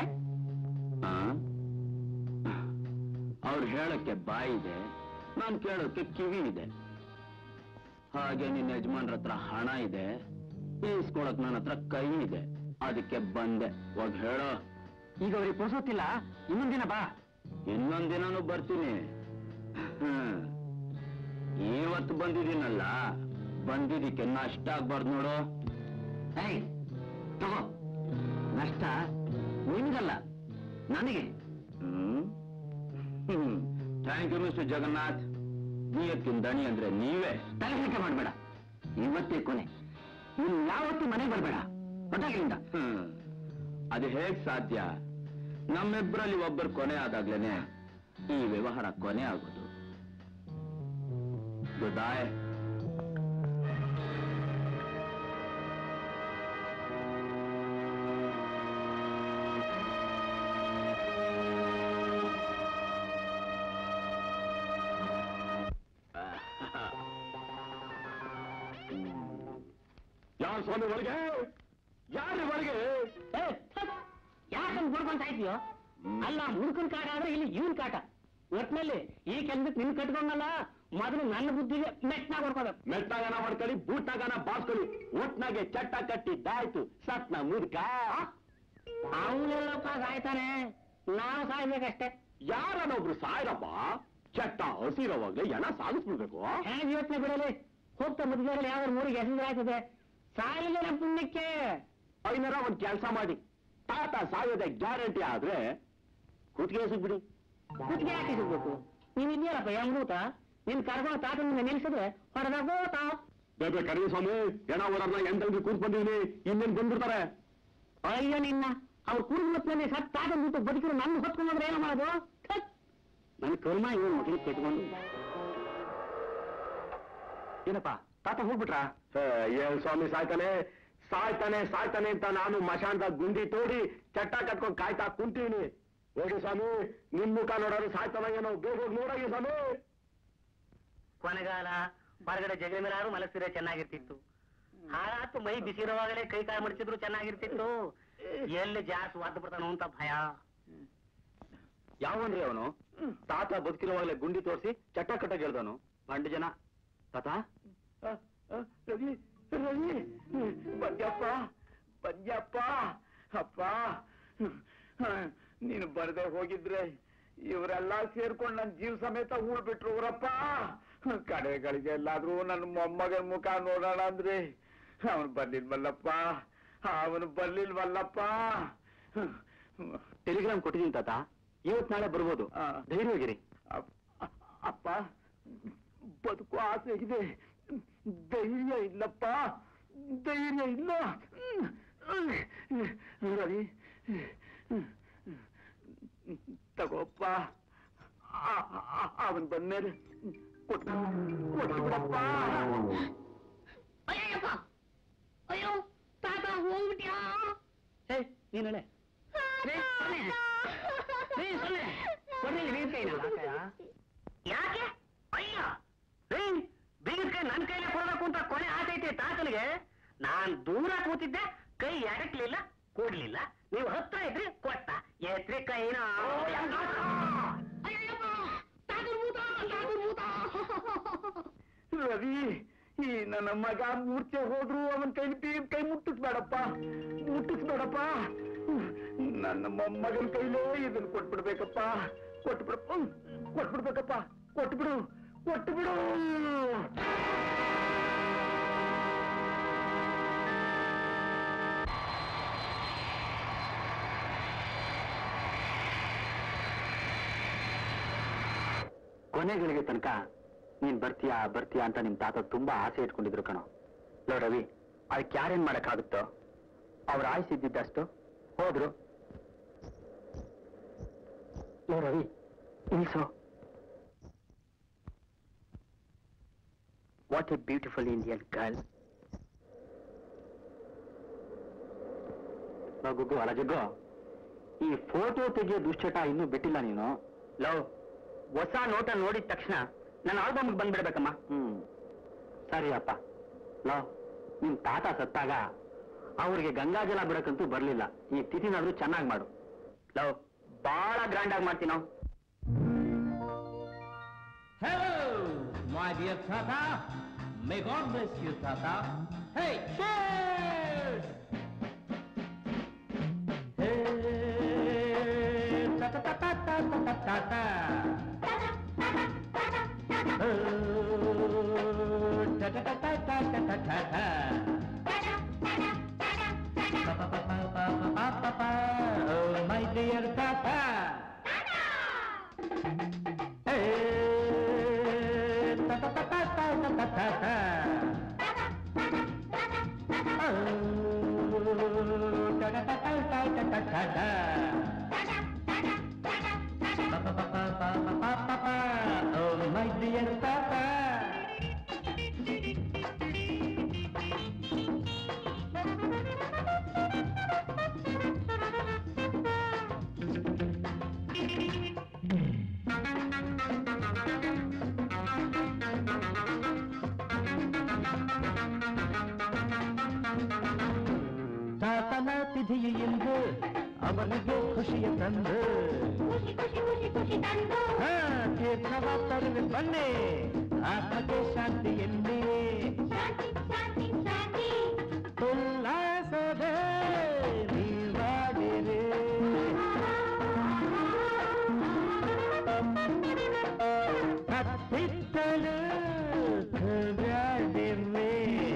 ಅವ್ರು ಹೇಳಕ್ಕೆ ಬಾಯಿ ಇದೆ ನಾನ್ ಕೇಳೋಕೆ ಕಿವಿ ಇದೆ ಹಾಗೆ ನಿನ್ನ ಯಜಮಾನ್ರ ಹತ್ರ ಹಣ ಇದೆ ಈಸ್ಕೊಳಕ್ ನನ್ನ ಹತ್ರ ಕೈ ಇದೆ ಅದಕ್ಕೆ ಬಂದೆ ಹೋಗ್ ಹೇಳೋ ಈಗ ಅವ್ರಿಗೆ ಪೋಸೋತಿಲ್ಲ ಇನ್ನೊಂದಿನ ಬಾ ಇನ್ನೊಂದ್ ದಿನಾನು ಬರ್ತೀನಿ ಹ್ಮ್. ಇವತ್ತು ಬಂದಿದ್ದೀನಲ್ಲ ಬಂದಿದ್ದಕ್ಕೆ ನಷ್ಟ ಆಗ್ಬಾರ್ದು ನೋಡು ಏಯ್ ತಗೋ ನಷ್ಟ ನಿನ್ಗಲ್ಲ ನನಗೆ ಹ್ಮ್ ಥ್ಯಾಂಕ್ ಯು ಮಿಸ್ಟರ್ ಜಗನ್ನಾಥ್ ನೀಯತ್ತಿನ ದಣಿ ಅಂದ್ರೆ ನೀವೇ ತಲೆಹರಕೆ ಮಾಡಬೇಡ ಇವತ್ತೇ ಕೊನೆ ನೀನ್ ಯಾವತ್ತೂ ಮನೆಗೆ ಬರಬೇಡ ಹೊಟ್ಟೆಗಿಂದ ಹ್ಮ್. ಅದು ಹೇಗ್ ಸಾಧ್ಯ ನಮ್ಮಿಬ್ಬರಲ್ಲಿ ಒಬ್ಬರು ಕೊನೆ ಆದಾಗ್ಲೇನೆ ಈ ವ್ಯವಹಾರ ಕೊನೆ ಆಗೋದು ಗುಡ್ ಬಾಯ್ ಯಾರು ಸ್ವಾಮಿ ಒಳಗೆ ಯಾರು ಒಳಗೆ ಯಾಕಂದ್ ಹುಡ್ಕೊಂತ ಇದೆಯೋ ಅಲ್ಲ ಮುಡ್ಕನ್ ಕಾಟ ಆದ್ರೆ ಇಲ್ಲಿ ಇವನ್ ಕಾಟ ಒಟ್ನಲ್ಲಿ ಈ ಕೆಲ್ಸಕ್ಕೆ ನಿನ್ ಕಟ್ಕೊಂಡಲ್ಲ ಮೊದಲು ನನ್ನ ಬುದ್ಧಿಗೆ ಮೆಟ್ನಾಗ ಹೊಡ್ಕೋಬೇಕು ಮೆಟ್ಟಾಗನ ಮಾಡ್ಕೊಳ್ಳಿ ಬೂಟ್ನಾಗನ ಬಾರ್ಸ್ಕೊಳ್ಳಿ ಒಟ್ನಾಗೆ ಚಟ್ಟ ಕಟ್ಟಿದ್ದಾಯ್ತು ಸತ್ನ ಮುದ್ಕ ಅವನೆಲ್ಲಪ್ಪ ಸಾಯ್ತಾನೆ ನಾವು ಸಾಯ್ಬೇಕಷ್ಟೇ ಯಾರನ್ನೊಬ್ರು ಸಾಯ್ರಪ್ಪ ಚಟ್ಟ ಹಸಿರೋವಾಗ್ಲೇ ಎಣ ಸಾಗಿಸ್ಬಿಡ್ಬೇಕು ಹೇಗೆ ಯೋಚನೆ ಬಿಡಲಿ ಹೋಗ್ತಾ ಮುದ್ಗೆಯಲ್ಲಿ ಯಾವ ಮೂರಿಗೆ ಹೆಸರು ಆಯ್ತದೆ ಸಾಯಿಲ್ಲ ನಮ್ಮ ಪುಣ್ಯಕ್ಕೆ ಐನರ ಒಂದ್ ಕೆಲಸ ಮಾಡಿ ತಾತ ಸಾಯೋದೆ ಗ್ಯಾರಂಟಿ ಆದ್ರೆ ಕುತ್ತಿಗೆ ಸಿಗ್ಬಿಡಿ ಕುತ್ತಿಗೆ ಯಾಕೆ ಸಿಗ್ಬೇಕು ನೀವ್ ಇದೆಯಲ್ಲಪ್ಪ ಯಮೂತ ನಿನ್ ಕರ್ಕೊಂಡು ತಾತನ ನಿಲ್ಸಿದ್ರೆ ಹೊರದಾಗೋತ ಬೇಬೆ ಕರಿ ಸ್ವಾಮಿ ಎಣ ಓಡರ್ನ ಎಂಟಂಗಿ ಕೂತ್ ಬಂದಿದ್ದೀನಿ ಇನ್ನೇನ್ ಬಂದ್ಬಿಡ್ತಾರೆ ಅಯ್ಯೋ ನಿನ್ನ ಅವ್ರು ಕುರುಮತ್ನಲ್ಲಿ ಸತ್ ತಾತನ ಬಿಟ್ಟು ಬದುಕಿರು ನನ್ನ ಹೊತ್ಕೊಂಡ್ರೆ ಏನು ಮಾಡೋದು ಥತ್. ನನ್ನ ಕರ್ಮ ಇವ್ ಮಗನಿಗೆ ಕೆಟ್ಕೊಂಡು ಏನಪ್ಪ ತಾತ ಹೋಗ್ಬಿಟ್ರಾ ಏನ್ ಸ್ವಾಮಿ ಸಾಯ್ತಾನೆ ಸಾಯ್ತಾನೆ ಸಾಯ್ತಾನೆ ಅಂತ ನಾನು ಮಶಾಂತ ಗುಂಡಿ ತೋಡಿ ಚಟ್ಟ ಕಟ್ಕೊಂಡ್ ಕಾಯ್ತಾ ಕುಂತೀವಿ ಹೋಗಿ ಸ್ವಾಮಿ ನಿಮ್ ಮುಖ ನೋಡೋರು ಸಾಯ್ತಾನ ಏನೋ ಬೇಗ ಹೋಗಿ ನೋಡೋಗಿ ಸ್ವಾಮಿ ಕೊನೆಗಾಲ ಹೊರಗಡೆ ಜಗ ಮೇಲಾರು ಮಲಸಿದ್ರೆ ಚೆನ್ನಾಗಿರ್ತಿತ್ತು ಹಾಳಾತು ಮೈ ಬಿಸಿರುವಾಗಲೇ ಕೈ ಕಾಲು ಮಡಿಸಿದ್ರು ಚೆನ್ನಾಗಿರ್ತಿತ್ತು ಎಲ್ಲಿ ಜಾಸ್ತಿ ಒದ್ದು ಬಿಡ್ತಾನೋ ಅಂತ ಭಯ ಯಾವನ್ರಿ ಅವನು ತಾತ ಬದುಕಿರುವಾಗಲೇ ಗುಂಡಿ ತೋರಿಸಿ ಚಟ್ಟ ಕಟ್ಟ ಗೆಳ್ದವನು ಬಂಡು ಜನ ತಾತ ರವಿ ರವಿ ಬಂದ್ಯಪ್ಪ ಬಂದ್ಯಪ್ಪ ಅಪ್ಪ ನೀನು ಬರದೆ ಹೋಗಿದ್ರೆ ಇವರೆಲ್ಲ ಸೇರ್ಕೊಂಡು ನನ್ನ ಜೀವ ಸಮೇತ ಉಳ್ಬಿಟ್ರು ಅವರಪ್ಪ ಕಡೆಗಳಿಗೆ ಎಲ್ಲಾದ್ರೂ ನನ್ನ ಮೊಮ್ಮಗನ ಮುಖ ನೋಡೋಣ ಅಂದ್ರೆ ಅವನು ಬರ್ಲಿಲ್ವಲ್ಲಪ್ಪ ಅವನು ಬರ್ಲಿಲ್ವಲ್ಲಪ್ಪ ಟೆಲಿಗ್ರಾಮ್ ಕೊಟ್ಟಿದ್ದೀನಿ ತಾತ ಇವತ್ ನಾಳೆ ಬರ್ಬೋದು ಧೈರ್ಯವಾಗಿರಿ ಅಪ್ಪ ಬದುಕು ಆಸೆ ಇದೆ ಧೈರ್ಯ ಇಲ್ಲಪ್ಪ ಧೈರ್ಯ ಇಲ್ಲ ರವಿ ತಗೋಪ್ಪ ಅವನ್ ಬಂದ್ಮೇಲೆ ಕೊಟ್ಟು ಕೊಟ್ಬಿಡಪ್ಪ ಅಯ್ಯಪ್ಪ ಅಯ್ಯೋ ತಾತ ಹೋಗ್ಬಿಟ್ಯಾ ಏ ನೀನಳೆ ಯಾಕೆ ಅಯ್ಯ ರೀ ಬೀಗದ ಕೈ ನನ್ನ ಕೈಲೇ ಕೊಡ್ಬೇಕು ಅಂತ ಕೊನೆ ಆಸೈತೆ ತಾತನಿಗೆ ನಾನ್ ದೂರ ಕೂತಿದ್ದೆ ಕೈ ಎಡಕ್ಲಿಲ್ಲ ಕೊಡ್ಲಿಲ್ಲ ನೀವು ಹತ್ರ ಇದ್ರಿ ಕೊಟ್ಟ ಎತ್ರಿ ಕೈನ ಅಯ್ಯಯ್ಯಪ್ಪ, ತಾತನ್ ಭೂತ, ತಾತನ್ ಭೂತ. ರವಿ ಈ ನನ್ನ ಮಗ ಮೂರ್ಛೆ ಹೋದ್ರು ಅವನ್ ಕೈ ಕೈ ಮುಟ್ಟಿಸ್ಬೇಡಪ್ಪ ಮುಟ್ಟಿಸ್ಬೇಡಪ್ಪ ನನ್ನ ಮೊಮ್ಮಗನ ಕೈಲೇ ಇದನ್ನ ಕೊಟ್ಬಿಡ್ಬೇಕಪ್ಪ ಕೊಟ್ಬಿಡ ಕೊಟ್ಬಿಡ್ಬೇಕಪ್ಪ ಕೊಟ್ಬಿಡು ಕೊಟ್ಬಿಡು ಕೊನೆಗಳಿಗೆ ತನಕ ನೀನ್ ಬರ್ತೀಯಾ ಬರ್ತೀಯಾ ಅಂತ ನಿಮ್ ತಾತ ತುಂಬಾ ಆಸೆ ಇಟ್ಕೊಂಡಿದ್ರು ಕಣೋ ಲೋ ರವಿ ಅದಕ್ಕೆ ಯಾರೇನ್ ಮಾಡಕ್ಕಾಗುತ್ತೋ ಅವ್ರ ಆಯ್ಸ್ ಇದ್ದಿದ್ದಷ್ಟು ಹೋದ್ರು ಲೋ ರವಿ ನಿಲ್ಸು what a beautiful Indian girl ಗುಗ್ಗು ಅಲ್ಲ ಜಗ್ಗು ಈ ಫೋಟೋ ತೆಗೆಯೋ ದುಶ್ಚಟ ಇನ್ನೂ ಬಿಟ್ಟಿಲ್ಲ ನೀನು ಲವ್ ಹೊಸ ನೋಟ ನೋಡಿದ ತಕ್ಷಣ ನನ್ನ ಆಲ್ಬಮ್ಗೆ ಬಂದ್ಬಿಡ್ಬೇಕಮ್ಮ ಹ್ಮ್ ಸರಿ ಅಪ್ಪ ಲೋ ನಿಮ್ ತಾತ ಸತ್ತಾಗ ಅವ್ರಿಗೆ ಗಂಗಾಜಲ ಬಿಡಕ್ಕಂತೂ ಬರ್ಲಿಲ್ಲ ಈ ತಿಥಿನಾದ್ರೂ ಚೆನ್ನಾಗಿ ಮಾಡು ಲವ್ ಬಹಳ ಗ್ರ್ಯಾಂಡ್ ಆಗಿ ಮಾಡ್ತೀನೋ Hello, my dear Tata. May God bless you, Tata. Hey, cheers! Hey, ta ta ta ta ta ta ta ta. Oh, ta ta ta ta ta ta ta ta ta. Pa pa pa pa pa pa pa pa pa. Oh, my dear Tata. Hey, ta ta ta ta ta ta ta ta ta. Oh, ta ta ta ta ta ta ta ta ta. ತಾತನ ತಿಥಿಯು ಎಂದು ಅವನಿಗೆ ಖುಷಿಯ ತಂದು ಹಾ, ತೀರ್ಥವ ತರುವೆ ಬನ್ನಿ ಆತ್ಮಕ್ಕೆ ಶಾಂತಿ ಎನ್ನಿ ಉಲ್ಲಾಸದ ನೀವಾಡಿರಿ ಹತ್ತಿತ್ತಲು ಬ್ಯಾಡಿರಿ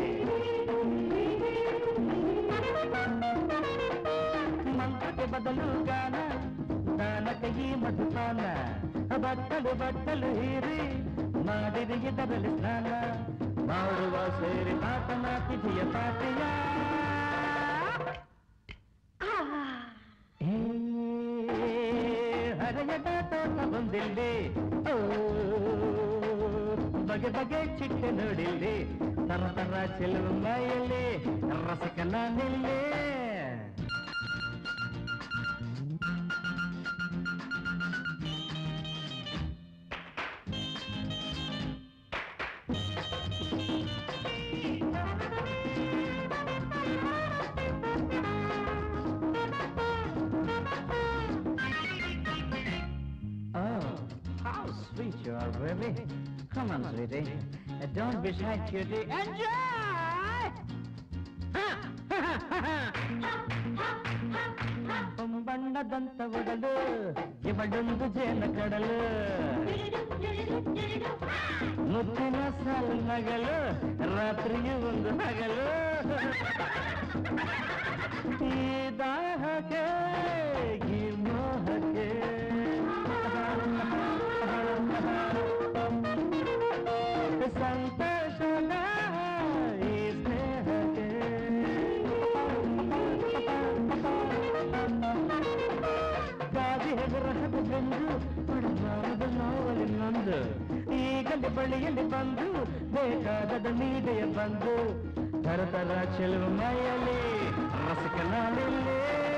ಮಂತ್ರಕ್ಕೆ ಬದಲು ಗಾನ ದಾನಕ್ಕೆ ಈ ಮಧುಪಾನ ಬಟ್ಟಲು ಬಟ್ಟಲು ಹೀರಿ ಮಾಡಿರಿ ಇದರಲ್ಲಿ ಸ್ನಾನ ಮಾಡುವ ಸೇರಿ ಮಾತನ ತಿಥಿಯ ಪಾಠಯ ಏ, ಹರೆಯದ ತೋಟ ಬಂದಿಲ್ಲಿ ಓ, ಬಗೆ ಬಗೆ ಚಿಟ್ಟೆ ನೋಡಿಲ್ಲಿ ತರ ತರ ಚೆಲುವು ಮೈಯಲ್ಲಿ ರಸಕನ ನಿಲ್ಲಿ Oh, how sweet you are, baby. Come on, sweetie. Uh, Don't be shy, cutie. Enjoy! ಬಣ್ಣದಂತ ಒಡಲು ಇವಳೊಂದು ಜೇನ ಕಡಲು ಮುತ್ತಿನ ಸಾಲು ನಗಲು ರಾತ್ರಿಯು ಒಂದು ಹಗಲು ಈ ದಾಹಕ್ಕೆ ಈ ಮೋಹಕ್ಕೆ ಸಂತೋಷದ ಈ ಸ್ನೇಹಕ್ಕೆ ಗಾದಿ ಹೆಗರಹದ ಬೆಂದು ಪಡಮಾನದ ನೋವಲಿ ನೊಂದು ಈಗಲೇ ಬಳಿಯಲ್ಲಿ ಬಂದು ಬೇಕಾದದ ನೀಡೆಯ ಬಂದು ತರ ತರ ಚೆಲುವು ಮೈಯಲ್ಲಿ ರಸಕನಾಲಿಲ್ಲಿ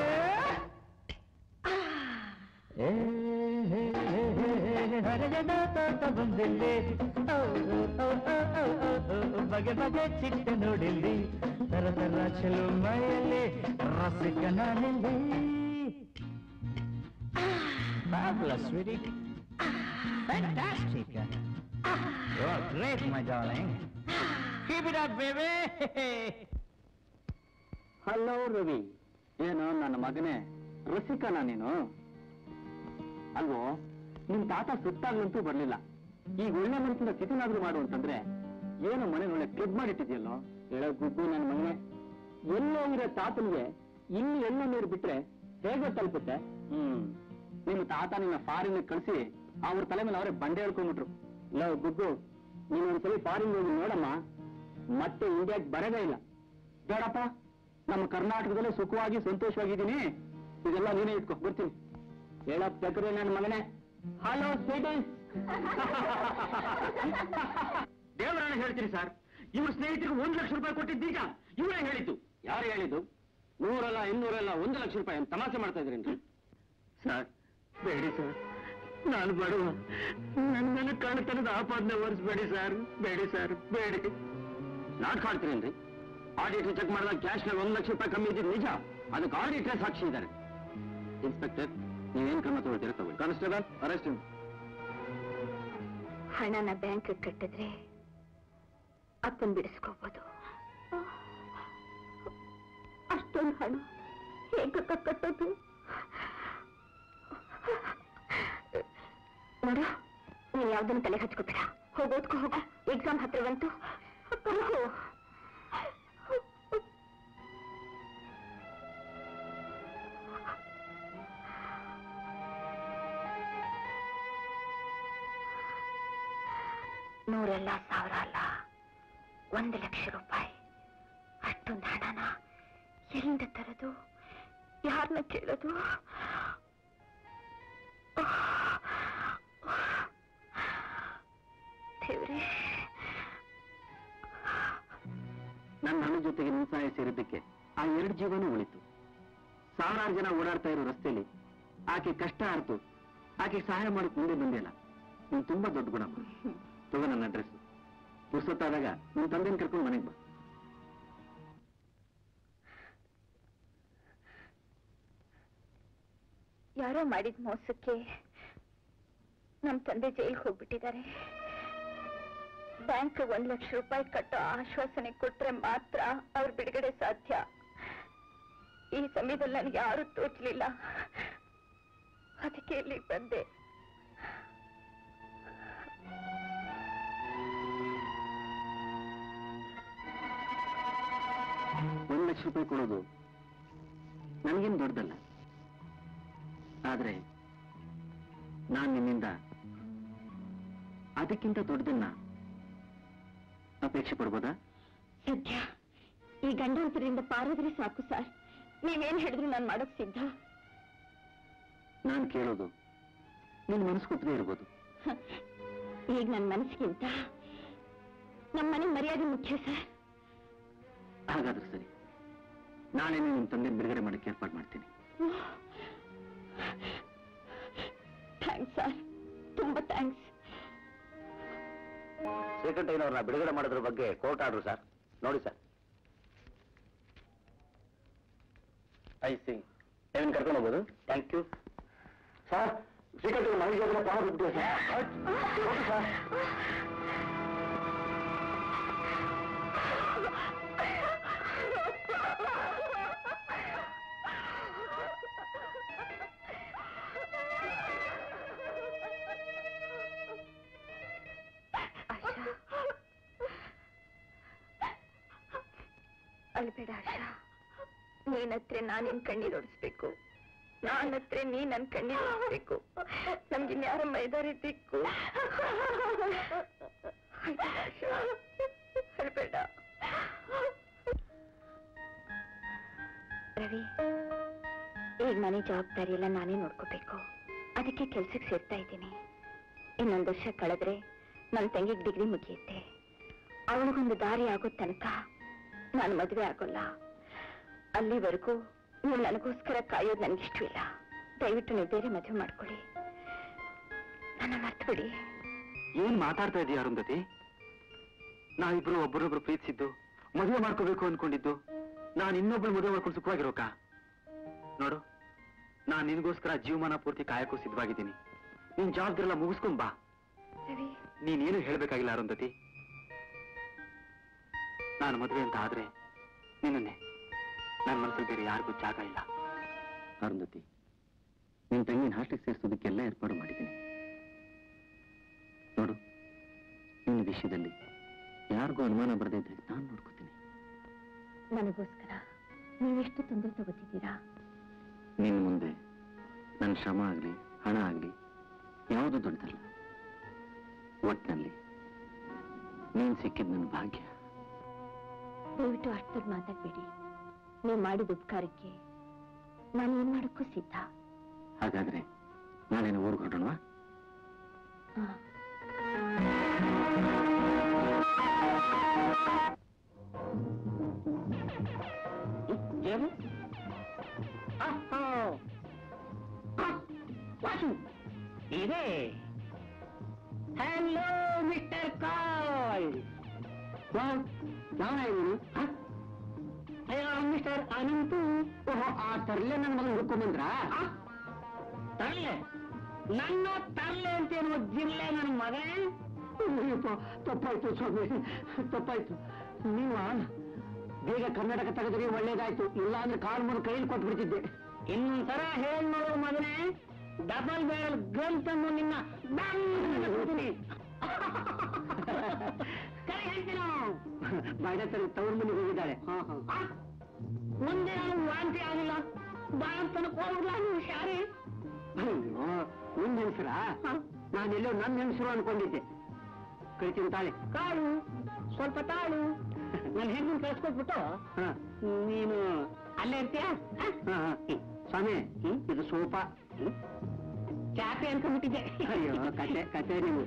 ಏ ಹೇ, ಹೇ, ಹೇ, ಹೇ, ಹರೆಯದ ತೋಟ ಬಂದಿಲ್ಲಿ ಓ, ಓ, ಓ, ಓ, ಓ, ಓ, ಓ, ಬಗೆ ಬಗೆ ಚಿಟ್ಟೆ ನೋಡಿಲ್ಲಿ ತರ ತರ ಚೆಲುವು ಮೈಯಲ್ಲಿ ರಸಿಕನಾಲಿಲ್ಲಿ Fabulous, sweetie. Fantastic. You are great, my darling. Keep it up, baby. Hello Ravi ಏನು ನನ್ನ ಮಗನೇ ರಸಿಕನ ನೀನು ಅಲ್ವೋ ನಿಮ್ ತಾತ ಸುತ್ತಾಗ್ಲಂತೂ ಬರ್ಲಿಲ್ಲ ಈಗ ಒಳ್ಳೆ ಮನಸ್ಸಿನ ಸ್ಥಿತಿನಾದ್ರೂ ಮಾಡು ಅಂತಂದ್ರೆ ಏನು ಮನೆ ಒಳ್ಳೆ ಕ್ಲಬ್ ಮಾಡಿಟ್ಟಿದ್ಯಲ್ಲೋ ಹೇಳೋ ಗುಡ್ಡು ನನ್ನ ಮಗನೇ ಎಲ್ಲೋ ಇರೋ ತಾತನಿಗೆ ಇನ್ನು ಎಣ್ಣೆ ನೀರು ಬಿಟ್ರೆ ಹೇಗೆ ತಲುಪುತ್ತೆ ಹ್ಮ್ ನಿಮ್ಮ ತಾತ ನಿನ್ನ ಫಾರಿನ್ ಕಳಿಸಿ ಅವ್ರ ತಲೆ ಮೇಲೆ ಅವರೇ ಬಂಡೆ ಹೇಳ್ಕೊಂಡ್ಬಿಟ್ರು ಲೋ ಗುಗ್ಗು ನೀನು ಒಂದ್ಸಲಿ ಫಾರಿನ್ ಹೋಗಿ ನೋಡಮ್ಮ ಮತ್ತೆ ಇಂಡಿಯಾಗೆ ಬರೋದೇ ಇಲ್ಲ ಬೇಡಪ್ಪ ನಮ್ಮ ಕರ್ನಾಟಕದಲ್ಲೇ ಸುಖವಾಗಿ ಸಂತೋಷವಾಗಿದ್ದೀನಿ ಇದೆಲ್ಲ ನೀನೇ ಇಟ್ಕೊ ಬರ್ತೀನಿ ಹೇಳಕ್ ತಕ್ರೆ ನನ್ನ ಮಗನೇ ಹಲೋ ಸ್ವೀಟೀಸ್ ದೇವರನ್ನ ಹೇಳ್ತೀನಿ ಸರ್ ಇವ್ರ ಸ್ನೇಹಿತರಿಗೆ ಒಂದು ಲಕ್ಷ ರೂಪಾಯಿ ಕೊಟ್ಟಿದ್ದೀಗ ಇವರೇ ಹೇಳಿದ್ದು ಯಾರು ಹೇಳಿದ್ದು ನೂರಲ್ಲ ಇನ್ನೂರಲ್ಲ ಒಂದು ಲಕ್ಷ ರೂಪಾಯಿ ಅಂತ ತಮಾಷೆ ಮಾಡ್ತಾ ಇದ್ರೇನ್ರಿ ಸರ್ ಬೇಡಿ ಸರ್ ನಾನು ಬಡವ ನನ್ನ ಮೇಲೆ ಕಳ್ಳತನದ ಆಪಾದನೆ ಹೊರಿಸ್ಬೇಡಿ ಸರ್ ಬೇಡಿ ಸರ್ ಬೇಡಿ ನಾಟಕ ಆಡ್ತೀರೇನ್ರಿ ಆಡಿಟರ್ ಚೆಕ್ ಮಾಡಿದಾಗ ಕ್ಯಾಶ್ ನಲ್ಲಿ ಒಂದು ಲಕ್ಷ ರೂಪಾಯಿ ಕಮ್ಮಿ ಇದ್ದಿದ್ದು ನಿಜ ಅದಕ್ಕೆ ಆಡಿಟರ್ ಸಾಕ್ಷಿ ಇದ್ದಾರೆ ಇನ್ಸ್ಪೆಕ್ಟರ್ ನೀವೇನ್ ಕ್ರಮ ತಗೊಳ್ತೀರಾ ತಗೊಳ್ಳಿ ಕಾನ್ಸ್ಟೇಬಲ್ ಅರೆಸ್ಟ್ ಹಣನ ಬ್ಯಾಂಕ್ ಕಟ್ಟಿದ್ರೆ ಅಪ್ಪನ್ ಬಿಡಿಸ್ಕೋಬಹುದು ಅಷ್ಟೊಂದು ಹಣ ಹೇಗೆ ಕಟ್ಟೋದು ನೋಡು ನೀನ್ ಯಾವ್ದನ್ನು ತಲೆ ಹಚ್ಕೋಬೇಡ ಹೋಗಿ ಓದ್ಕೋ ಹೋಗು ಎಕ್ಸಾಮ್ ಹತ್ರ ಬಂತು ಹೋಗು ನೂರಲ್ಲ ಸಾವಿರ ಅಲ್ಲ ಒಂದು ಲಕ್ಷ ರೂಪಾಯಿ ಅಷ್ಟೊಂದು ಹಣನ ಎಲ್ಲಿಂದ ತರೋದು ಯಾರನ್ನ ಕೇಳೋದು ದೇವ್ರೇ ನನ್ನ ಹಣ ಜೊತೆಗೆ ನಿನ್ನ ಸಹಾಯ ಸೇರಿದ್ದಕ್ಕೆ ಆ ಎರಡು ಜೀವನೂ ಉಳಿತು ಸಾವಿರಾರು ಜನ ಓಡಾಡ್ತಾ ಇರೋ ರಸ್ತೆಯಲ್ಲಿ ಆಕೆ ಕಷ್ಟ ಆರ್ತು ಆಕೆ ಸಹಾಯ ಮಾಡಕ್ ಮುಂದೆ ಬಂದಿಲ್ಲ ನೀನ್ ತುಂಬಾ ದೊಡ್ಡ ಗುಣ ತಗೋ ನನ್ನ ಅಡ್ರೆಸ್ ಪುರ್ಸೊತ್ತಾದಾಗ ನಿನ್ ತಂದೆನ ಕರ್ಕೊಂಡು ಮನೆಗೆ ಬಾ ಯಾರೋ ಮಾಡಿದ ಮೋಸಕ್ಕೆ ನಮ್ ತಂದೆ ಜೈಲ್ಗೆ ಹೋಗ್ಬಿಟ್ಟಿದ್ದಾರೆ ಬ್ಯಾಂಕ್ ಒಂದ್ ಲಕ್ಷ ರೂಪಾಯಿ ಕಟ್ಟೋ ಆಶ್ವಾಸನೆ ಕೊಟ್ರೆ ಮಾತ್ರ ಅವ್ರ ಬಿಡುಗಡೆ ಸಾಧ್ಯ ಈ ಸಮಯದಲ್ಲಿ ನನಗೆ ಯಾರು ತೋಚ್ಲಿಲ್ಲ ಅದಕ್ಕೆ ಇಲ್ಲಿಗೆ ಬಂದೆ ಒಂದು ಲಕ್ಷ ರೂಪಾಯಿ ಕೊಡೋದು ನನಗೇನು ದೊಡ್ಡದಲ್ಲ ಆದ್ರೆ ನಾನು ನಿನ್ನಿಂದ ಅದಕ್ಕಿಂತ ದೊಡ್ಡದನ್ನ ಅಪೇಕ್ಷೆ ಪಡ್ಬೋದಾ ಸದ್ಯ ಈ ಗಂಡಾಂತರದಿಂದ ಪಾರಾದ್ರೆ ಸಾಕು ಸರ್ ನೀವೇನ್ ಹೇಳಿದ್ರು ನಾನು ಮಾಡೋಕ್ ಸಿದ್ಧ ನಾನು ಕೇಳೋದು ನಿನ್ನ ಮನಸ್ಸು ಕೊಟ್ಟದೇ ಇರ್ಬೋದು ಹ, ಈಗ ನನ್ನ ಮನಸ್ಸಿಗಿಂತ ನಮ್ಮ ಮನೆ ಮರ್ಯಾದೆ ಮುಖ್ಯ ಸರ್ ಹಾಗಾದ್ರೆ ಸರಿ ನಾಳೆ ನಿಮ್ಮ ತಂದೆ ಬಿಡುಗಡೆ ಮಾಡಕ್ಕೆ ಏರ್ಪಾಡು ಮಾಡ್ತೀನಿ ಥ್ಯಾಂಕ್ಸ್ ಸರ್ ತುಂಬಾ ಥ್ಯಾಂಕ್ಸ್ ಶ್ರೀಕಂಠಯ್ಯನವ್ರನ್ನ ಬಿಡುಗಡೆ ಮಾಡೋದ್ರ ಬಗ್ಗೆ ಕೋರ್ಟ್ ಆರ್ಡರ್ ಸರ್ ನೋಡಿ ಸರ್ ಐ ಸಿ ಏನ್ ಕರ್ಕೊಂಡು ಹೋಗ್ಬೋದು ಥ್ಯಾಂಕ್ ಯು ಸರ್ ಶ್ರೀಕಂಠಯ್ಯ ಮನೆಗೆ ಹೋದ್ರೆ ಪ್ರಾಣ ಬಿಟ್ಟಿದೆ ಸರ್ ಸರ್ ಅಳ್ಬೇಡ ಆಶಾ ನೀನತ್ರ ನಾನ್ ನಿನ್ ಕಣ್ಣೀರ್ ಒಡಿಸ್ಬೇಕು ನಾನತ್ರ ನೀ ನನ್ ಕಣ್ಣೀರ್ ಒಡಿಸ್ಬೇಕು ನಮ್ಗಿನ್ಯಾರ ಮೈದಾರಿ ದಿಕ್ಕು ಅಳ್ಬೇಡ ಆಶಾ ಅಳ್ಬೇಡ ರವಿ ಈಗ ಮನೆ ಜವಾಬ್ದಾರಿ ಎಲ್ಲ ನಾನೇ ನೋಡ್ಕೋಬೇಕು ಅದಕ್ಕೆ ಕೆಲ್ಸಕ್ಕೆ ಸೇರ್ತಾ ಇದ್ದೀನಿ ಇನ್ನೊಂದು ವರ್ಷ ಕಳೆದ್ರೆ ನನ್ನ ತಂಗಿಗೆ ಡಿಗ್ರಿ ಮುಗಿಯುತ್ತೆ ಅವಳಿಗೊಂದು ದಾರಿ ಆಗೋ ತನಕ ನಾನು ಮದುವೆ ಆಗೋಲ್ಲ ಅಲ್ಲಿವರೆಗೂ ನೀವು ನನಗೋಸ್ಕರ ಕಾಯೋದು ನನಗಿಷ್ಟವಿಲ್ಲ ದಯವಿಟ್ಟು ನೀವು ಬೇರೆ ಮದುವೆ ಮಾಡ್ಕೊಳ್ಳಿ ನನ್ನ ಮರ್ತು ಬಿಡಿ ಏನ್ ಮಾತಾಡ್ತಾ ಇದೀಯ ಅರುಂಧತಿ ನಾವಿಬ್ರು ಒಬ್ಬರೊಬ್ರು ಪ್ರೀತಿಸಿದ್ದು ಮದುವೆ ಮಾಡ್ಕೋಬೇಕು ಅನ್ಕೊಂಡಿದ್ದು ನಾನು ಇನ್ನೊಬ್ರು ಮದುವೆ ಮಾಡ್ಕೊಂಡು ಸುಖವಾಗಿರೋಕ ನೋಡು ನಾನ್ ನಿನಗೋಸ್ಕರ ಜೀವಮಾನ ಪೂರ್ತಿ ಕಾಯಕ್ಕೂ ಸಿದ್ಧವಾಗಿದ್ದೀನಿ ನಿನ್ ಜವಾಬ್ದಾರಿ ಎಲ್ಲ ಮುಗಿಸ್ಕೊಂಡ್ ಬಾ ರವಿ ನೀನೇನು ಹೇಳ್ಬೇಕಾಗಿಲ್ಲ ಅರುಂಧತಿ ನಾನು ಮದುವೆ ಅಂತ ಆದ್ರೆ ನಿನ್ನನ್ನೇ ನನ್ನ ಮನಸ್ಸಲ್ಲಿ ಬೇರೆ ಯಾರಿಗೂ ಜಾಗ ಇಲ್ಲ ಅರುಂಧತಿ ನಿನ್ ತಂಗಿನ ಹಾಸ್ಟೆಲ್ ಸೇರಿಸೋದಕ್ಕೆಲ್ಲ ಏರ್ಪಾಡು ಮಾಡಿದ್ದೀನಿ ನೋಡು ನಿನ್ನ ವಿಷಯದಲ್ಲಿ ಯಾರಿಗೂ ಅನುಮಾನ ಬರದೇ ಇದ್ರೆ ನಾನು ನೋಡ್ಕೋತೀನಿ ನನಗೋಸ್ಕರ ನೀವೆಷ್ಟು ತೊಂದರೆ ತಗೋತಿದ್ದೀರಾ ನಿನ್ನ ಮುಂದೆ ನನ್ನ ಶ್ರಮ ಆಗ್ಲಿ ಹಣ ಆಗ್ಲಿ ಯಾವುದು ದೊಡ್ಡದಲ್ಲ ಒಟ್ನಲ್ಲಿ ನೀನ್ ಸಿಕ್ಕಿದ್ ನನ್ನ ಭಾಗ್ಯ ದಯವಿಟ್ಟು ಅಷ್ಟೊಂದು ಮಾತಾಡ್ಬೇಡಿ ನೀವು ಮಾಡಿದ ಉಪಕಾರಕ್ಕೆ ನಾನು ಏನ್ ಮಾಡೋಕ್ಕೂ ಸಿದ್ಧ ಹಾಗಾದ್ರೆ ನಾನೇನು ಊರ್ಗ್ ಹೊರಡೋಣವಾ ಹಾ. ಏನು ವಾಸು ಇದೆ ಹಲೋ ಮಿಸ್ಟರ್ ಕಾಲ್ ಯಾವ ಇವನು ಅಯ್ಯೋ ಮಿಸ್ಟರ್ ಅನಂತು ಓಹೋ ಆ ತರ್ಲೆ ನನ್ನ ಮಗನ ಹುಡ್ಕೊಂಬಂದ್ರ ತರ್ಲೆ ನನ್ನ ತರ್ಲೆ ಅಂತ ಏನೋ ಜಿಲ್ಲೆ ನನ್ನ ಮಗ ತಪ್ಪಾಯ್ತು ಸ್ವಾಮಿ ತಪ್ಪಾಯ್ತು ನೀವ ಬೇಗ ಕರ್ನಾಟಕ ತೆಗೆದ್ರಿ ಒಳ್ಳೇದಾಯ್ತು ಇಲ್ಲ ಅಂದ್ರೆ ಕಾಲ್ ಮುನ್ನ ಕೈಯಲ್ಲಿ ಕೊಟ್ಬಿಡ್ತಿದ್ದೆ ಇನ್ನೊಂದ್ಸಲ ಹೇಳ್ ನೋಡು ಮಗನೇ ಡಬಲ್ ಬ್ಯಾರಲ್ ಗನ್ ತಂದು ನಿನ್ನ ಕೊಡ್ತೀನಿ ಕೈ ಹೇಳ್ತೀನಿ ಬಾಯ್ದ ತರ ತವ್ರ ಮನೆಗೆ ಹೋಗಿದ್ದಾಳೆ ಮುಂದೆ ನಾನು ವಾಂತಿ ಆಗಿಲ್ಲ ಬಾಳಂತನ ಹೋಗ್ಲಾ ನೀವು ಶಾರಿ ಅಯ್ಯೋ ನಿನ್ ಹೆಸರ ನಾನೆಲ್ಲೋ ನನ್ನ ಹೆಸರು ಅನ್ಕೊಂಡಿದ್ದೆ ಕರಿತೀನಿ ತಾಳೆ ಕಾಳು ಸ್ವಲ್ಪ ತಾಳು ನನ್ನ ಹೆಣ್ಣು ಕಳ್ಸ್ಕೊಟ್ಬಿಟ್ಟು ಹಾ ನೀನು ಅಲ್ಲೇ ಇರ್ತೀಯ ಹಾ, ಹಾ. ಸ್ವಾಮಿ ಇದು ಸೋಪ ಚಾಪೆ ಅನ್ಕೊಂಡ್ಬಿಟ್ಟಿದ್ದೆ ಅಯ್ಯೋ ಕತೆ ಕತೆ ನೀವು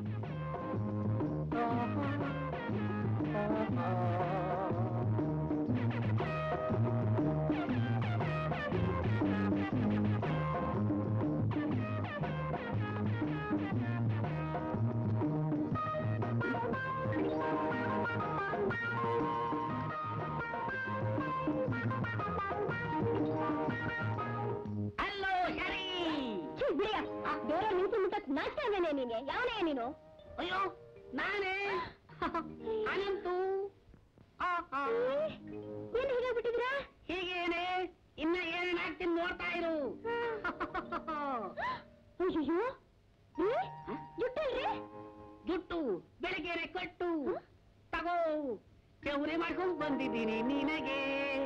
ಹಲೋ ಶರಿ ನೀನೆ ಯಾವನೇ ನೀನು ಅಯ್ಯೋ ನಾನೇ ಅನಂತು ಆಹಾ. ಏನು ಹೀಗಾಗ್ಬಿಟ್ಟಿದ್ದೀರಾ ಹೀಗೇನೆ ಇನ್ನ ಏನೇನ್ ಆಗ್ತೀನಿ ನೋಡ್ತಾ ಇರು ಅಯ್ಯೋ ಜುಟ್ಟಲ್ರಿ ಜುಟ್ಟು ಬೆಳಗ್ಗೆನೆ ಕಟ್ಟು ತಗೋ ಚೌರಿ ಮಾಡ್ಕೊಂಡ್ ಬಂದಿದ್ದೀನಿ ನಿನಗೆ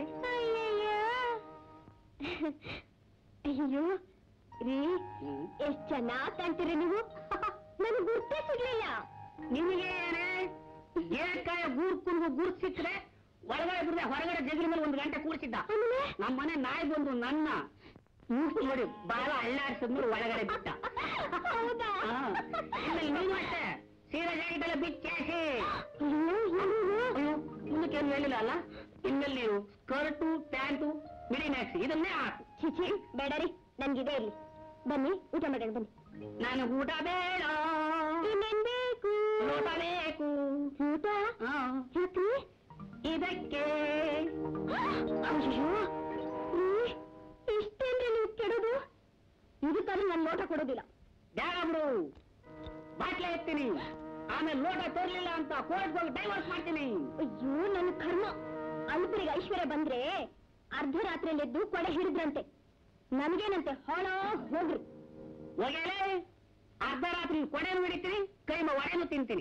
ಅಯ್ಯೋ ರೀ ಎಷ್ಟ್ ಚೆನ್ನಾಗ್ ಕಾಣ್ತೀರಿ ನೀವು ನನಗೆ ಗುರ್ತೇ ಸಿಗ್ಲಿಲ್ಲ ನಿನಗೆ ಏನೇ ಏಕಾಯ ಗೂರ್ ಕುಲ್ಗು ಗುರ್ ಸಿಕ್ಕರೆ ಒಳಗಡೆ ಬಿಡದೆ ಹೊರಗಡೆ ಜಗಲಿ ಮೇಲೆ ಒಂದು ಗಂಟೆ ಕೂಡಿಸಿದ್ದ ಆಮೇಲೆ? ನಮ್ಮ ಮನೆ ನಾಯಿ ಬಂದು ನನ್ನ ಮೂಗು ನೋಡಿ ಬಾಲ ಅಳ್ಳಾಡ್ಸಿದ್ಮೇಲೆ ಒಳಗಡೆ ಬಿಟ್ಟ ಹೌದಾ ಹಾ. ಇನ್ನು ನೀನು ಅಷ್ಟೇ ಸೀರೆ ಜಾಕೆಟ್ ಎಲ್ಲ ಬಿಚ್ಚಾಸಿ ಅಯ್ಯೋ, ಏನು? ಅಯ್ಯೋ ಮುಂದಕ್ಕೇನು ಹೇಳಿಲ್ಲ ಅಲ್ಲ ಇನ್ಮೇಲೆ ನೀನು ಸ್ಕರ್ಟು ಪ್ಯಾಂಟು ಮಿಡಿ ಮ್ಯಾಕ್ಸ್ ಇದನ್ನೇ ಹಾಕು ಛೀ, ಛೀ, ಬೇಡ ರೀ ನನ್ಗಿದೆ ಇರ್ಲಿ ಬನ್ನಿ ಊಟ ಮಾಡೋಣ ಬನ್ನಿ ನಾನು ಊಟ ಬೇಡ ಇನ್ನೇನ್ ಬೇಕು ಊಟ ಬೇಕು ಊಟ ಹಾ. ಯಾಕ್ರಿ ಇದಕ್ಕೆ ಅಯ್ಯೋ ರೀ, ಇಷ್ಟೇನ್ರಿ ನೀವು ಕೆಡೋದು ಇದಕ್ಕಾದ್ರೂ ನಾನು ಲೋಟ ಕೊಡೋದಿಲ್ಲ ಬೇಡ ಬಿಡು ಬಾಟ್ಲೆ ಎತ್ತೀನಿ ಆಮೇಲೆ ಲೋಟ ತೋರ್ಲಿಲ್ಲ ಅಂತ ಕೋರ್ಟ್ ಹೋಗಿ ಡೈವರ್ಸ್ ಮಾಡ್ತೀನಿ ಅಯ್ಯೋ ನನ್ನ ಕರ್ಮ ಅಲ್ಪರಿಗೆ ಐಶ್ವರ್ಯ ಬಂದ್ರೆ ಅರ್ಧರಾತ್ರಿಯಲ್ಲಿ ಎದ್ದು ಕೊಡೆ ಹಿಡಿದ್ರಂತೆ ನನಗೇನಂತೆ ಹೊಳ ಹೋಗ್ರಿ ಹೋಗಲೇ ಅರ್ಧ ರಾತ್ರಿ ಕೊಡೆನು ಹಿಡಿತೀನಿ ಕೈಮ ಒಡೆನು ತಿಂತೀನಿ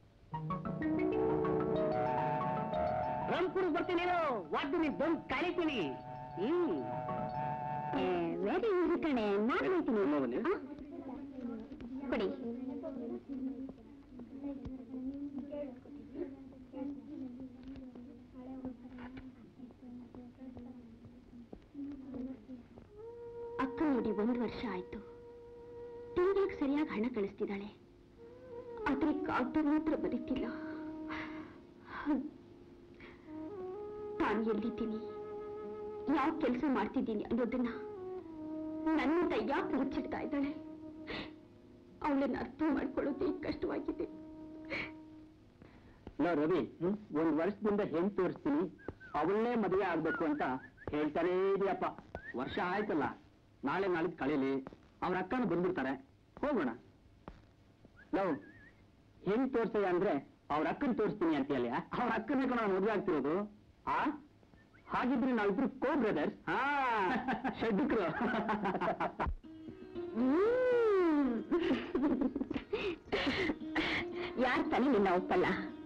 ರಮ್ ಕುಡಿದು ಬರ್ತೀನಿ ಒದ್ದು ನೀ ಬಂದು ಕಳಿತೀನಿ ಹ್ಮ್ ವೆರಿ ಈಸಿ ಕಣೆ ನಾನು ಹೇಳ್ತೀನಿ ಆ? ಕೊಡಿ ಅಕ್ಕ ನೋಡಿ ಒಂದು ವರ್ಷ ಆಯ್ತು ತಿಂಗಳಿಗೆ ಸರಿಯಾಗಿ ಹಣ ಕಳಿಸ್ತಿದ್ದಾಳೆ ಆದ್ರೆ ಕಾಗ್ದ ಮಾತ್ರ ಬರೀತಿಲ್ಲ ನಾನು ಎಲ್ಲಿದ್ದೀನಿ ಯಾವ ಕೆಲಸ ಮಾಡ್ತಿದ್ದೀನಿ ಅನ್ನೋದನ್ನ ನನ್ನಿಂದ ಯಾಕೆ ಮುಚ್ಚಿಡ್ತಾ ಇದ್ದಾಳೆ ಅವಳನ್ನ ಅರ್ಥ ಮಾಡ್ಕೊಳ್ಳೋದೇ ಕಷ್ಟವಾಗಿದೆ ನೋ ರವಿ ಒಂದ್ ವರ್ಷದಿಂದ ಹೆಣ್ ತೋರಿಸ್ತೀನಿ ಅವಳನ್ನೇ ಮದುವೆ ಆಗ್ಬೇಕು ಅಂತ ಹೇಳ್ತಾನೇ ಇದೆಯಪ್ಪ ವರ್ಷ ಆಯ್ತಲ್ಲ ನಾಳೆ ನಾಳಿದ್ ಕಳೀಲಿ ಅವ್ರ ಅಕ್ಕನ ಬಂದ್ಬಿಡ್ತಾರೆ ಹೋಗೋಣ ಲವ್ ಹೆಣ್ ತೋರ್ಸಯ್ಯ ಅಂದ್ರೆ ಅವ್ರ ಅಕ್ಕನ ತೋರಿಸ್ತೀನಿ ಅಂತ ಹೇಳಿ ಅವ್ರ ಅಕ್ಕನ ನಾವು ಮದುವೆ ಆಗ್ತಿರೋದು ಆ ಹಾಗಿದ್ರೆ ನಾವಿಬ್ರು ಕೋ ಬ್ರದರ್ಸ್ ಹಾ ಷಡ್ಕರು ಯಾರು ತಾನೇ ನಿನ್ನ ಒಪ್ಪಲ್ಲ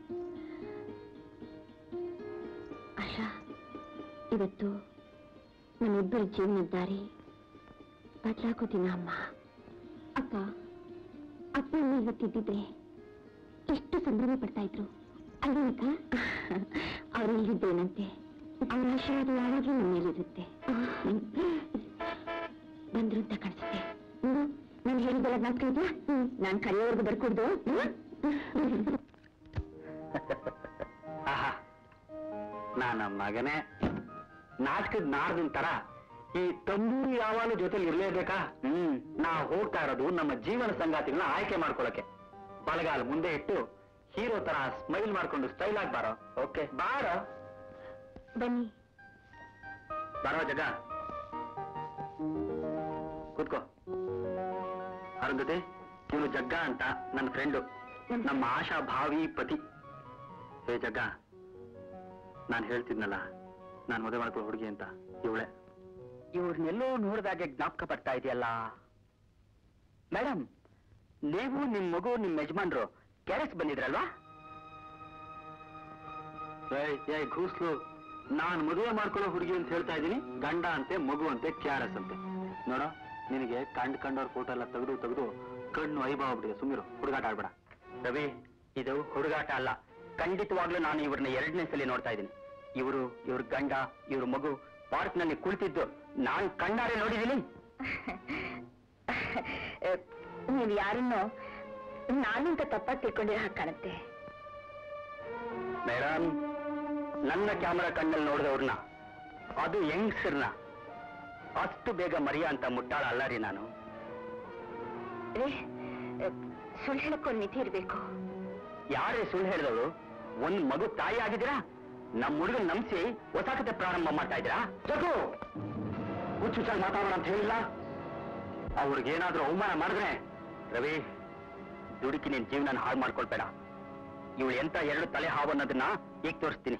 ಆಶಾ ಇವತ್ತು ನಮ್ಮಿಬ್ಬರ ಜೀವನದ ದಾರಿ ಬದಲಾಗೋದಿನ ಅಮ್ಮ ಅಪ್ಪ ಅಪ್ಪ ಅಮ್ಮ ಇವತ್ತಿದ್ದಿದ್ರೆ ಎಷ್ಟು ಸಂಭ್ರಮ ಪಡ್ತಾ ಇದ್ರು ಅಲ್ವಕ್ಕ ಅವ್ರು ಇಲ್ಲಿದ್ದೇನಂತೆ ಅವ್ರ ಆಶೀರ್ವಾದ ಯಾವಾಗಲೂ ನಮ್ಮ ಮೇಲಿರುತ್ತೆ ಬಂದ್ರು ಅಂತ ಕಾಣಿಸುತ್ತೆ ನೋಡು ನಾನು ಹೇಳಿದ್ದೆಲ್ಲ ಜ್ಞಾಪಕ ಇದೆಯಾ ನಾನು ಕರೆಯೋವರೆಗೂ ಬರ್ಕೊಡ್ದು ಆಹಾ ನನ್ನ ಮಗನೇ ನಾಟಕದ ನಾರದಿನ ತರ ಈ ತಂಬೂರಿ ಯಾವಾಗಲೂ ಜೊತೆಲಿ ಇರ್ಲೇಬೇಕಾ ಹ್ಮ್ ನಾ ಹೋಗ್ತಾ ಇರೋದು ನಮ್ಮ ಜೀವನ ಸಂಗಾತಿಗಳನ್ನ ಆಯ್ಕೆ ಮಾಡ್ಕೊಳಕ್ಕೆ ಬಲಗಾಲ್ ಮುಂದೆ ಇಟ್ಟು ಹೀರೋ ತರ ಸ್ಮೈಲ್ ಮಾಡ್ಕೊಂಡು ಸ್ಟೈಲ್ ಆಗಿ ಬಾರೋ ಓಕೆ ಬಾರೋ ಬನ್ನಿ ಬಾರೋ ಜಗ ಕೂತ್ಕೋ ಅರುಂಧತಿ ಇವನು ಜಗ್ಗ ಅಂತ ನನ್ನ ಫ್ರೆಂಡು ನಮ್ಮ ಆಶಾ ಭಾವಿ ಪತಿ ಹೇ ಜಗ್ಗ ನಾನು ಹೇಳ್ತಿದ್ನಲ್ಲ ನಾನು ಮದುವೆ ಮಾಡ್ಕೊಳ್ಳೋ ಹುಡುಗಿ ಅಂತ ಇವಳೆ ಇವ್ರನ್ನೆಲ್ಲೋ ನೋಡಿದಾಗೆ ಜ್ಞಾಪಕ ಬರ್ತಾ ಇದೆಯಲ್ಲ ಮೇಡಮ್ ನೀವು ನಿಮ್ ಮಗು ನಿಮ್ ಯಜಮಾನ್ರು ಕೆರೆಸ್ ಬಂದಿದ್ರಲ್ವಾ ಏಯ್ ಏಯ್ ಘೂಸ್ಲು ನಾನ್ ಮದುವೆ ಮಾಡ್ಕೊಳ್ಳೋ ಹುಡುಗಿ ಅಂತ ಹೇಳ್ತಾ ಇದ್ದೀನಿ ಗಂಡ ಅಂತೆ ಮಗು ಅಂತೆ ಕ್ಯಾರಸ್ ಅಂತೆ ನೋಡೋ ನಿನಗೆ ಕಂಡ್ ಕಂಡವ್ರ ಫೋಟೋ ಎಲ್ಲ ತೆಗೆದು ತೆಗೆದು ಕಣ್ಣು ಐಭಾವ ಬಿಟ್ಟಿದೆ ಸುಮ್ಮಿರು ಹುಡುಗಾಟ ಆಡ್ಬೇಡ ರವಿ ಇದು ಹುಡುಗಾಟ ಅಲ್ಲ ಖಂಡಿತವಾಗ್ಲೂ ನಾನು ಇವ್ರನ್ನ ಎರಡನೇ ಸಲ ನೋಡ್ತಾ ಇದ್ದೀನಿ ಇವರು ಇವ್ರ ಗಂಡ ಇವ್ರ ಮಗು ಪಾರ್ಕ್ ನಲ್ಲಿ ಕುಳಿತಿದ್ದು ನಾನ್ ಕಣ್ಣಾರೆ ನೋಡಿದ್ದೀನಿ ನೀವು ಯಾರನ್ನೋ ನಾನಿಂತ ತಪ್ಪಾಗಿ ತಿಳ್ಕೊಂಡಿರೋ ಹಾಗೆ ಕಾಣುತ್ತೆ ಮೇಡಮ್ ನನ್ನ ಕ್ಯಾಮರಾ ಕಣ್ಣಲ್ಲಿ ನೋಡಿದವ್ರನ್ನ ಅದು ಯಂಗ್ಸ್ಟರ್ನ ಅಷ್ಟು ಬೇಗ ಮರಿಯ ಅಂತ ಮುಟ್ಟಾಳ ಅಲ್ಲ ರೀ ನಾನು ರೀ ಸುಳ್ಳು ಹೇಳಕ್ಕೊಂದು ಮಿತಿ ಇರ್ಬೇಕು ಯಾರೇ ಸುಳ್ಳು ಹೇಳಿದವರು ಒಂದ್ ಮಗು ತಾಯಿ ಆಗಿದ್ದೀರಾ ನಮ್ಮ ಹುಡುಗನ್ ನಂಬಿಸಿ ಹೊಸ ಕತೆ ಪ್ರಾರಂಭ ಮಾಡ್ತಾ ಇದ್ದೀರಾ ಜಗು ಹುಚ್ಚುಚ್ಚಾಗಿ ಮಾತಾಡೋಣ ಅಂತ ಹೇಳಿಲ್ಲ ಅವ್ರಿಗೇನಾದ್ರೂ ಅವಮಾನ ಮಾಡಿದ್ರೆ ರವಿ ದುಡುಕಿ ನಿನ್ ಜೀವನ ಹಾಳು ಮಾಡ್ಕೊಳ್ಬೇಡ ಇವಳು ಎಂತ ಎರಡು ತಲೆ ಹಾವು ಅನ್ನೋದನ್ನ ಈಗ ತೋರಿಸ್ತೀನಿ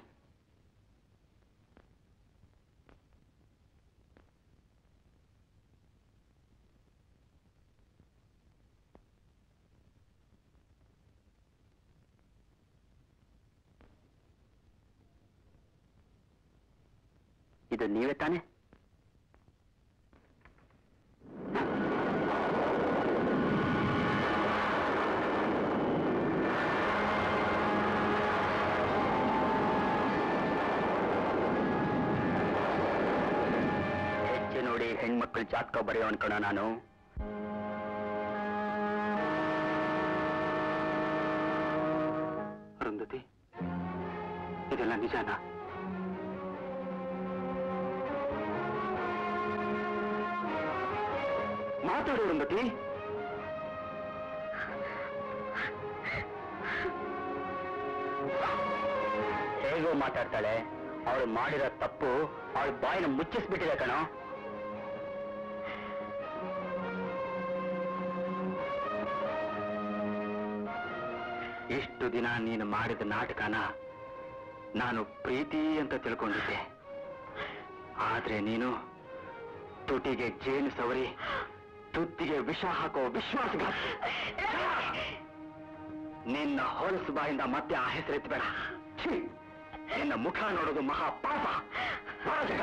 ಇದು ನೀವೇ ತಾನೇ ಹೆಜ್ಜೆ ನೋಡಿ ಹೆಣ್ಮಕ್ಳು ಜಾತಕ ಬರೆಯೋ ಅನ್ಕೋಣ ನಾನು ಅರುಂಧತಿ ಇದೆಲ್ಲ ನಿಜಾನಾ ಮಾತಾಡು ಅರುಂಧತಿ ಹೇಗೋ ಮಾತಾಡ್ತಾಳೆ ಅವಳು ಮಾಡಿರೋ ತಪ್ಪು ಅವಳ ಬಾಯಿನ ಮುಚ್ಚಿಸ್ಬಿಟ್ಟಿದೆ ಕಣೋ ಇಷ್ಟು ದಿನ ನೀನು ಮಾಡಿದ ನಾಟಕನ ನಾನು ಪ್ರೀತಿ ಅಂತ ತಿಳ್ಕೊಂಡಿದ್ದೆ ಆದ್ರೆ ನೀನು ತುಟಿಗೆ ಜೇನು ಸವರಿ ತುತ್ತಿಗೆ ವಿಷ ಹಾಕೋ ವಿಶ್ವಾಸಘಾತ ನಿನ್ನ ಹೊಲಸು ಬಾಯಿಂದ ಮತ್ತೆ ಆ ಹೆಸರೆತ್ತಬೇಡ ಛೀ! ನಿನ್ನ ಮುಖ ನೋಡೋದು ಮಹಾ ಪಾಪ ಪಾಜಕ.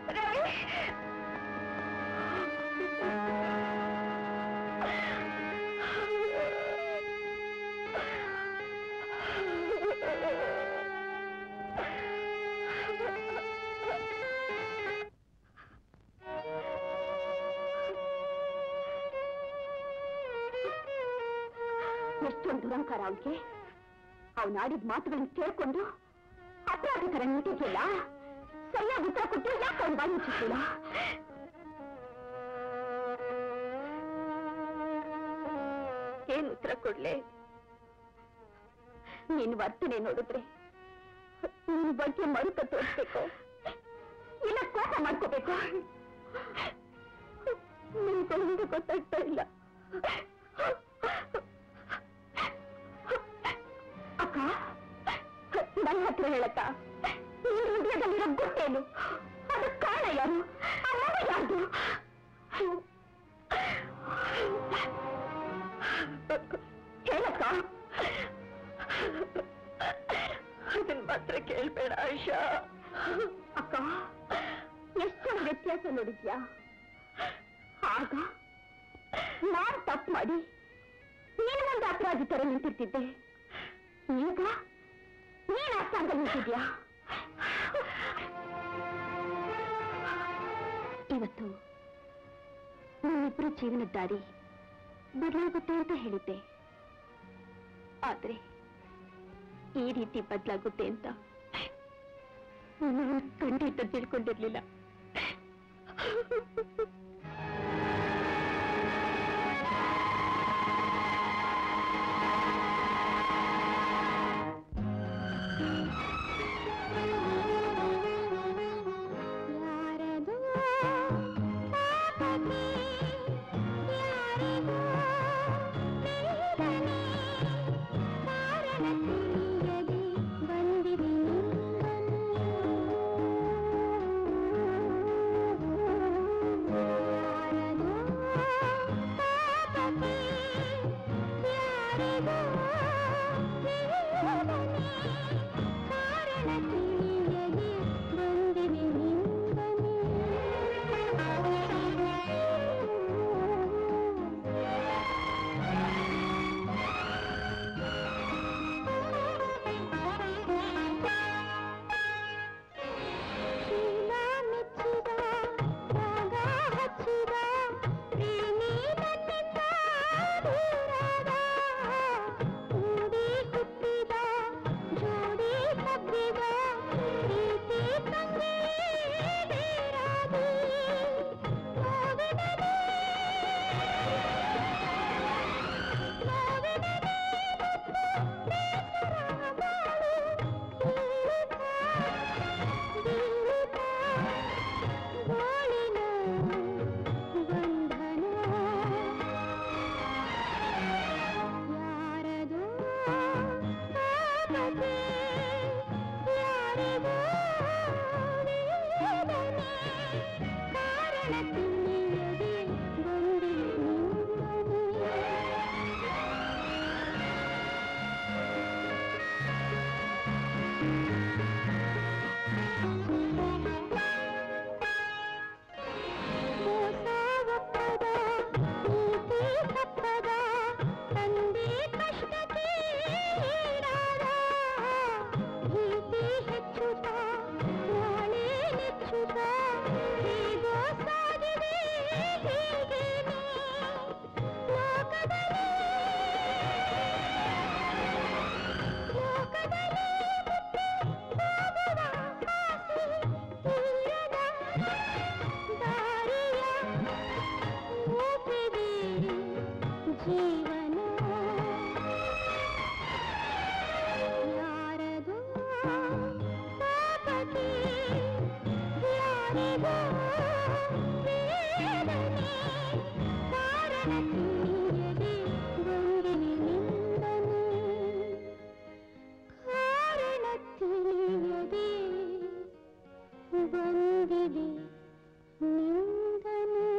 ಎಷ್ಟೊಂದು ದುರಂಕಾರ ಅವನಿಗೆ ಅವನು ಆಡಿದ ಮಾತುಗಳನ್ನು ಕೇಳ್ಕೊಂಡು ಅಪರಾಧಿ ತರ ನಿಂತಿದ್ಯಲ್ಲ ಸರಿಯಾಗಿ ಉತ್ತರ ಕೊಟ್ಟು ಯಾಕೆ ಅವನು ಬಾಯಿ ಮುಚ್ಚಿಸಿಲ್ಲ ಏನ್ ಉತ್ತರ ಕೊಡ್ಲೆ ನೀನ್ ವರ್ತನೆ ನೋಡಿದ್ರೆ ನಿನ್ ಬಗ್ಗೆ ಮರುಕ ತೋರಿಸ್ಬೇಕು ಇಲ್ಲ ಕೋಪ ಮಾಡ್ಕೋಬೇಕು ನಿನ್ಗೊಂದು ಗೊತ್ತಾಗ್ತಾ ಇಲ್ಲ ಅಕ್ಕ ನನ್ನ ಹತ್ರ ಹೇಳಕ್ಕ ನೀನು ಹೃದಯದಲ್ಲಿರೋ ಗುಟ್ಟೇನು ಅದು ಕಾರಣ ಯಾರು ಆ ಮಗ ಯಾರ್ದು ಹೇಳಕ್ಕ ಅದನ್ ಮಾತ್ರ ಕೇಳ್ಬೇಡ ಆಶಾ ಅಕ್ಕ ಎಷ್ಟೊಂದು ವ್ಯತ್ಯಾಸ ನೋಡಿದ್ಯಾ ಆಗ ನಾನ್ ತಪ್ಪು ಮಾಡಿ ನೀನು ಒಂದು ಅಪರಾಧಿ ತರ ನಿಂತಿರ್ತಿದ್ದೆ ಈಗ ನೀನ್ ಆ ಸ್ಥಾನದಲ್ಲಿ ನಿಂತಿದ್ಯಾ ಇವತ್ತು ನಿಮ್ಮಿಬ್ಬರ ಜೀವನದ ದಾರಿ ಬದಲಾಗುತ್ತೆ ಅಂತ ಹೇಳಿದ್ದೆ ಆದ್ರೆ ಈ ರೀತಿ ಬದಲಾಗುತ್ತೆ ಅಂತ ನಾನು ಖಂಡಿತ ತಿಳ್ಕೊಂಡಿರ್ಲಿಲ್ಲ ಯಾರದೋ ಪಾಪಕ್ಕೆ ಯಾರಿಗೋ ಬೇಡನೆ ಕಾರಣ ತಿಳಿಯದೆ ಬಂದಿದೆ ನಿಂಗನು ಕಾರಣ ತಿಳಿಯದೆ ಬಂದಿದೆ ನಿನ್ನನೆ. ಮೋಸವಪ್ಪದ ನೀತಿ ತಪ್ಪದ ತಂದೆ ಕಷ್ಟಕ್ಕೆ ಈಡಾದ ಭೀತಿ ಹೆಚ್ಚುತ್ತ ನಾಳೆ ನೆಚ್ಚುತ್ತ ಹೇಗೋ ಸಾಗಿದೆ ಹೀಗೇನೆ ಲೋಕದಲ್ಲಿ ಲೋಕದಲ್ಲಿ ಮುಟ್ಟಿ ಹೋಗುವ ಆಸೆ ತೀರದ ದಾರಿಯ ಮುಗಿದೇ ಜೀವನ ಯಾರದೋ ಪಾಪಕ್ಕೆ ಯಾರಿಗೋ ವೇದನೆ ಕಾರಣ ತಿಳಿಯದೆ ಬಂದಿನಿ ನಿಂದನೆ ಕಾರಣ ತಿಳಿಯದೆ ಬಂದಿದೆ ನಿಂದನೆ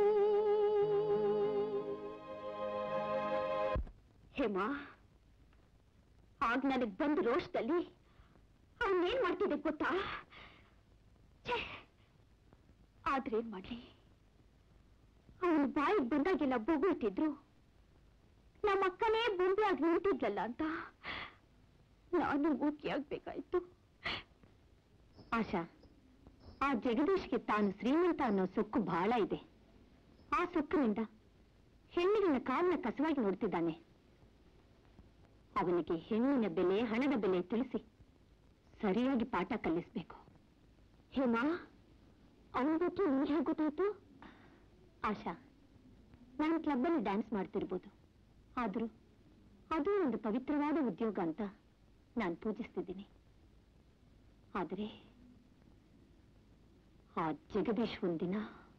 ಹೇಮಾ ಆಗ ನನಗ್ ಬಂದ ರೋಷದಲ್ಲಿ ಅವನೇನ್ ಮಾಡ್ತಿದ್ದೆ ಗೊತ್ತಾ ಛೇ ಆದ್ರೆ ಏನ್ ಮಾಡ್ಲಿ ಅವನು ಬಾಯಿಗೆ ಬಂದಾಗೆಲ್ಲ ಬೊಗಳ್ತಿದ್ರು ನಮ್ಮ ಅಕ್ಕನೇ ಬೊಂಬೆಯಾಗಿ ನಿಂತಿದ್ಲಲ್ಲ ಅಂತ ನಾನು ಮೂಕಿಯಾಗ್ಬೇಕಾಯ್ತು ಆಶಾ ಆ ಜಗದೀಶ್ಗೆ ತಾನು ಶ್ರೀಮಂತ ಅನ್ನೋ ಸೊಕ್ಕು ಬಹಳ ಇದೆ ಆ ಸೊಕ್ಕಿನಿಂದ ಹೆಣ್ಣಿನ ಕಾಲನ್ನ ಕಸವಾಗಿ ನೋಡ್ತಿದ್ದಾನೆ ಅವನಿಗೆ ಹೆಣ್ಣಿನ ಬೆಲೆ ಹಣದ ಬೆಲೆ ತಿಳಿಸಿ ಸರಿಯಾಗಿ ಪಾಠ ಕಲಿಸ್ಬೇಕು ಹೇಮಾ ಅವನ ಬಗ್ಗೆ ನಿಮ್ಗೆ ಹೇಗೆ ಗೊತ್ತಾಯ್ತು ಆಶಾ ನಾನು ಕ್ಲಬ್ಬಲ್ಲಿ ಡ್ಯಾನ್ಸ್ ಮಾಡ್ತಿರ್ಬೋದು ಆದರೂ ಅದು ಒಂದು ಪವಿತ್ರವಾದ ಉದ್ಯೋಗ ಅಂತ ನಾನು ಪೂಜಿಸ್ತಿದ್ದೀನಿ ಆದರೆ ಆ ಜಗದೀಶ್ ಒಂದಿನ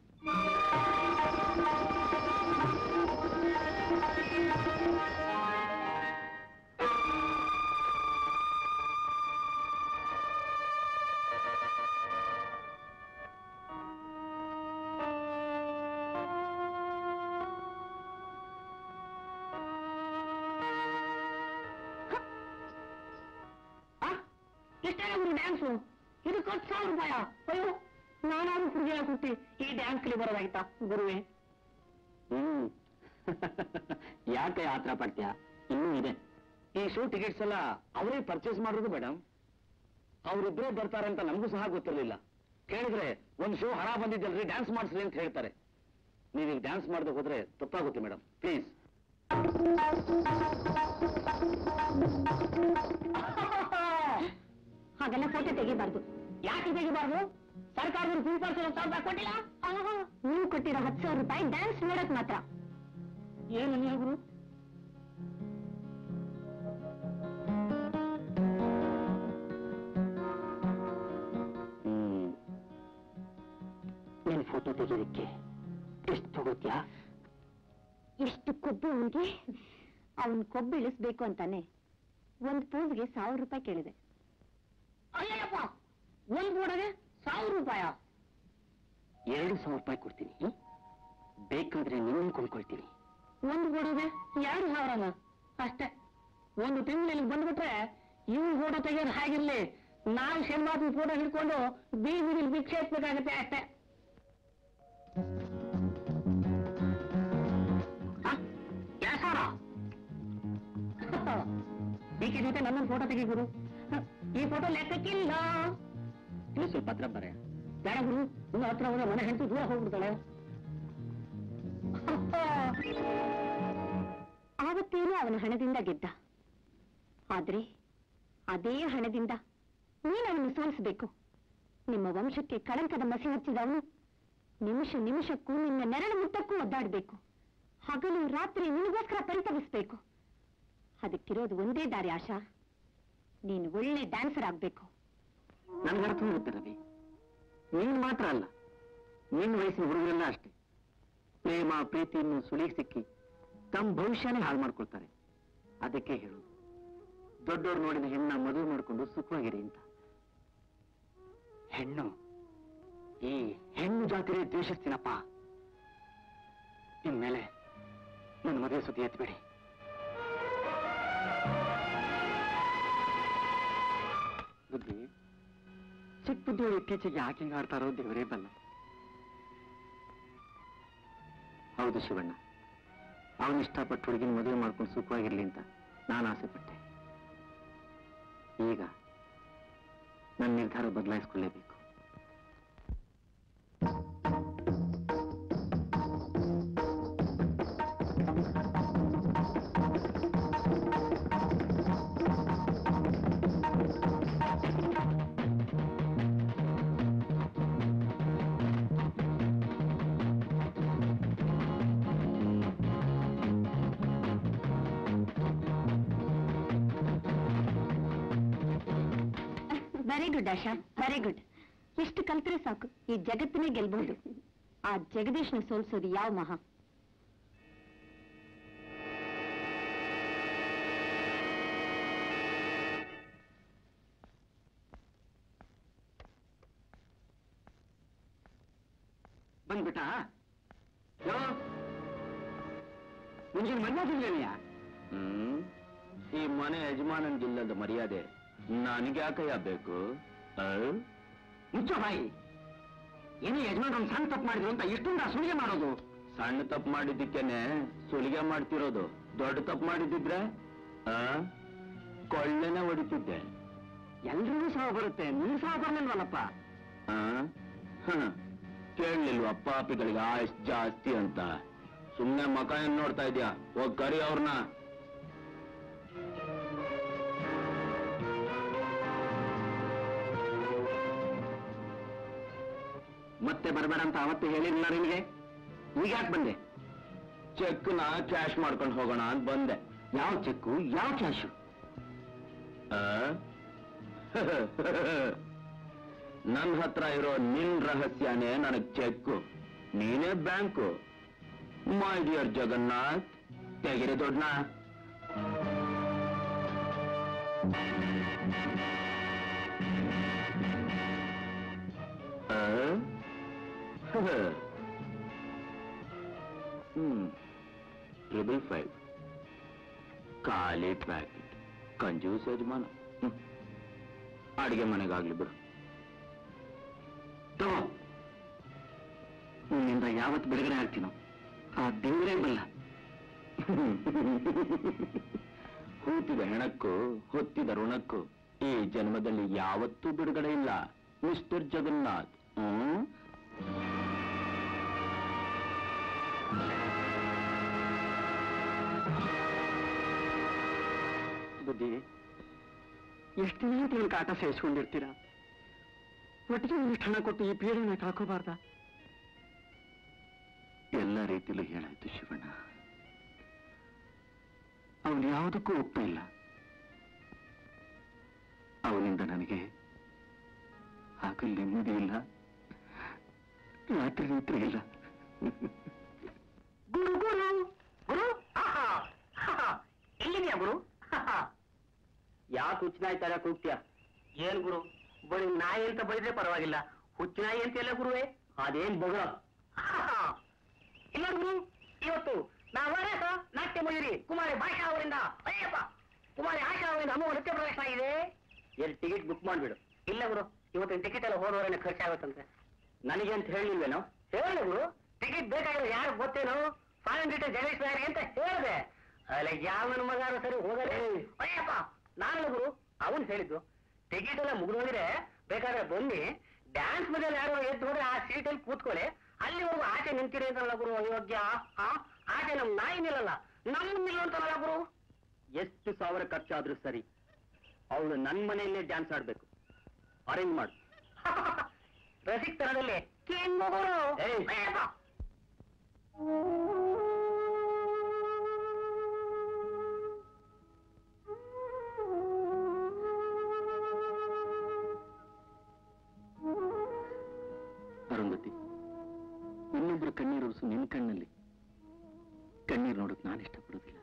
ಎಷ್ಟಾದ್ರು ಡ್ಯಾನ್ಸು ಇದಕ್ಕೆ ಹತ್ತು ಸಾವಿರ ರೂಪಾಯ ಅಯ್ಯೋ ನಾನಾದ್ರೂ ಹುಡುಗಿಯ ಹುಟ್ಟಿ ಈ ಡ್ಯಾನ್ಸ್ ಕಲಿ ಬರೋದಾಯ್ತಾ ಗುರುವೆ ಹ್ಮ್ ಯಾಕೆ ಆತರ ಪಡ್ತೀಯ ಇನ್ನೂ ಇದೆ ಈ ಶೋ ಟಿಕೆಟ್ಸ್ ಎಲ್ಲ ಅವರೇ ಪರ್ಚೇಸ್ ಮಾಡೋದು ಮೇಡಮ್ ಅವರಿಬ್ಬರೇ ಬರ್ತಾರೆ ಅಂತ ನಮಗೂ ಸಹ ಗೊತ್ತಿರಲಿಲ್ಲ ಕೇಳಿದ್ರೆ ಒಂದು ಶೋ ಹಣ ಬಂದಿದ್ದಲ್ರಿ ಡ್ಯಾನ್ಸ್ ಮಾಡಿಸ್ರಿ ಅಂತ ಹೇಳ್ತಾರೆ ನೀವೀಗ ಡ್ಯಾನ್ಸ್ ಮಾಡದೆ ಹೋದ್ರೆ ತಪ್ಪಾಗುತ್ತೆ ಮೇಡಮ್ ಪ್ಲೀಸ್ ಹಾಗೆಲ್ಲ ಫೋಟೋ ತೆಗಿಬಾರ್ದು ಯಾಕೆ ತೆಗಿಬಾರ್ದು ಸರ್ಕಾರದವ್ರು ಫ್ರೀ ಪರ್ಸನ್ ಸಾವಿರ ಕೊಟ್ಟಿಲ್ಲ ನೀವು ಕೊಟ್ಟಿರೋ ಹತ್ತು ಸಾವಿರ ರೂಪಾಯಿ ಡ್ಯಾನ್ಸ್ ನೋಡಕ್ ಮಾತ್ರ ಏನು ನೀವು ಗುರು ಹ್ಮ್ ನೀನ್ ಫೋಟೋ ತೆಗೆಯೋದಕ್ಕೆ ಎಷ್ಟು ತಗೋತ್ಯಾ ಎಷ್ಟು ಕೊಬ್ಬು ಅವನಿಗೆ ಅವನ್ ಕೊಬ್ಬು ಇಳಿಸ್ಬೇಕು ಅಂತಾನೆ ಒಂದ್ ಪೋಸ್ಗೆ ಸಾವಿರ ರೂಪಾಯಿ ಕೇಳಿದೆ ಅಯ್ಯಪ್ಪ ಒಂದ್ ಫೋಟೋಗೆ ಸಾವಿರ ರೂಪಾಯ ಎರಡು ಸಾವಿರ ರೂಪಾಯಿ ಕೊಡ್ತೀನಿ ಹ್ಮ್? ಬೇಕಾದ್ರೆ ನಿನ್ನ ಕೊಂಡ್ಕೊಳ್ತೀನಿ ಒಂದು ಫೋಟೋಗೆ ಎರಡು ಸಾವಿರನ ಅಷ್ಟೇ ಒಂದು ತಿಂಗಳಲ್ಲಿ ಬಂದ್ಬಿಟ್ರೆ ಇವ್ನ ಫೋಟೋ ತೆಗೆಯೋದು ಹಾಗಿರ್ಲಿ ನಾವು ಶೆಲ್ವಾತಿ ಫೋಟೋ ಹಿಡ್ಕೊಂಡು ಬೀದಿಲಿ ಭಿಕ್ಷೆ ಎತ್ಬೇಕಾಗತ್ತೆ ಅಷ್ಟೇ ಆ? ಎರಡ್ ಸಾವಿರ ಈಕೆ ಜೊತೆ ನನ್ನ ಫೋಟೋ ತೆಗಿ ಗುರು ಈ ಫೋಟೋ ಲೆಕ್ಕಕ್ಕಿಲ್ಲ ಇನ್ನೂ ಸ್ವಲ್ಪ ಹತ್ರ ಬರ ಬೇಡ ಗುರು ಇನ್ನು ಹತ್ರ ಹೋದ್ರೆ ಮನೆ ಹೆಂಡತಿ ದೂರ ಹೋಗ್ಬಿಡ್ತಾಳೆ ಆವತ್ತೇನೋ ಅವನ ಹಣದಿಂದ ಗೆದ್ದ ಆದ್ರೆ ಅದೇ ಹಣದಿಂದ ನೀನು ಅವನು ಸೋಲಿಸಬೇಕು ನಿಮ್ಮ ವಂಶಕ್ಕೆ ಕಳಂಕದ ಮಸಿ ಹಚ್ಚಿದ ಅವನು ನಿಮಿಷ ನಿಮಿಷಕ್ಕೂ ನಿನ್ನ ನೆರಳು ಮುಟ್ಟಕ್ಕೂ ಒದ್ದಾಡಬೇಕು ಹಗಲು ರಾತ್ರಿ ನಿನಗೋಸ್ಕರ ಪರಿತಪಿಸ್ಬೇಕು ಅದಕ್ಕಿರೋದು ಒಂದೇ ದಾರಿ ಆಶಾ ನೀನು ಒಳ್ಳೆ ಡ್ಯಾನ್ಸರ್ ಆಗ್ಬೇಕು ನನ್ಗೆ ಅರ್ಥ ಆಗುತ್ತೆ ರವಿ ನೀನ್ ಮಾತ್ರ ಅಲ್ಲ ನಿನ್ನ ವಯಸ್ಸಿನ ಹುಡುಗರೆಲ್ಲ ಅಷ್ಟೇ ಪ್ರೇಮ ಪ್ರೀತಿಯನ್ನು ಸುಳಿಗೆ ಸಿಕ್ಕಿ ತಮ್ಮ ಭವಿಷ್ಯನೇ ಹಾಳು ಮಾಡ್ಕೊಳ್ತಾರೆ ಅದಕ್ಕೆ ಹೇಳು ದೊಡ್ಡವ್ರು ನೋಡಿದ ಹೆಣ್ಣ ಮದುವೆ ಮಾಡಿಕೊಂಡು ಸುಖವಾಗಿರಿ ಅಂತ ಹೆಣ್ಣು ಈ ಹೆಣ್ಣು ಜಾತಿರೇ ದ್ವೇಷಿಸ್ತೀನಪ್ಪ ಇನ್ಮೇಲೆ ನನ್ನ ಮದುವೆ ಸುದ್ದಿ ಎತ್ಬೇಡಿ ಬುದ್ಧಿ ಚಿಕ್ಕ ಬುದ್ಧಿಯವರು ಇತ್ತೀಚೆಗೆ ಯಾಕೆ ಹಿಂಗೆ ಆಡ್ತಾರೋ ದೇವರೇ ಬಲ್ಲ ಹೌದು ಶಿವಣ್ಣ ಅವನು ಇಷ್ಟಪಟ್ಟು ಹುಡುಗಿನ ಮದುವೆ ಮಾಡ್ಕೊಂಡು ಸುಖವಾಗಿರ್ಲಿ ಅಂತ ನಾನು ಆಸೆ ಪಟ್ಟೆ ಈಗ ನನ್ನ ನಿರ್ಧಾರ ಬದಲಾಯಿಸ್ಕೊಳ್ಳೇಬೇಕು very good Asha very good ಎಷ್ಟು ಕಲ್ತ್ರೆ ಸಾಕು ಈ ಜಗತ್ತನ್ನೇ ಗೆಲ್ಬಹುದು ಆ ಜಗದೀಶ್ನ ಸೋಲ್ಸೋದು ಯಾವ ಮಹಾ ಬಂದ್ಬಿಟ್ಟ ಮುಂಜಿನ ಮರ್ಯಾದಿಲ್ವೇನೆಯಾ ಹ್ಮ್ ಈ ಮನೆ ಯಜಮಾನನ್ಗಿಲ್ಲದ ಮರ್ಯಾದೆ ನನಗೆ ಯಾಕಯ್ಯ ಬೇಕು ಆ? ಮುಚ್ಚ ಬಾಯಿ ಏನೇ ಯಜಮಾನ್ ಒಂದು ಸಣ್ಣ ತಪ್ಪು ಮಾಡಿದ್ರು ಅಂತ ಎಷ್ಟೊಂದು ಸುಲಿಗೆ ಮಾಡೋದು ಸಣ್ಣ ತಪ್ಪು ಮಾಡಿದ್ದಕ್ಕೇನೆ ಸುಲಿಗೆ ಮಾಡ್ತಿರೋದು ದೊಡ್ಡ ತಪ್ಪು ಮಾಡಿದಿದ್ರೆ ಆ ಕೊಳ್ಳೆನೆ ಹೊಡಿತಿದ್ದೆ ಎಲ್ರಿಗೂ ಸಹ ಬರುತ್ತೆ ನೀವು ಸಹ ಬರ್ಲಿಲ್ವಲ್ಲಪ್ಪ ಆ? ಹ. ಕೇಳಲಿಲ್ವ ಅಪ್ಪ ಅಪ್ಪಿಗಳಿಗೆ ಆಯ್ಸ್ ಜಾಸ್ತಿ ಅಂತ ಸುಮ್ನೆ ಮಕ ಏನ್ ನೋಡ್ತಾ ಇದ್ಯಾ ಹೋಗ್ ಕರಿ ಅವ್ರನ್ನ ಮತ್ತೆ ಬರಬೇಡ ಅಂತ ಅವತ್ತು ಹೇಳಿರಲಿಲ್ಲ ನಿನಗೆ ಈಗ ಯಾಕೆ ಬಂದೆ ಚೆಕ್ ನ ಕ್ಯಾಶ್ ಮಾಡ್ಕೊಂಡು ಹೋಗೋಣ ಅಂತ ಬಂದೆ ಯಾವ ಚೆಕ್ಕು ಯಾವ ಕ್ಯಾಶು ಆ? ನನ್ ಹತ್ರ ಇರೋ ನಿನ್ ರಹಸ್ಯನೇ ನನಗ್ ಚೆಕ್ಕು ನೀನೇ ಬ್ಯಾಂಕು ಮೈ ಡಿಯರ್ ಜಗನ್ನಾಥ್ ತೆಗಿರಿ ದೊಡ್ಡನ ಹ್ಮ್ ಟ್ರಿಬಲ್ ಫೈವ್ ಖಾಲಿ ಪ್ಯಾಕೆಟ್ ಕಂಜೂಸ್ ಯಜಮಾನ ಹ್ಮ್. ಅಡಿಗೆ ಮನೆಗಾಗ್ಲಿ ಬಿಡು ತಗೋ ನಿನ್ನಿಂದ ಯಾವತ್ತು ಬಿಡುಗಡೆ ಆಗ್ತೀನೋ ಆ ದೇವರೇ ಬಲ್ಲ ಹೂತಿದ ಹೆಣಕ್ಕೂ ಹೊತ್ತಿದ ಋಣಕ್ಕೂ ಈ ಜನ್ಮದಲ್ಲಿ ಯಾವತ್ತೂ ಬಿಡುಗಡೆ ಇಲ್ಲ ಮಿಸ್ಟರ್ ಜಗನ್ನಾಥ್ ಹ್ಮ್ ಬುದ್ಧಿ ಎಷ್ಟು ದಿನ ಅಂತ ಇವನ್ ಕಾಟ ಸಹಿಸ್ಕೊಂಡಿರ್ತೀರಾ ಒಟ್ಟಿಗೆ ಒಂದಿಷ್ಟು ಹಣ ಕೊಟ್ಟು ಈ ಪೀಡೆನ ಕಾಕೋಬಾರ್ದ ಎಲ್ಲ ರೀತಿಯಲ್ಲೂ ಹೇಳಾಯ್ತು ಶಿವಣ್ಣ ಅವನು ಯಾವುದಕ್ಕೂ ಒಪ್ಪ ಇಲ್ಲ ಅವನಿಂದ ನನಗೆ ಆಗಲ್ ನೆಮ್ಮದಿ ಇಲ್ಲ ರಾತ್ರಿ ನಿದ್ರೆ ಇಲ್ಲ ಗುರು ಗುರು ಗುರು ಎಲ್ಲಿದೆಯಾ ಗುರು ಯಾಕೆ ಹುಚ್ಚನಾಯಿ ತರ ಕೂಗ್ತೀಯ ಏನ್ ಗುರು ಬರೀ ನಾಯಿ ಅಂತ ಬೈದ್ರೆ ಪರವಾಗಿಲ್ಲ ಹುಚ್ಚನಾಯಿ ಅಂತ ಎಲ್ಲ ಗುರುವೆ ಅದೇನ್ ಬೊಗಳ ಇಲ್ಲ ಗುರು ಇವತ್ತು ನಾವರೇಕ ನಾಟ್ಯ ಮಯೂರಿ ಕುಮಾರಿ ಭಾಷಾ ಅವರಿಂದ ಅಯ್ಯಪ್ಪ ಕುಮಾರಿ ಆಶಾ ಅವರಿಂದ ಅಮೋಘ ನೃತ್ಯ ಪ್ರದರ್ಶನ ಇದೆ ಎರಡು ಟಿಕೆಟ್ ಬುಕ್ ಮಾಡ್ಬಿಡು ಇಲ್ಲ ಗುರು ಇವತ್ತಿನ ಟಿಕೆಟ್ ಎಲ್ಲ ಹೋದವರೇನೆ ಖರ್ಚಾಗುತ್ತಂತೆ ನನಗೆ ಅಂತ ಹೇಳಿಲ್ವೇನೋ ಹೇಳಿ ಗುರು ಟಿಕೆಟ್ ಬೇಕಾಗಿರೋ ಯಾರು ಗೊತ್ತೇನೋ ಫಾರಿನ್ ಟಿಕೆಟ್ ಜಗದೀಶ್ ನಾಯರ್ ಅಂತ ಹೇಳಿದೆ ಅಲ್ಲ ಯಾವನ ಮಗಾರು ಸರಿ ಹೋಗಲೇ ಅಯ್ಯಪ್ಪ ನಾನು ಗುರು ಅವನು ಹೇಳಿದ್ದು ಟಿಕೆಟ್ ಎಲ್ಲ ಮುಗಿದೋದ್ರೆ ಬೇಕಾದ್ರೆ ಬನ್ನಿ ಡ್ಯಾನ್ಸ್ ಮಧ್ಯೆ ಯಾರು ಎದ್ದು ಹೋದ್ರೆ ಆ ಸೀಟಲ್ಲಿ ಕೂತ್ಕೊಳ್ಳಿ ಅಲ್ಲಿವರೆಗೂ ಆಚೆ ನಿಂತಿರಿ ಅಂತಲ್ಲ ಗುರು ಅಯೋಗ್ಯ ಆ? ಆಚೆ ನಮ್ ನಾಯಿ ನಿಲ್ಲಲ್ಲ ನಮ್ ನಿಲ್ಲುವಂತಲ್ಲ ಗುರು ಎಷ್ಟು ಸಾವಿರ ಖರ್ಚಾದ್ರೂ ಸರಿ ಅವಳು ನನ್ ಮನೆಯಲ್ಲೇ ಡ್ಯಾನ್ಸ್ ಆಡ್ಬೇಕು ಅರೇಂಜ್ ಮಾಡು ರಸಿಕ್ ತರದಲ್ಲಿ ಅರುಂಧತಿ ಇನ್ನೊಬ್ರು ಕಣ್ಣೀರು ಉರಿಸು ನಿನ್ ಕಣ್ಣಲ್ಲಿ ಕಣ್ಣೀರು ನೋಡಕ್ ನಾನು ಇಷ್ಟಪಡೋದಿಲ್ಲ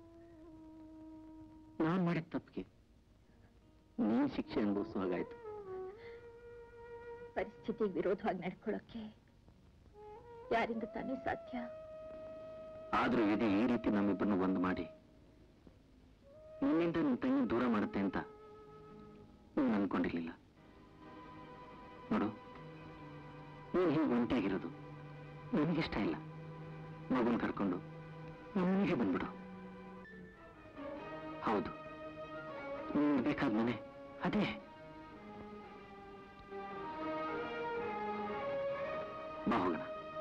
ನಾನ್ ಮಾಡಿದ ತಪ್ಪಿಗೆ ನೀನ್ ಶಿಕ್ಷೆ ಅನುಭವಿಸೋ ಹಾಗಾಯ್ತು ಪರಿಸ್ಥಿತಿಗೆ ವಿರೋಧವಾಗಿ ನಡ್ಕೊಳ್ಳೋಕೆ ಯಾರಿಂದ ತಾನೇ ಸಾಧ್ಯ ಆದ್ರೂ ವಿಧಿ ಈ ರೀತಿ ನಮ್ಮಿಬ್ಬರನ್ನು ಒಂದು ಮಾಡಿ ನಿನ್ನಿಂದ ನಿನ್ ತಂಗಿ ದೂರ ಮಾಡುತ್ತೆ ಅಂತ ನೀನು ಅನ್ಕೊಂಡಿರ್ಲಿಲ್ಲ ನೋಡು ನೀನು ಹೀಗೆ ಒಂಟಿಯಾಗಿರೋದು ನನಗಿಷ್ಟ ಇಲ್ಲ ಮಗುನ್ ಕರ್ಕೊಂಡು ನಮಗೆ ಬಂದ್ಬಿಡು ಹೌದು ನೀನು ಬೇಕಾದ ಮನೆ ಅದೇ ಬಾ ಹೋಗೋಣ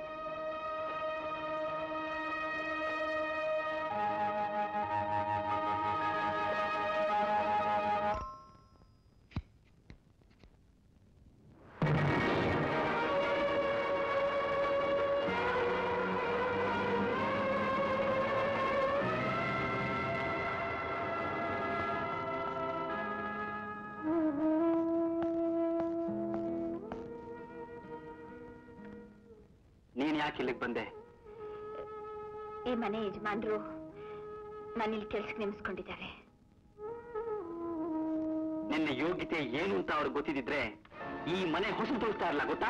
ನೀನ್ ಯಾಕೆ ಇಲ್ಲಿಗೆ ಬಂದೆ ಈ ಮನೆ ಯಜಮಾನ್ರು ಮನೇಲಿ ಕೆಲ್ಸಕ್ಕೆ ನೇಮಿಸ್ಕೊಂಡಿದ್ದಾರೆ ನಿನ್ನ ಯೋಗ್ಯತೆ ಏನು ಅಂತ ಅವ್ರಿಗೆ ಗೊತ್ತಿದ್ರೆ ಈ ಮನೆ ಹೊಸ ತೋರಿಸ್ತಾ ಇರಲ್ಲ ಗೊತ್ತಾ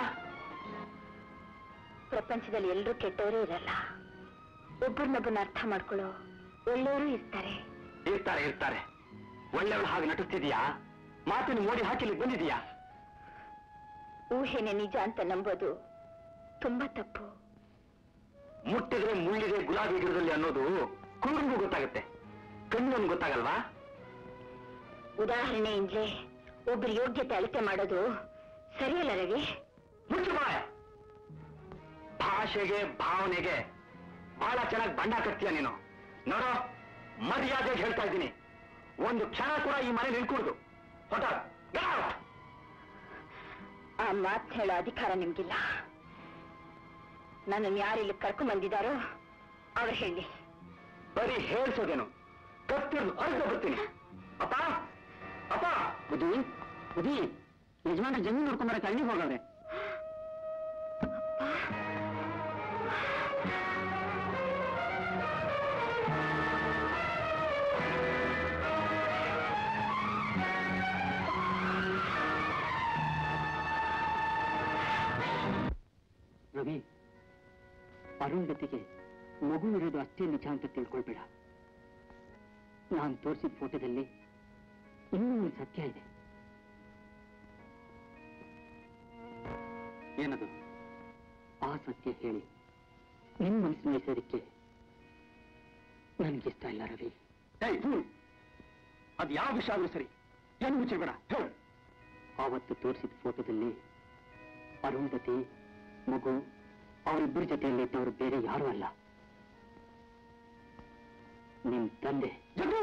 ಪ್ರಪಂಚದಲ್ಲಿ ಎಲ್ಲರೂ ಕೆಟ್ಟವರೇ ಇರಲ್ಲ ಒಬ್ಬರನ್ನೊಬ್ಬನ ಅರ್ಥ ಮಾಡ್ಕೊಳ್ಳೋ ಒಳ್ಳೆಯವರು ಇರ್ತಾರೆ ಇರ್ತಾರೆ ಇರ್ತಾರೆ ಒಳ್ಳೆಯವಳು ಹಾಗೆ ನಟಿಸ್ತಿದೀಯಾ ಮಾತಿನ ಮೋಡಿ ಹಾಕಿ ಇಲ್ಲಿಗೆ ಬಂದಿದೀಯಾ ಊಹೆನೆ ನಿಜ ಅಂತ ನಂಬೋದು ತುಂಬಾ ತಪ್ಪು ಮುಟ್ಟಿದ್ರೆ ಮುಳ್ಳಿದೆ ಗುಲಾಬಿ ಗಿಡದಲ್ಲಿ ಅನ್ನೋದು ಕುರುಡಿಗೂ ಗೊತ್ತಾಗುತ್ತೆ ಕಣ್ಣು ಗೊತ್ತಾಗಲ್ವಾ ಉದಾಹರಣೆಯಿಂದಲೇ ಒಬ್ಬರ ಯೋಗ್ಯತೆ ಅಳತೆ ಮಾಡೋದು ಸರಿಯಲ್ಲ ರವಿ ಮುಚ್ಚು ಬಾಯ ಭಾಷೆಗೆ ಭಾವನೆಗೆ ಬಹಳ ಚೆನ್ನಾಗಿ ಬಣ್ಣ ಕಟ್ತೀಯ ನೀನು ನೋಡೋ ಮರ್ಯಾದೆಗೆ ಹೇಳ್ತಾ ಇದ್ದೀನಿ ಒಂದು ಕ್ಷಣ ಕೂಡ ಈ ಮನೆ ನಿಲ್ಕೂಡ್ದು ಹೊಟ ಆ ಮಾತ್ ಹೇಳೋ ಅಧಿಕಾರ ನಿಮ್ಗಿಲ್ಲ ನನ್ನನ್ನು ಯಾರಿಲ್ಲಿ ಕರ್ಕೊಂಡ್ ಬಂದಿದ್ದಾರೋ ಅವ್ರು ಹೇಳಿ ಬರೀ ಹೇಳ್ಸೋದೇನು ಕತ್ತಿರ್ದು ಅರ್ಧ ಬರ್ತೀನಿ ಅಪ್ಪ ಅಪ್ಪ ಬುದ್ಧಿ ಬುದ್ಧಿ ಯಜಮಾನ ಜಮೀನು ನೋಡ್ಕೊಂಬರಕ್ಕೆ ಹಳ್ಳಿಗೆ ಹೋಗವ್ರೆ ರವಿ ಅರುಂಧತಿಗೆ ಮಗು ಇರೋದು ಅಷ್ಟೇ ನಿಜ ಅಂತ ತಿಳ್ಕೊಳ್ಬೇಡ ನಾನು ತೋರಿಸಿದ ಫೋಟೋದಲ್ಲಿ ಇನ್ನೂ ಒಂದು ಸತ್ಯ ಇದೆ ಏನದು ಆ ಸತ್ಯ ಹೇಳಿ ನಿನ್ ಮನಸ್ಸು ನೋಯಿಸೋದಕ್ಕೆ ನನಗಿಷ್ಟ ಇಲ್ಲ ರವಿ ಅದು ಯಾವ ವಿಷಯ ಆದ್ರೂ ಸರಿ ಏನು ಮುಚ್ಚಬೇಡ ಹೇಳು ಆವತ್ತು ತೋರಿಸಿದ ಫೋಟೋದಲ್ಲಿ ಅರುಂಧತಿ ಮಗು ಅವರಿಬ್ಬರ ಜೊತೆಯಲ್ಲಿ ಇದ್ದವರು ಬೇರೆ ಯಾರೂ ಅಲ್ಲ ನಿಮ್ ತಂದೆ ಜಗು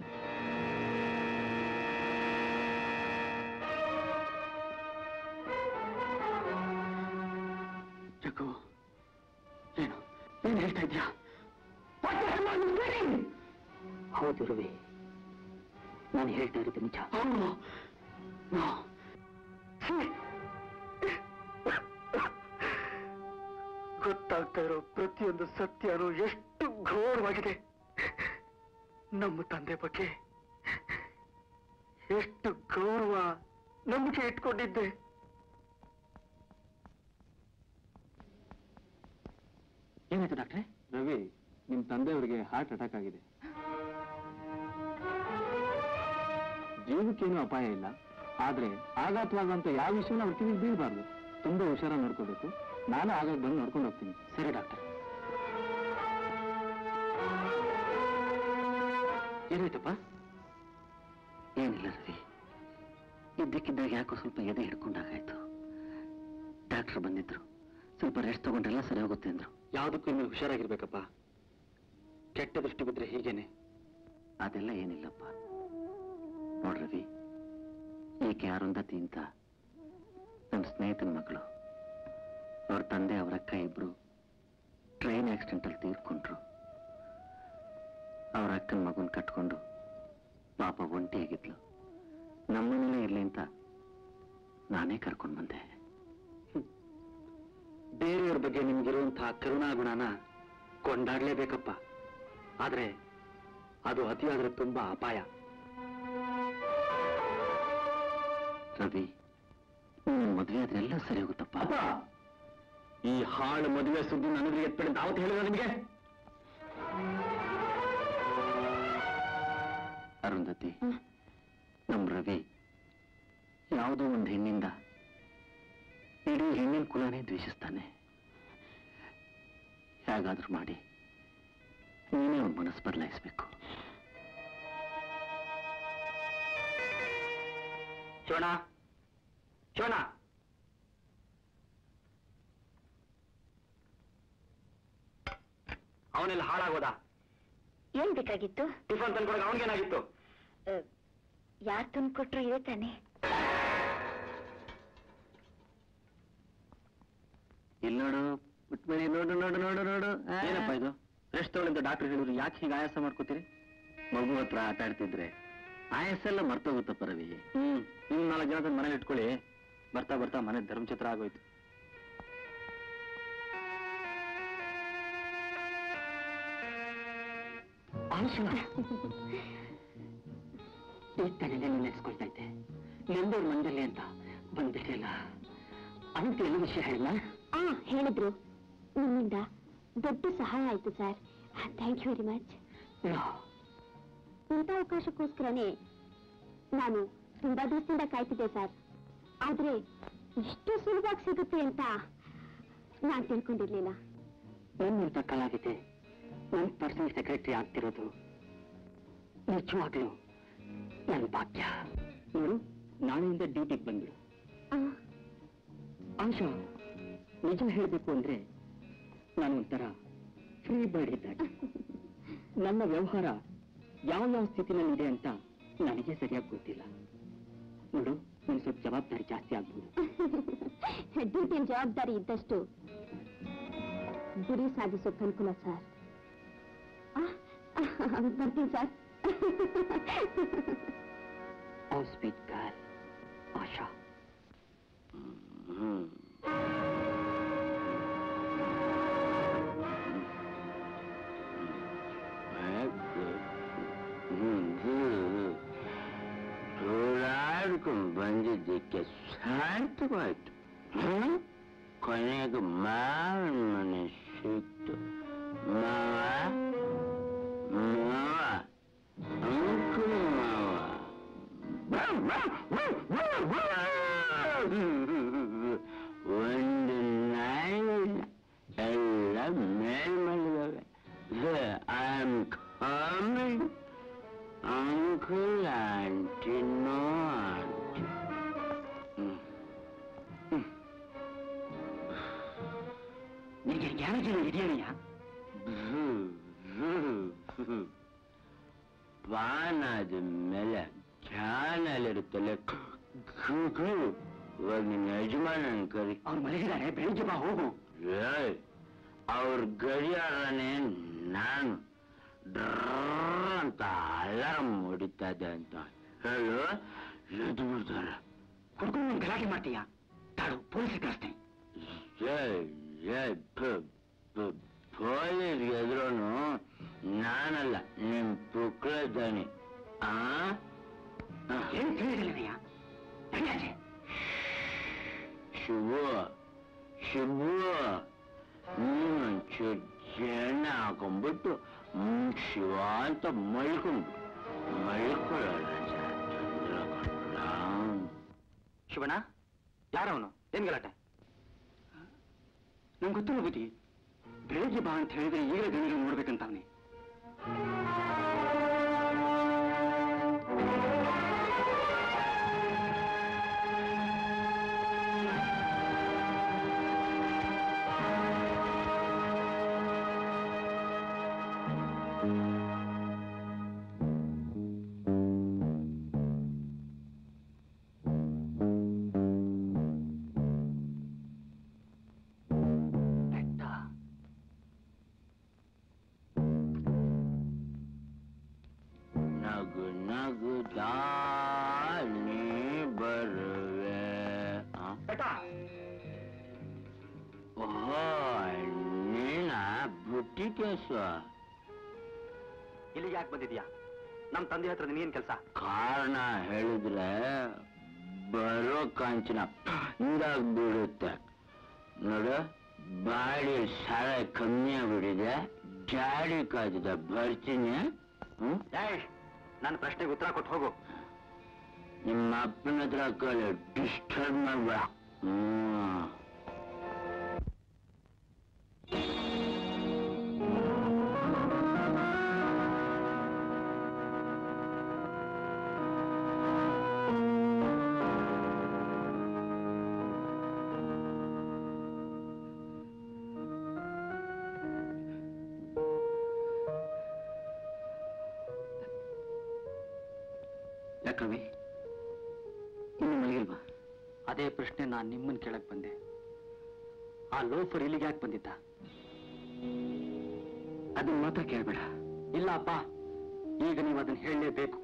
ಜಗ್ಗು ಏನು ಏನ್ ಹೇಳ್ತಾ ಇದ್ಯಾ ಹೌದು ರವಿ ನಾನು ಹೇಳ್ತಾ ಇರೋದು ನಿಜ ಗೊತ್ತಾಗ್ತಾ ಇರೋ ಪ್ರತಿಯೊಂದು ಸತ್ಯನೂ ಎಷ್ಟು ಘೋರವಾಗಿದೆ ನಮ್ಮ ತಂದೆ ಬಗ್ಗೆ ಎಷ್ಟು ಗೌರವ ನಂಬಿಕೆ ಇಟ್ಕೊಂಡಿದ್ದೆ ಏನಾಯ್ತು ಡಾಕ್ಟ್ರೆ ರವಿ ನಿಮ್ ತಂದೆಯವರಿಗೆ ಹಾರ್ಟ್ ಅಟ್ಯಾಕ್ ಆಗಿದೆ ಜೀವಕ್ಕೇನು ಅಪಾಯ ಇಲ್ಲ ಆದ್ರೆ ಆಘಾತವಾಗುವಂತ ಯಾವ ವಿಷಯನ ಅವ್ರ ಕಿವಿಗೆ ಬೀಳಬಾರ್ದು ತುಂಬಾ ಹುಷಾರಾಗಿ ನೋಡ್ಕೋಬೇಕು ನಾನು ಆಗಾಗ ಬಂದು ನೋಡ್ಕೊಂಡು ಹೋಗ್ತೀನಿ ಸರಿ ಡಾಕ್ಟರ್ ಏನಾಯ್ತಪ್ಪ ಏನಿಲ್ಲ ರವಿ ಇದ್ದಕ್ಕಿದ್ದಾಗ ಯಾಕೋ ಸ್ವಲ್ಪ ಎದೆ ಹಿಡ್ಕೊಂಡಾಗಾಯ್ತು ಡಾಕ್ಟರ್ ಬಂದಿದ್ರು ಸ್ವಲ್ಪ ರೆಸ್ಟ್ ತಗೊಂಡ್ರೆಲ್ಲ ಸರಿ ಹೋಗುತ್ತೆ ಅಂದ್ರು ಯಾವುದಕ್ಕೂ ಇನ್ನು ಹುಷಾರಾಗಿರ್ಬೇಕಪ್ಪ ಕೆಟ್ಟ ದೃಷ್ಟಿ ಬಿದ್ರೆ ಹೀಗೇನೆ ಅದೆಲ್ಲ ಏನಿಲ್ಲಪ್ಪ ನೋಡ್ರವಿ ಈಕೆ ಅರುಂಧತಿ ಅಂತ ನನ್ನ ಸ್ನೇಹಿತನ ಮಗಳು ಅವ್ರ ತಂದೆ ಅವರ ಅಕ್ಕ ಇಬ್ರು ಟ್ರೈನ್ ಆಕ್ಸಿಡೆಂಟಲ್ಲಿ ತೀರ್ಕೊಂಡ್ರು ಅವ್ರ ಅಕ್ಕನ ಮಗುನ್ ಕಟ್ಕೊಂಡು ಪಾಪ ಒಂಟಿಯಾಗಿದ್ಲು ನಮ್ಮನೇಲೇ ಇರ್ಲಿ ಅಂತ ನಾನೇ ಕರ್ಕೊಂಡು ಬಂದೆ ಬೇರೆಯವ್ರ ಬಗ್ಗೆ ನಿಮ್ಗಿರುವಂತಹ ಕರುಣಾಗುಣನ ಕೊಂಡಾಡ್ಲೇಬೇಕಪ್ಪ ಆದ್ರೆ ಅದು ಅತಿಯಾದ್ರೆ ತುಂಬಾ ಅಪಾಯ ರವಿ ನಿನ್ ಮದುವೆ ಆದ್ರೆ ಎಲ್ಲ ಸರಿ ಹೋಗುತ್ತಪ್ಪ ಈ ಹಾಳು ಮದುವೆ ಸುದ್ದಿ ನನಗೆ ಎತ್ಬೇಡಿ ಅಂತ ಅವತ್ತು ಹೇಳಿದ ನಿಮಗೆ ಅರುಂಧತಿ ನಮ್ ರವಿ ಯಾವುದೋ ಒಂದು ಹೆಣ್ಣಿಂದ ಇಡೀ ಹೆಣ್ಣಿನ ಕುಲನೇ ದ್ವೇಷಿಸ್ತಾನೆ ಹೇಗಾದ್ರೂ ಮಾಡಿ ನೀನೇ ಅವ್ನ ಮನಸ್ಸು ಬದಲಾಯಿಸ್ಬೇಕು ಶಿವಣ ಶಿವಣ ಅವನೆಲ್ಲ ಹಾಳಾಗೋದ ಏನ್ ಬೇಕಾಗಿತ್ತು ಟಿಫನ್ ತಂದ್ಕೊಡಕ್ಕೆ ಅವನಿಗೇನಾಗಿತ್ತು ಯಾರು ತಂದ್ಕೊಟ್ರು ಇದೆ ತಾನೆ ಇಲ್ಲಿ ನೋಡು ಬಿಟ್ಬೇಡಿ ನೋಡು ನೋಡು ನೋಡು ನೋಡು ಏನಪ್ಪ ಇದು ರೆಸ್ಟ್ ತಗೊಳ್ಳಿ ಡಾಕ್ಟರ್ ಹೇಳಿದ್ರು ಯಾಕೆ ಹೀಗೆ ಆಯಾಸ ಮಾಡ್ಕೋತೀರಿ ಮಗು ಹತ್ರ ಆಟ ಆಡ್ತಿದ್ರೆ ಆಯಾಸ ಎಲ್ಲ ಮರ್ತೋಗುತ್ತಪ್ಪ ರವಿ ಹ್ಮ್ ಇನ್ನು ನಾಲ್ಕು ಜನ ಮನೇಲಿ ಇಟ್ಕೊಳ್ಳಿ ಬರ್ತಾ ಬರ್ತಾ ಮನೆ ಧರ್ಮಛತ್ರ ಆಗೋಯ್ತು ಈ ತಲೆನೇ ನೆನೆಸ್ಕೊಳ್ತಾ ಇದ್ದೆ ನಂದೂರ್ ಮಂದಲ್ಲಿ ಅಂತ ಬಂದ್ಬಿಟ್ಟಿಲ್ಲ ಅಂತ ಎಲ್ಲ ವಿಷಯ ಹೇಳಿಲ್ಲ ಆ ಹೇಳಿದ್ರು ನಿಮ್ಮಿಂದ ದೊಡ್ಡ ಸಹಾಯ ಆಯ್ತು sir thank you very much ಇಂಥ ಅವಕಾಶಕ್ಕೋಸ್ಕರನೇ ನಾನು ತುಂಬಾ ದಿವಸದಿಂದ ಕಾಯ್ತಿದ್ದೆ ಸರ್ ಆದ್ರೆ ಇಷ್ಟು ಸುಲಭವಾಗಿ ಸಿಗುತ್ತೆ ಅಂತ ನಾನು ತಿಳ್ಕೊಂಡಿರ್ಲಿಲ್ಲ ನನ್ನಂತ ಕಲಾವಿದೆ ನನ್ನ ಪರ್ಸನಲ್ ಸೆಕ್ರೆಟರಿ ಆಗ್ತಿರೋದು ನಿಜವಾಗ್ಲೂ ನನ್ನ ಭಾಗ್ಯ ನೋಡು ನಾಳೆಯಿಂದ ಡ್ಯೂಟಿಗೆ ಬಂದ್ರು ಆ, ಆಶಾ ನಿಜ ಹೇಳಬೇಕು ಅಂದ್ರೆ ನಾನು ಒಂಥರ ಫ್ರೀ ಬರ್ಡ್ ಇದ್ದಾಗ ನನ್ನ ವ್ಯವಹಾರ ಯಾವ ಯಾವ ಸ್ಥಿತಿನಲ್ಲಿದೆ ಅಂತ ನನಗೆ ಸರಿಯಾಗಿ ಗೊತ್ತಿಲ್ಲ ನೋಡು ನನ್ ಸ್ವಲ್ಪ ಜವಾಬ್ದಾರಿ ಜಾಸ್ತಿ ಆಗ್ಬೋದು ಡ್ಯೂಟಿಯ ಜವಾಬ್ದಾರಿ ಇದ್ದಷ್ಟು ಗುರಿ ಸಾಧಿಸೋಕ್ ಅನುಕೂಲ ಸರ್ ಆ, ಬರ್ತೀನಿ sir oh sweet girl Asha ಹ್ಮ್ ಓಡಾಡ್ಕೊಂಡು ಬಂದಿದ್ದಕ್ಕೆ ಸಾರ್ಥಕವಾಯ್ತು ಹ್ಮ್? ಕೊನೆಗೆ ಮಾವನ ಮನೆ ಸಿಕ್ತು ಮಾವ ಮಾವ ಅಂಕಲ್ ಮಾವ ಒಂದು ನಾಯಿಲ್ಲ ಎಲ್ಲ ಮೇಲ್ಮಲಿದಾವೆ I am coming uncle aunty no aunty ನಿನಗೆ ಜ್ಞಾನ ಜೀವ ಇದೆಯಣ್ಣಯ್ಯ ಪಾನಾದ ಮೇಲೆ ಜ್ಞಾನಲ್ಲಿರುತ್ತಲ್ಲ ಇವಾಗ ನಿನ್ನ ಯಜಮಾನನ್ ಕರಿ ಅವ್ರು ಮಲಗಿದ್ದಾರೆ ಬೆಳಿಗ್ಗೆ ಬಾ ಹೋಗು ಏಯ್, ಅವ್ರ ಗಡಿಯಾರನೇ ನಾನು ಡ್ರರ್ ಅಂತ ಅಲಾರಂ ಹೊಡಿತಾ ಇದೆ ಅಂತ ಹೇಳು ಎದ್ದು ಬಿಡ್ತಾರೆ ಹುಡುಗರು ಒಂದು ಗಲಾಟೆ ಮಾಡ್ತೀಯ ತಾಳು ಪೊಲೀಸ್ ಕಳಿಸ್ತೀನಿ ಏಯ್, ಏಯ್, ಪ- ಪ- ಪೊಲೀಸ್ಗೆ ಎದುರೋನು ನಾನಲ್ಲ ನಿಮ್ ಪುಕ್ಳದ್ದಾನೆ ಆ ಆ. ಏನ್ ತಿಳಿದಿಲ್ಲಯ್ಯ ನಡಿಯಾಚೆ ಶಿವು ಶಿವು ನೀನೊಂಚೂರು ಜನ ಹಾಕೊಂಡ್ಬಿಟ್ಟು ಹ್ಮ್, ಶಿವ ಅಂತ ಮಲ್ಕೊಂಡು ಮಲ್ಕೊಳ್ಳೋಣ ಚಂದ್ರ ಕಂಡ ಶಿವಣ್ಣ ಯಾರವನು ಏನ್ ಗಲಾಟೆ ನಂಗೆ ಗೊತ್ತಿಲ್ಲ ಬುದ್ಧಿ ಬೆಳಿಗ್ಗೆ ಬಾ ಅಂತ ಹೇಳಿದ್ರೆ ಈಗಲೇ ಗಣಿಗಳು ನೋಡ್ಬೇಕಂತ ಅವನೇ ಬೆಟ್ಟ ನಗು ನಗು ನೀ ಬರುವೆ ಆ? ಓಹೋ ನೀನ ಬುಟ್ಟಿ ಕೇಸ ಇಲ್ಲಿಗೆ ಯಾಕೆ ಬಂದಿದ್ಯಾ ನಮ್ ತಂದೆ ಹತ್ರ ನಿನ್ಗೇನ್ ಕೆಲಸ ಕಾರಣ ಹೇಳಿದ್ರೆ ಬರೋ ಕಾಂಚನ ಹಿಂಗಾಗ್ಬಿಡುತ್ತೆ ನೋಡು ಬಾಡಿ ಸಾಲ ಕಮ್ಮಿ ಆಗ್ಬಿಟ್ಟಿದೆ ಜಾಡಿ ಕಾದಿದೆ ಬರ್ತೀನಿ ಹ್ಮ್ ನನ್ನ ಪ್ರಶ್ನೆಗೆ ಉತ್ತರ ಕೊಟ್ಟು ಹೋಗು ನಿಮ್ಮ ಅಪ್ಪನ ಹತ್ರ ಕಲೆ ಡಿಸ್ಟರ್ಬ್ ಮಾಡ್ಬೇಡ ಹ್ಮ್ ಯಾಕವಿ ಇನ್ನು ಮಲಗಿಲ್ವಾ ಅದೇ ಪ್ರಶ್ನೆ ನಾನು ನಿಮ್ಮನ್ನ ಕೇಳಕ್ ಬಂದೆ ಆ ಲೋಫರ್ ಇಲ್ಲಿಗೆ ಯಾಕೆ ಬಂದಿದ್ದ ಅದನ್ನ ಮಾತ್ರ ಕೇಳಬೇಡ ಇಲ್ಲ ಅಪ್ಪ ಈಗ ನೀವು ಅದನ್ನ ಹೇಳಲೇಬೇಕು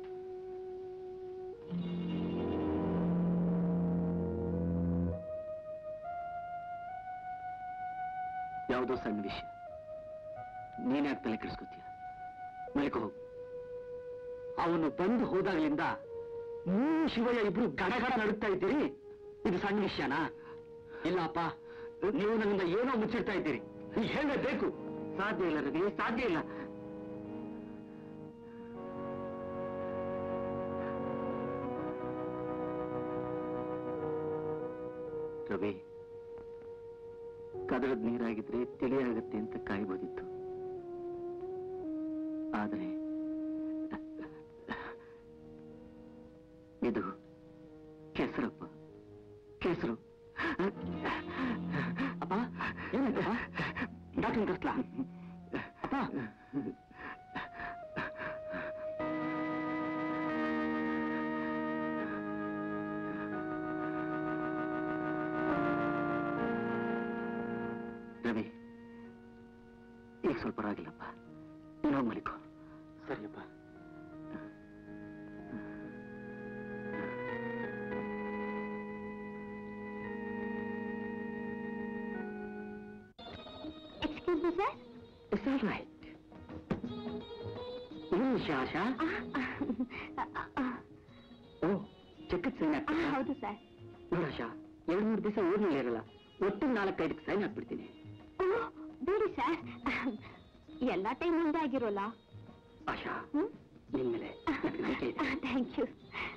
ಯಾವುದೋ ಸಣ್ಣ ವಿಷಯ ನೀನ್ಯಾಕೆ ತಲೆ ಕೆಡಿಸ್ಕೊತೀಯ ಮಲಿಕ ಹೋಗು ಅವನು ಬಂದು ಹೋದಾಗ್ಲಿಂದ ನೀನು ಶಿವಯ್ಯ ಇಬ್ರು ಗಡಗಡ ನಡುತ್ತಾ ಇದ್ದೀರಿ ಇದು ಸಣ್ಣ ವಿಷಯನಾ ಇಲ್ಲ ಅಪ್ಪ ನೀವು ನನ್ನಿಂದ ಏನೋ ಮುಚ್ಚಿಡ್ತಾ ಇದ್ದೀರಿ ಈಗ ಹೇಳಲೇಬೇಕು ಸಾಧ್ಯ ಇಲ್ಲ ರವಿ ಸಾಧ್ಯ ಇಲ್ಲ ರವಿ ಕದಳದ ನೀರಾಗಿದ್ರೆ ತಿಳಿಯಾಗತ್ತೆ ಅಂತ ಕಾಯ್ಬೋದಿತ್ತು ಆದರೆ ಇದು ಕೆಸರಪ್ಪ ಕೆಸರು ಅಪ್ಪ ಏನಾಯ್ತಪ್ಪ ಡಾಕ್ಟರ್ ಕರ್ಸ್ಲಾ ಅಪ್ಪ ರವಿ ಈಗ ಸ್ವಲ್ಪ ಪರವಾಗಿಲ್ಲಪ್ಪ ನೀನು ಹೋಗಿ ಮಲಿಕೋ ಸರಿಯಪ್ಪ excuse me sir it's all right ಏನು ವಿಷಯ ಆಶಾ ಓ ಚೆಕ್ಕಕ್ಕೆ ಸೈನ್ ಹಾಕ್ತೀನಿ ಹೌದು ಸರ್ ನೋಡು ಆಶಾ ಎರಡು ಮೂರು ದಿವಸ ಊರ್ನಲ್ಲಿ ಇರಲ್ಲ ಒಟ್ಟು ನಾಲ್ಕೈದಕ್ಕೆ ಸೈನ್ ಹಾಕ್ಬಿಡ್ತೀನಿ ಓ ಬೇಡಿ ಸರ್ ಎಲ್ಲ ಟೈಮ್ ಮುಂದೆ ಆಗಿರೋಲ್ಲ ಆಶಾ ನಿನ್ ಮೇಲೆ ನನಗೆ ನಂಬಿಕೆ ಇದೆ ಥ್ಯಾಂಕ್ ಯು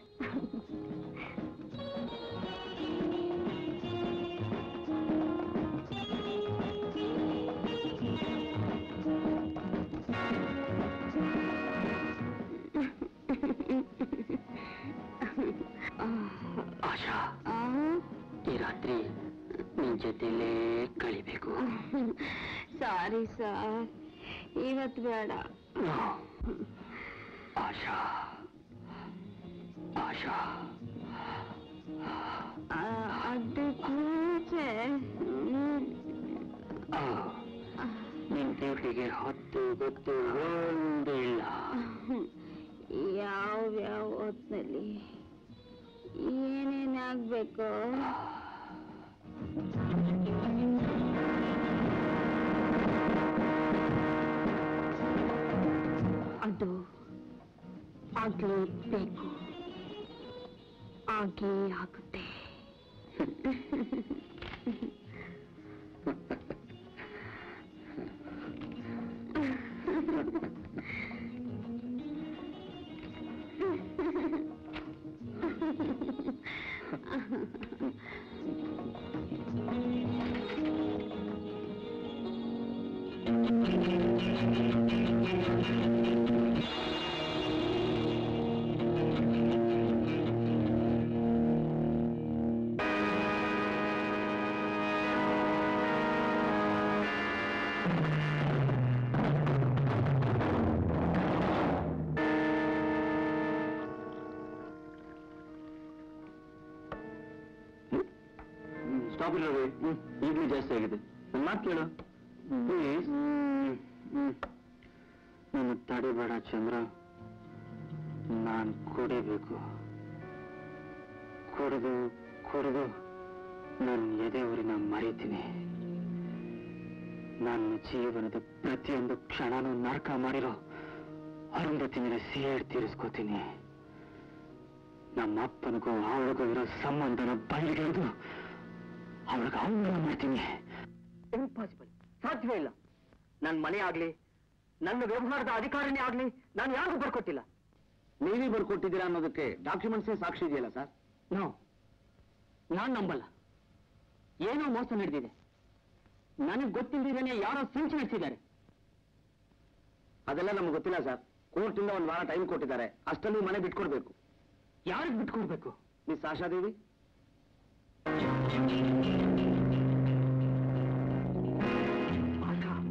ಆಶಾ ಈ ರಾತ್ರಿ ನಿನ್ ಜೊತೆಲೇ ಕಳಿಬೇಕು ಸಾರಿ ಸರ್ ಇವತ್ತು ಬೇಡ ಆಶಾ ಆಶಾ ಅದಕ್ಕೆ ಮುಂಚೆ ಆ, ನಿನ್ ಡ್ಯೂಟಿಗೆ ಹೊತ್ತು ಗೊತ್ತು ಒಂದು ಇಲ್ಲ ಯಾವ ಯಾವ ಹೊತ್ನಲ್ಲಿ ಏನೇನ್ ಆಗ್ಬೇಕು ಅದು ಆಗ್ಲೇಬೇಕು ಆಗೇ ಆಗುತ್ತೆ ಸ್ಟಾಪ್ ಇಲ್ಲ ರವಿ ಈಗಲೂ ಜಾಸ್ತಿ ಆಗಿದೆ ನನ್ನ ಮಾತು ಕೇಳು ಪ್ಲೀಸ್ ನನ್ನ ತಡಿಬೇಡ ಚಂದ್ರ ನಾನು ಕುಡಿಬೇಕು ಕುಡಿದು ಕುಡಿದು ನನ್ನ ಎದೆ ಊರಿನ ಮರೀತೀನಿ ನನ್ನ ಜೀವನದ ಪ್ರತಿಯೊಂದು ಕ್ಷಣನೂ ನರಕ ಮಾಡಿರೋ ಅರುಂಧತಿ ಮೇಲೆ ಸೇಡ್ ತೀರಿಸ್ಕೋತೀನಿ ನಮ್ಮ ಅಪ್ಪನಿಗೂ ಅವಳಿಗೂ ಇರೋ ಸಂಬಂಧನ ಬಯಲಿಗೆಳೆದು ಅವಳಿಗೆ ಅವಮಾನ ಮಾಡ್ತೀನಿ ಇಂಪಾಸಿಬಲ್ ಸಾಧ್ಯವೇ ಇಲ್ಲ ನನ್ನ ಮನೆ ಆಗ್ಲಿ ನನ್ನ ವ್ಯವಹಾರದ ಅಧಿಕಾರನೇ ಆಗ್ಲಿ ನಾನು ಯಾರಿಗೂ ಬರ್ಕೊಟ್ಟಿಲ್ಲ ನೀವೇ ಬರ್ಕೊಟ್ಟಿದ್ದೀರಾ ಅನ್ನೋದಕ್ಕೆ ಡಾಕ್ಯುಮೆಂಟ್ಸೇ ಸಾಕ್ಷಿ ಇದೆಯಲ್ಲ ಸರ್ ನೋ ನಾನ್ ನಂಬಲ್ಲ ಏನೋ ಮೋಸ ನಡೆದಿದೆ ನನಗೆ ಗೊತ್ತಿಲ್ಲದೇನೆ ಯಾರೋ ಸಂಚು ನಡೆಸಿದ್ದಾರೆ ಅದೆಲ್ಲ ನಮ್ಗೆ ಗೊತ್ತಿಲ್ಲ ಸರ್ ಕೋರ್ಟಿಂದ ಒಂದು ವಾರ ಟೈಮ್ ಕೊಟ್ಟಿದ್ದಾರೆ ಅಷ್ಟಲ್ಲಿ ಮನೆ ಬಿಟ್ಕೊಡ್ಬೇಕು ಯಾರಿಗೆ ಬಿಟ್ಕೊಡ್ಬೇಕು ಮಿಸ್ ಆಶಾದೇವಿ ಆಶಾ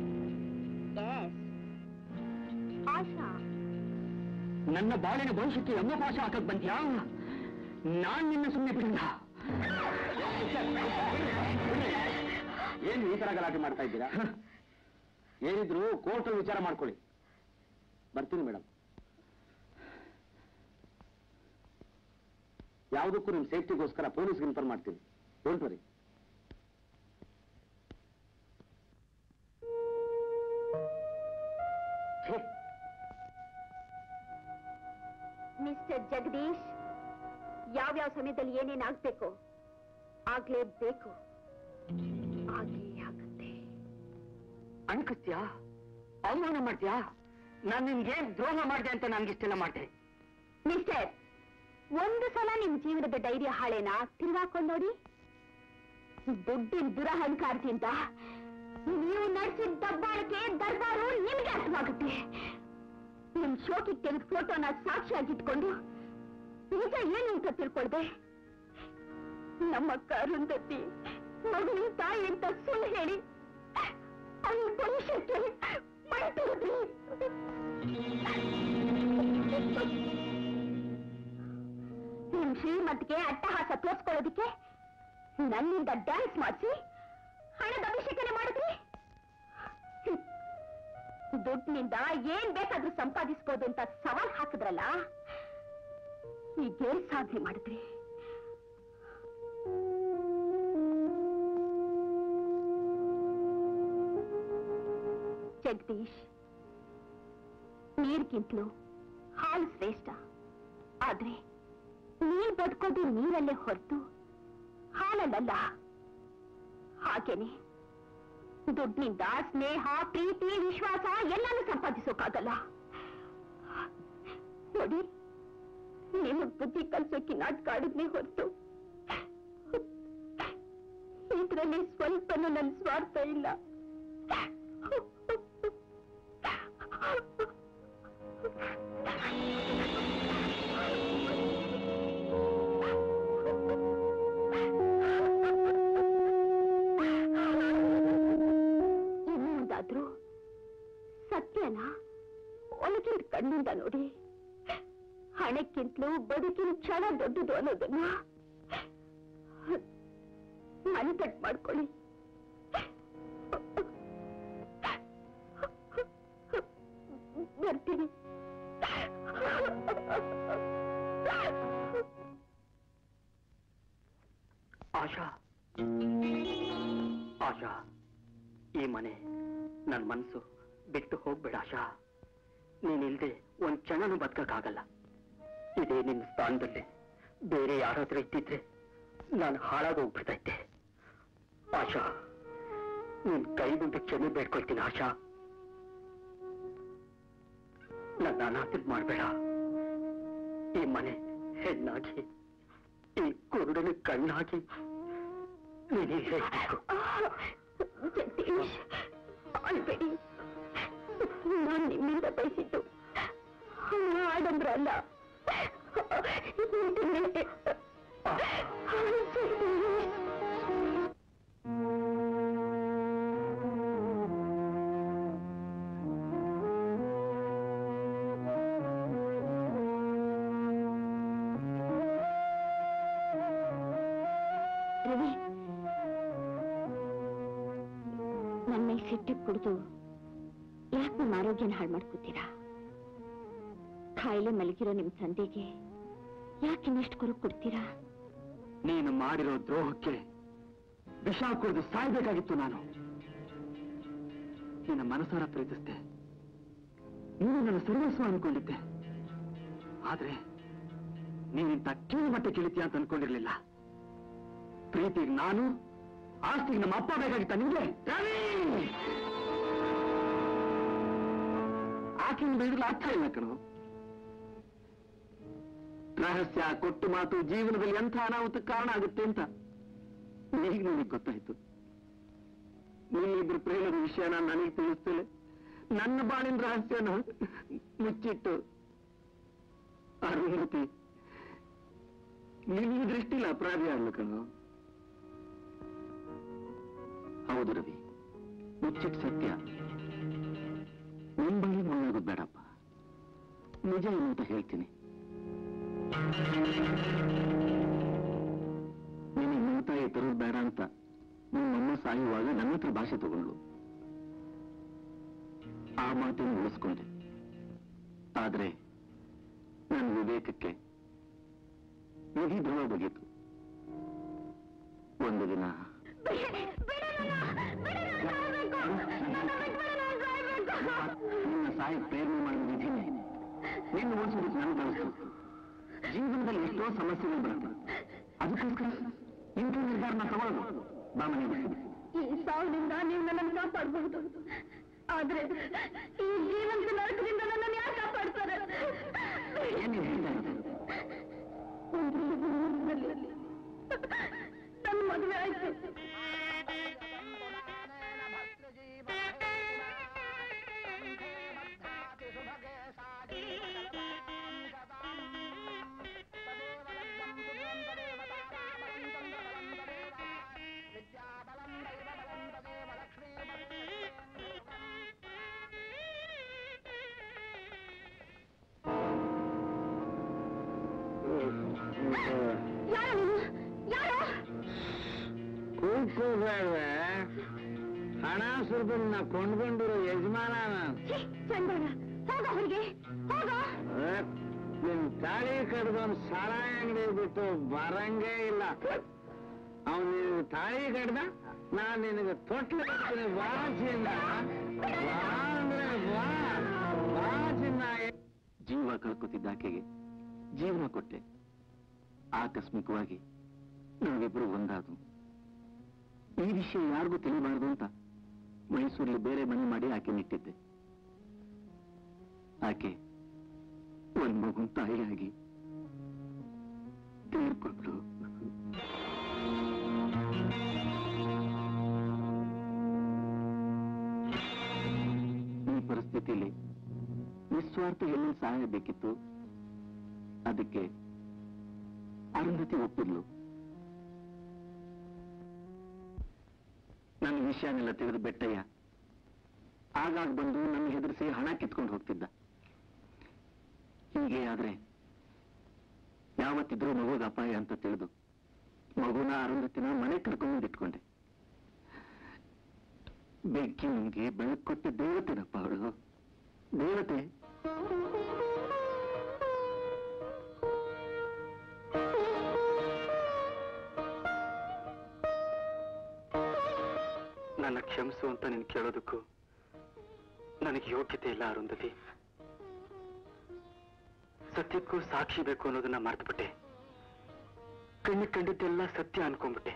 ಆಶಾ ನನ್ನ ಬಾಳಿನ ಭವಿಷ್ಯಕ್ಕೆ ಯಮಪಾಶ ಹಾಕಕ್ ಬಂದ್ಯಾ ನಾನ್ ನಿನ್ನ ಸುಮ್ಮನೆ ಬಿಡಲ್ಲ ಏನು ಈ ತರ ಗಲಾಟೆ ಮಾಡ್ತಾ ಇದ್ದೀರಾ ಏನಿದ್ರು ಕೋರ್ಟಲ್ಲಿ ವಿಚಾರ ಮಾಡ್ಕೊಳ್ಳಿ ಬರ್ತೀನಿ ಮೇಡಮ್ ಯಾವುದಕ್ಕೂ ನಿಮ್ಮ ಸೇಫ್ಟಿಗೋಸ್ಕರ ಪೊಲೀಸ್ಗೆ ಇನ್ಫಾರ್ಮ್ ಮಾಡ್ತೀನಿ ಡೋಂಟ್ ವರಿ ಮಿಸ್ಟರ್ ಜಗದೀಶ್ ಯಾವ್ಯಾವ ಸಮಯದಲ್ಲಿ ಏನೇನ್ ಆಗ್ಬೇಕು ಆಗ್ಲೇಬೇಕು ಆಗೇ ಆಗುತ್ತೆ ಅನ್ಕಸ್ತ್ಯಾ ಅವಮಾನ ಮಾಡ್ತೀಯಾ ನಾನು ನಿನ್ಗೆ ದ್ರೋಹ ಮಾಡಿದೆ ಅಂತ ನನ್ಗಿಷ್ಟೆಲ್ಲ ಮಾಡ್ದೆ ಮಿಸ್ಟರ್ ಒಂದು ಸಲ ನಿಮ್ ಜೀವನದ ಧೈರ್ಯ ಹಾಳೆನ ತಿರ್ಗಾಕೊಂಡ್ ನೋಡಿ ದುಡ್ಡಿನ ದುರಹಂಕಾರದಿಂದ ನೀವು ನಡೆಸಿದ ದಬ್ಬಾಳಿಕೆ ದರ್ಬಾರು ನಿಮ್ಗೆ ಅರ್ಥವಾಗುತ್ತೆ ನಿಮ್ ಶೋಕಿಗೆ ತೆಗೆದ ಫೋಟೋನ ಸಾಕ್ಷಿಯಾಗಿಟ್ಕೊಂಡು ನಿಜ ಏನು ಅಂತ ತಿಳ್ಕೊಳ್ದೆ ನಮ್ಮ ಕರುಂದತಿ ಮಗುವಿನ ತಾಯಿ ಅಂತ ಸುಳ್ಳು ಹೇಳಿ ಅವನ ಭವಿಷ್ಯಕ್ಕೆ ಮೈತುರಿದ್ರಿ ನಿಮ್ ಶ್ರೀಮಂತಿಗೆ ಅಟ್ಟಹಾಸ ತೋರ್ಸ್ಕೊಳ್ಳೋದಿಕ್ಕೆ ನನ್ನಿಂದ ಡ್ಯಾನ್ಸ್ ಮಾಡಿಸಿ ಹಣದ ಅಭಿಷೇಕನೆ ಮಾಡಿದ್ರಿ ಹ್ಮ್. ದುಡ್ಡಿನಿಂದ ಏನ್ ಬೇಕಾದ್ರೂ ಸಂಪಾದಿಸ್ಬೋದು ಅಂತ ಸವಾಲ್ ಹಾಕಿದ್ರಲ್ಲ ಈಗೇನ್ ಸಾಧನೆ ಮಾಡಿದ್ರಿ ಜಗದೀಶ್ ನೀರ್ಗಿಂತಲೂ ಹಾಲು ಶ್ರೇಷ್ಠ ಆದ್ರೆ ನೀರ್ ಬದುಕೋದು ನೀರಲ್ಲೇ ಹೊರತು ಹಾಲಲ್ಲ ಹಾಗೇನೆ ದುಡ್ಡಿನಿಂದ ಸ್ನೇಹ ಪ್ರೀತಿ ವಿಶ್ವಾಸ ಎಲ್ಲಾನು ಸಂಪಾದಿಸೋಕ್ಕಾಗಲ್ಲ ನೋಡಿ ನಿಮಗ್ ಬುದ್ಧಿ ಕಲ್ಸೋಕೆ ನಾಟಕ ಆಡಿದ್ನೇ ಹೊರತು ಇದ್ರಲ್ಲಿ ಸ್ವಲ್ಪನೂ ನನ್ನ ಸ್ವಾರ್ಥ ಇಲ್ಲ ಇನ್ನು ಮುಂದಾದ್ರೂ ಸತ್ಯನ ಒಳಗಿನ ಕಣ್ಣಿಂದ ನೋಡಿ ಹಣಕ್ಕಿಂತಲೂ ಬದುಕಿನ ಕ್ಷಣ ದೊಡ್ಡದು ಅನ್ನೋದನ್ನ ಮನದಟ್ಟು ಮಾಡ್ಕೊಳ್ಳಿ ಬರ್ತೀನಿ ಆಶಾ ಆಶಾ ಈ ಮನೆ ನನ್ನ ಮನಸ್ಸು ಬಿಟ್ಟು ಹೋಗ್ಬೇಡ ಆಶಾ ನೀನಿಲ್ದೆ ಒಂದ್ ಕ್ಷಣನೂ ಬದುಕಕ್ಕಾಗಲ್ಲ ಇದೇ ನಿನ್ನ ಸ್ಥಾನದಲ್ಲಿ ಬೇರೆ ಯಾರಾದ್ರೂ ಇದ್ದಿದ್ರೆ ನಾನು ಹಾಳಾಗೋಗ್ಬಿಡ್ತಾ ಇದ್ದೆ ಆಶಾ ನಿನ್ ಕೈ ಮುಂದೆ ಕ್ಷಮೆ ಬೇಡ್ಕೊಳ್ತೀನಿ ಆಶಾ ನನ್ನ ಅನಾಥದ್ ಮಾಡ್ಬೇಡ ಈ ಮನೆ ಹೆಣ್ಣಾಗಿ ಈ ಕುರುಡನ ಕಣ್ಣಾಗಿ ನೀನೇ ಹೇಳ್ಬೇಕು ಜಗದೀಶ್ ಅಳ್ಬೇಡಿ ನಾನು ನಿಮ್ಮಿಂದ ಬಯಸಿದ್ದು ಆಡಂಬ್ರ ಅಲ್ಲ ಇದನ್ನೇ. ಜಗದೀಶ್ ರವಿ ನನ್ನ ಸಿಟ್ಟಿಗೆ ಕುಡಿದು ಯಾಕೆ ನಿಮ್ಮ ಆರೋಗ್ಯನ ಹಾಳು ಮಾಡ್ಕೋತೀರಾ ಕಾಯಿಲೆ ಮಲಗಿರೋ ನಿಮ್ ತಂದೆಗೆ ಯಾಕೆ ಇನ್ನಷ್ಟು ಕೊರಗು ಕೊಡ್ತೀರಾ ನೀನು ಮಾಡಿರೋ ದ್ರೋಹಕ್ಕೆ ವಿಷ ಕುಡಿದು ಸಾಯ್ಬೇಕಾಗಿತ್ತು ನಾನು ನಿನ್ನ ಮನಸಾರ ಪ್ರೀತಿಸ್ದೆ ನೀನು ನನ್ನ ಸರ್ವಸ್ವ ಅನ್ಕೊಂಡಿದ್ದೆ ಆದ್ರೆ ನೀನಿಂತ ಕೀಳು ಮಟ್ಟ ಕೀಳಿತೀಯ ಅಂತ ಅನ್ಕೊಂಡಿರ್ಲಿಲ್ಲ ಪ್ರೀತಿಗೆ ನಾನು ಆಸ್ತಿಗೆ ನಮ್ಮ ಅಪ್ಪ ಬೇಕಾಗಿತ್ತ ನಿಂಗೆ ಆಕಿನ ಬೇಡಲು ಅರ್ಥ ಇಲ್ಲ ಕಣು ರಹಸ್ಯ ಕೊಟ್ಟು ಮಾತು ಜೀವನದಲ್ಲಿ ಎಂಥ ಅನಾಹುತಕ್ಕೆ ಕಾರಣ ಆಗುತ್ತೆ ಅಂತ ಈಗ ನನಗೆ ಗೊತ್ತಾಯ್ತು ನಿನ್ನಿಬ್ರು ಪ್ರೇಮದ ವಿಷಯನ ನನಗೆ ತಿಳಿಸ್ತೇನೆ ನನ್ನ ಬಾಳಿನ ರಹಸ್ಯನ ಮುಚ್ಚಿಟ್ಟು ಅರುಂಧತಿ ನಿನ್ನ ದೃಷ್ಟಿಲಿ ಅಪರಾಧಿ ಆಗ್ಲು ಕಣೋ ಹೌದು ರವಿ ಮುಚ್ಚಿಟ್ ಸತ್ಯ ನಿನ್ ಬಳಿ ಮುಳ್ಳಾಗೋದು ಬೇಡಪ್ಪ ನಿಜ ಏನು ಅಂತ ಹೇಳ್ತೀನಿ ನಿನಗೆ ಮುತ್ತಾಯಿ ತರೋದು ಬೇಡ ಅಂತ ನಿಮ್ಮಮ್ಮ ಸಾಯುವಾಗ ನನ್ನ ಹತ್ರ ಭಾಷೆ ತಗೊಂಡ್ಲು ಆ ಮಾತನ್ನು ಉಳಿಸ್ಕೊಂಡೆ ಆದ್ರೆ ನನ್ನ ವಿವೇಕಕ್ಕೆ ವಿಧಿ ಧ್ರುವ ಬಗೆತು ಒಂದು ದಿನ ನಿನ್ನ ಸಾಯಿ ಪ್ರೇರಣೆ ಮಾಡಿದ ವಿಧಿನೇ ನಿನ್ನ ಉಳಿಸೋದಕ್ಕೆ ನಾನು ಬಳಸ್ತು ಜೀವನದಲ್ಲಿ ಎಷ್ಟೋ ಸಮಸ್ಯೆಗಳು ಬರುತ್ತೆ ಅದಕ್ಕೋಸ್ಕರ ಇಂಥ ನಿರ್ಧಾರನ ತಗೊಳ್ಳೋದು ಬಾ ಮನೆಗೆ ಈ ಸಾವಿನಿಂದ ನೀವು ನನ್ನನ್ನು ಕಾಪಾಡಬಹುದು ಆದ್ರೆ ಈ ಜೀವಂತ ನರಕದಿಂದ ನನ್ನನ್ನು ಯಾರು ಕಾಪಾಡ್ತಾರೆ ಏನೇನು ಹೇಳ್ತಾ ಇರೋದು ಒಂದು ಊರಿನಲ್ಲಿ ನನ್ನ ಮದುವೆ ಆಯ್ತು ಯಾರು ನೀವು? ಯಾರು ಕೂತ್ಕೋಬೇಡ್ವೆ ಹಣ ಸುರಿದನ್ನ ಕೊಂಡ್ಕೊಂಡಿರೋ ಯಜಮಾನ ನಾನು ಛೀ, ಚಂದನ ಹೋಗ ಹೊರಗೆ ಹೋಗ ನಿನ್ ತಾಳಿ ಕಡ್ದವನ್ ಸಾರಾಯ ಅಂಗಡಿ ಬಿಟ್ಟು ಬರಂಗೇ ಇಲ್ಲ ಅವನ್ ನಿನಗೆ ತಾಳಿ ಕಡ್ದ ನಾನ್ ನಿನಗೆ ತೊಟ್ಲು ಕಟ್ತೀನಿ ಬಾ ಚಿನ್ನ ಬಾ ಅಂದ್ರೆ ಬಾ ಬಾ ಚಿನ್ನ ಜೀವ ಕಳ್ಕೊತಿದ್ದ ಆಕೆಗೆ ಜೀವನ ಕೊಟ್ಟೆ ಆಕಸ್ಮಿಕವಾಗಿ ನಾವಿಬ್ರು ಒಂದಾದ್ವು ಈ ವಿಷಯ ಯಾರಿಗೂ ತಿಳಿಬಾರ್ದು ಅಂತ ಮೈಸೂರಲ್ಲಿ ಬೇರೆ ಮನೆ ಮಾಡಿ ಆಕೆ ನಿಟ್ಟಿದ್ದೆ ಆಕೆ ಒಂದ್ ಮಗುನ್ ತಾಯಿಯಾಗಿ ತೀರ್ಕೊಂಡ್ರು ಈ ಪರಿಸ್ಥಿತಿಯಲ್ಲಿ ನಿಸ್ವಾರ್ಥ ಎಲ್ಲಿ ಸಹಾಯ ಬೇಕಿತ್ತು ಅದಕ್ಕೆ ಅರುಂಧತಿ ಒಪ್ಪಿದ್ಲು ನನ್ನ ವಿಷಯನೆಲ್ಲ ತೆಗೆದು ಬೆಟ್ಟಯ್ಯ ಆಗಾಗ ಬಂದು ನನ್ನ ಹೆದರಿಸಿ ಹಣ ಕಿತ್ಕೊಂಡು ಹೋಗ್ತಿದ್ದ ಹೀಗೆ ಆದ್ರೆ ಯಾವತ್ತಿದ್ರೂ ಮಗುಗೆ ಅಪಾಯ ಅಂತ ತಿಳಿದು ಮಗುನ ಅರುಂಧತಿನ ಮನೆ ಕರ್ಕೊಂಡು ಇಟ್ಕೊಂಡೆ ಬೆಂಕಿ ನುಂಗಿ ಬೆಳಕು ಕೊಟ್ಟ ದೇವತೆನಪ್ಪ ಅವಳು ದೇವತೆ ನನ್ನ ಕ್ಷಮಿಸು ಅಂತ ನೀನು ಕೇಳೋದಕ್ಕೂ ನನಗೆ ಯೋಗ್ಯತೆ ಇಲ್ಲ ಅರುಂಧತಿ ಸತ್ಯಕ್ಕೂ ಸಾಕ್ಷಿ ಬೇಕು ಅನ್ನೋದನ್ನ ಮರೆತುಬಿಟ್ಟೆ ಕಣ್ಣಿಗೆ ಕಂಡಿದ್ದೆಲ್ಲ ಸತ್ಯ ಅನ್ಕೊಂಡ್ಬಿಟ್ಟೆ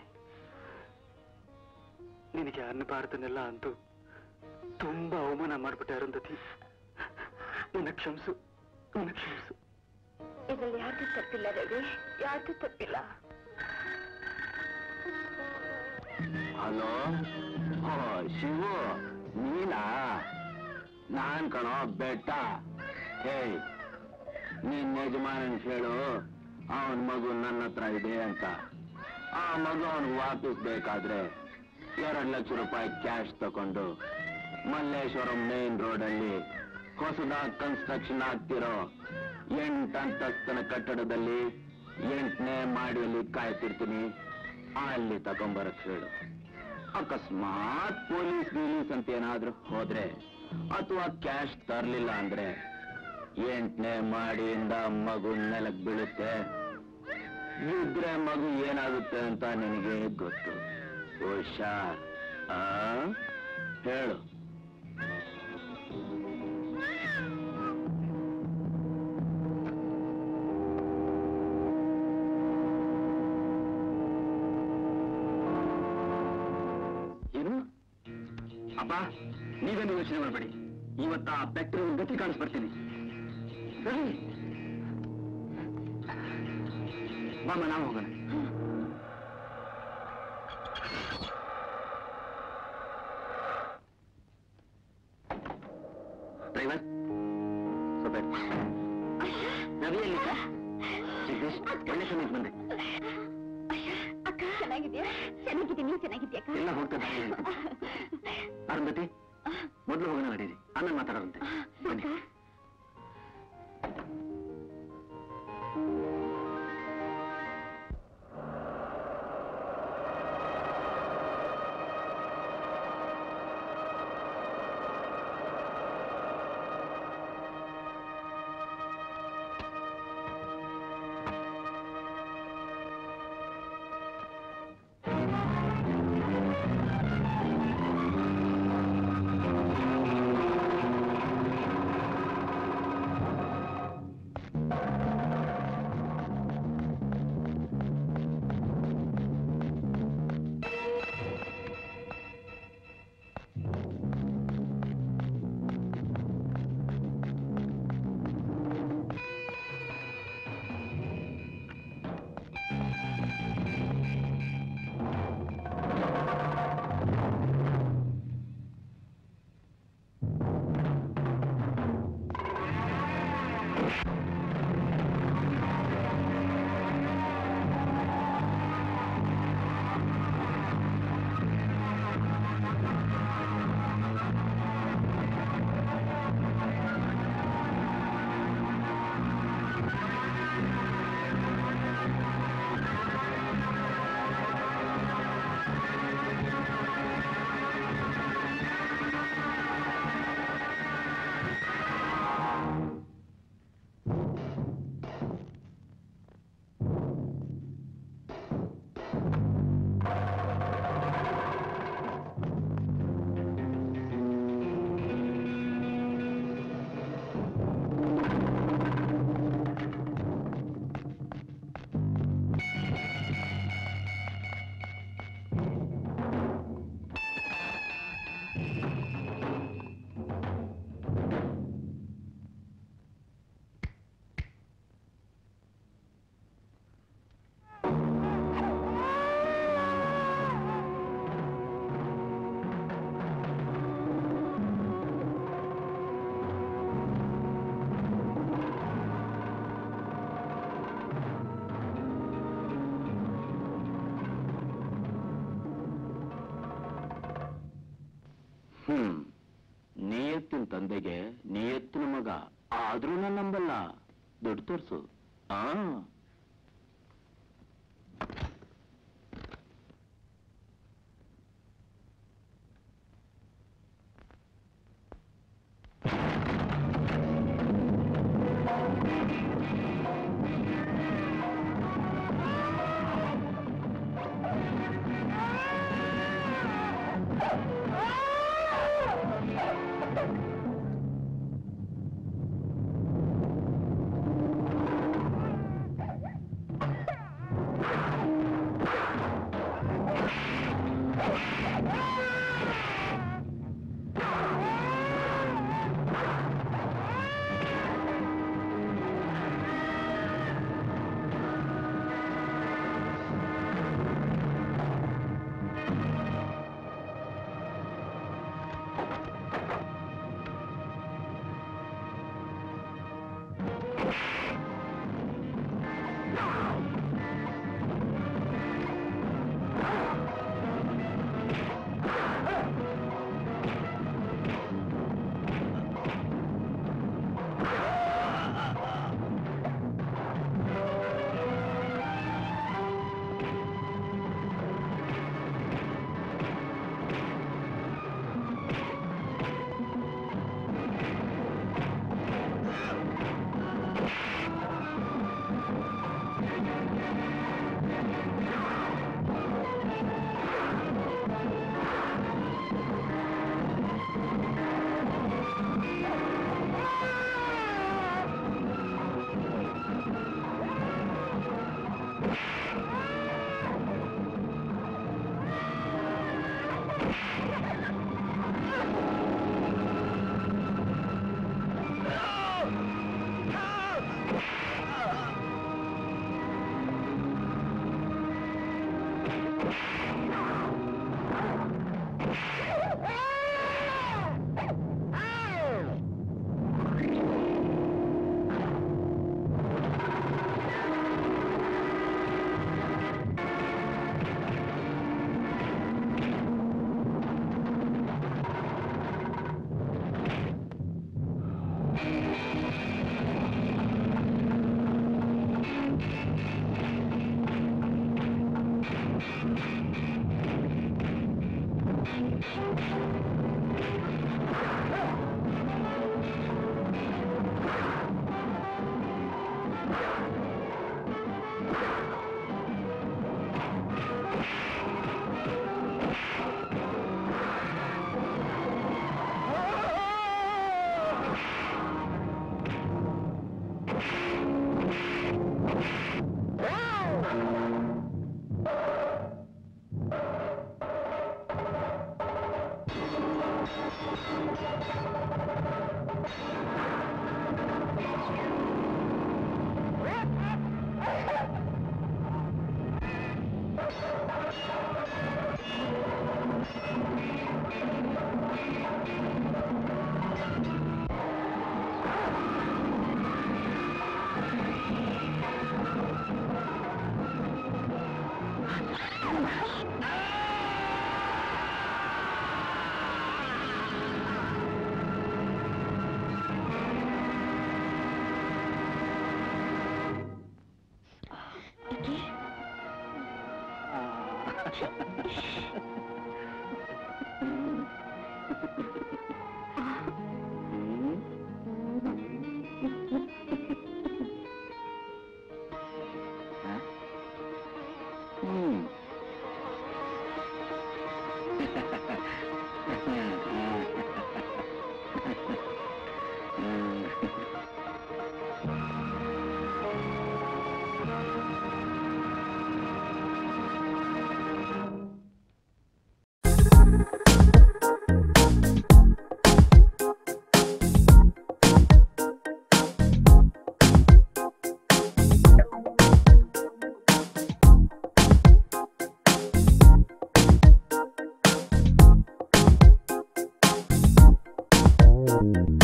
ನಿನಗೆ ಅನ್ನಬಾರ್ದನ್ನೆಲ್ಲ ಅಂದು ತುಂಬಾ ಅವಮಾನ ಮಾಡ್ಬಿಟ್ಟೆ ಅರುಂಧತಿ ನನ್ನ ಕ್ಷಮಿಸು ನನ್ನ ಕ್ಷಮಿಸು ಇದ್ರಲ್ಲಿ ಯಾರ್ದು ತಪ್ಪಿಲ್ಲ ರವಿ ಯಾರ್ದು ತಪ್ಪಿಲ್ಲ ಹಲೋ ಓ ಶಿವು ನೀನಾ ನಾನ್ ಕಣೋ ಬೆಟ್ಟ ಹೇಯ್ ನೀನ್ ಯಜಮಾನನ್ ಹೇಳು ಅವನ್ ಮಗು ನನ್ನ ಹತ್ರ ಇದೆ ಅಂತ ಆ ಮಗು ಅವನ್ಗೆ ವಾಪಸ್ ಬೇಕಾದ್ರೆ ಎರಡ್ ಲಕ್ಷ ರೂಪಾಯಿ ಕ್ಯಾಶ್ ತಕೊಂಡು ಮಲ್ಲೇಶ್ವರಂ ಮೇನ್ ರೋಡಲ್ಲಿ ಹೊಸದಾಗಿ ಕನ್ಸ್ಟ್ರಕ್ಷನ್ ಆಗ್ತಿರೋ ಎಂಟು ಅಂತಸ್ತಿನ ಕಟ್ಟಡದಲ್ಲಿ ಎಂಟನೇ ಮಾಡಿಯಲ್ಲಿ ಕಾಯ್ತಿರ್ತೀನಿ ಅಲ್ಲಿ ತಗೊಂಬರಕ್ ಹೇಳು ಅಕಸ್ಮಾತ್ ಪೊಲೀಸ್ ಗೀಲೀಸ್ ಅಂತ ಏನಾದ್ರೂ ಹೋದ್ರೆ ಅಥವಾ ಕ್ಯಾಶ್ ತರ್ಲಿಲ್ಲ ಅಂದ್ರೆ ಎಂಟನೇ ಮಾಡಿಯಿಂದ ಮಗು ನೆಲಕ್ ಬೀಳುತ್ತೆ ಇದ್ರೆ ಮಗು ಏನಾಗುತ್ತೆ ಅಂತ ನಿನಗೆ ಗೊತ್ತು ಹುಷಾರ್ ಆ ಹೇಳು ಅಪ್ಪ ನೀವೇನು ಯೋಚನೆ ಮಾಡಬೇಡಿ ಇವತ್ತ ಆ ಫ್ಯಾಕ್ಟರಿ ಗತಿ ಕಾಣಿಸ್ಬರ್ತೀನಿ ಸರಿ ಬಾಮ ನಾವು ಹೋಗೋಣ ಡ್ರೈವರ್ ಸ್ವಲ್ಪ ಇರು. ರವಿ ಎಲ್ಲಿ ಸರ್ ಜಗದೀಶ್ ಒಳ್ಳೆ ಸಮಯಕ್ಕೆ ಬಂದೆ ಅಕ್ಕ ಚೆನ್ನಾಗಿದ್ಯಾ ಚೆನ್ನಾಗಿದ್ದೀನಿ ನೀವ್ ಚೆನ್ನಾಗಿದ್ಯಾ ಅಕ್ಕ ಎಲ್ಲ ಹೋಗ್ತಾ ದಾರಿ ಅರುಂಧತಿ ಮೊದಲು ಹೋಗೋಣ ನಡೀರಿ ಆಮೇಲೆ ಮಾತಾಡೋರಂತೆ ಬನ್ನಿ ಹ್ಮ್ ನಿಯತ್ತಿನ ತಂದೆಗೆ ನಿಯತ್ತಿನ ಮಗ ಆದ್ರೂ ನಾನು ನಂಬಲ್ಲ ದುಡ್ಡು ತೋರ್ಸು ಆ Thank you.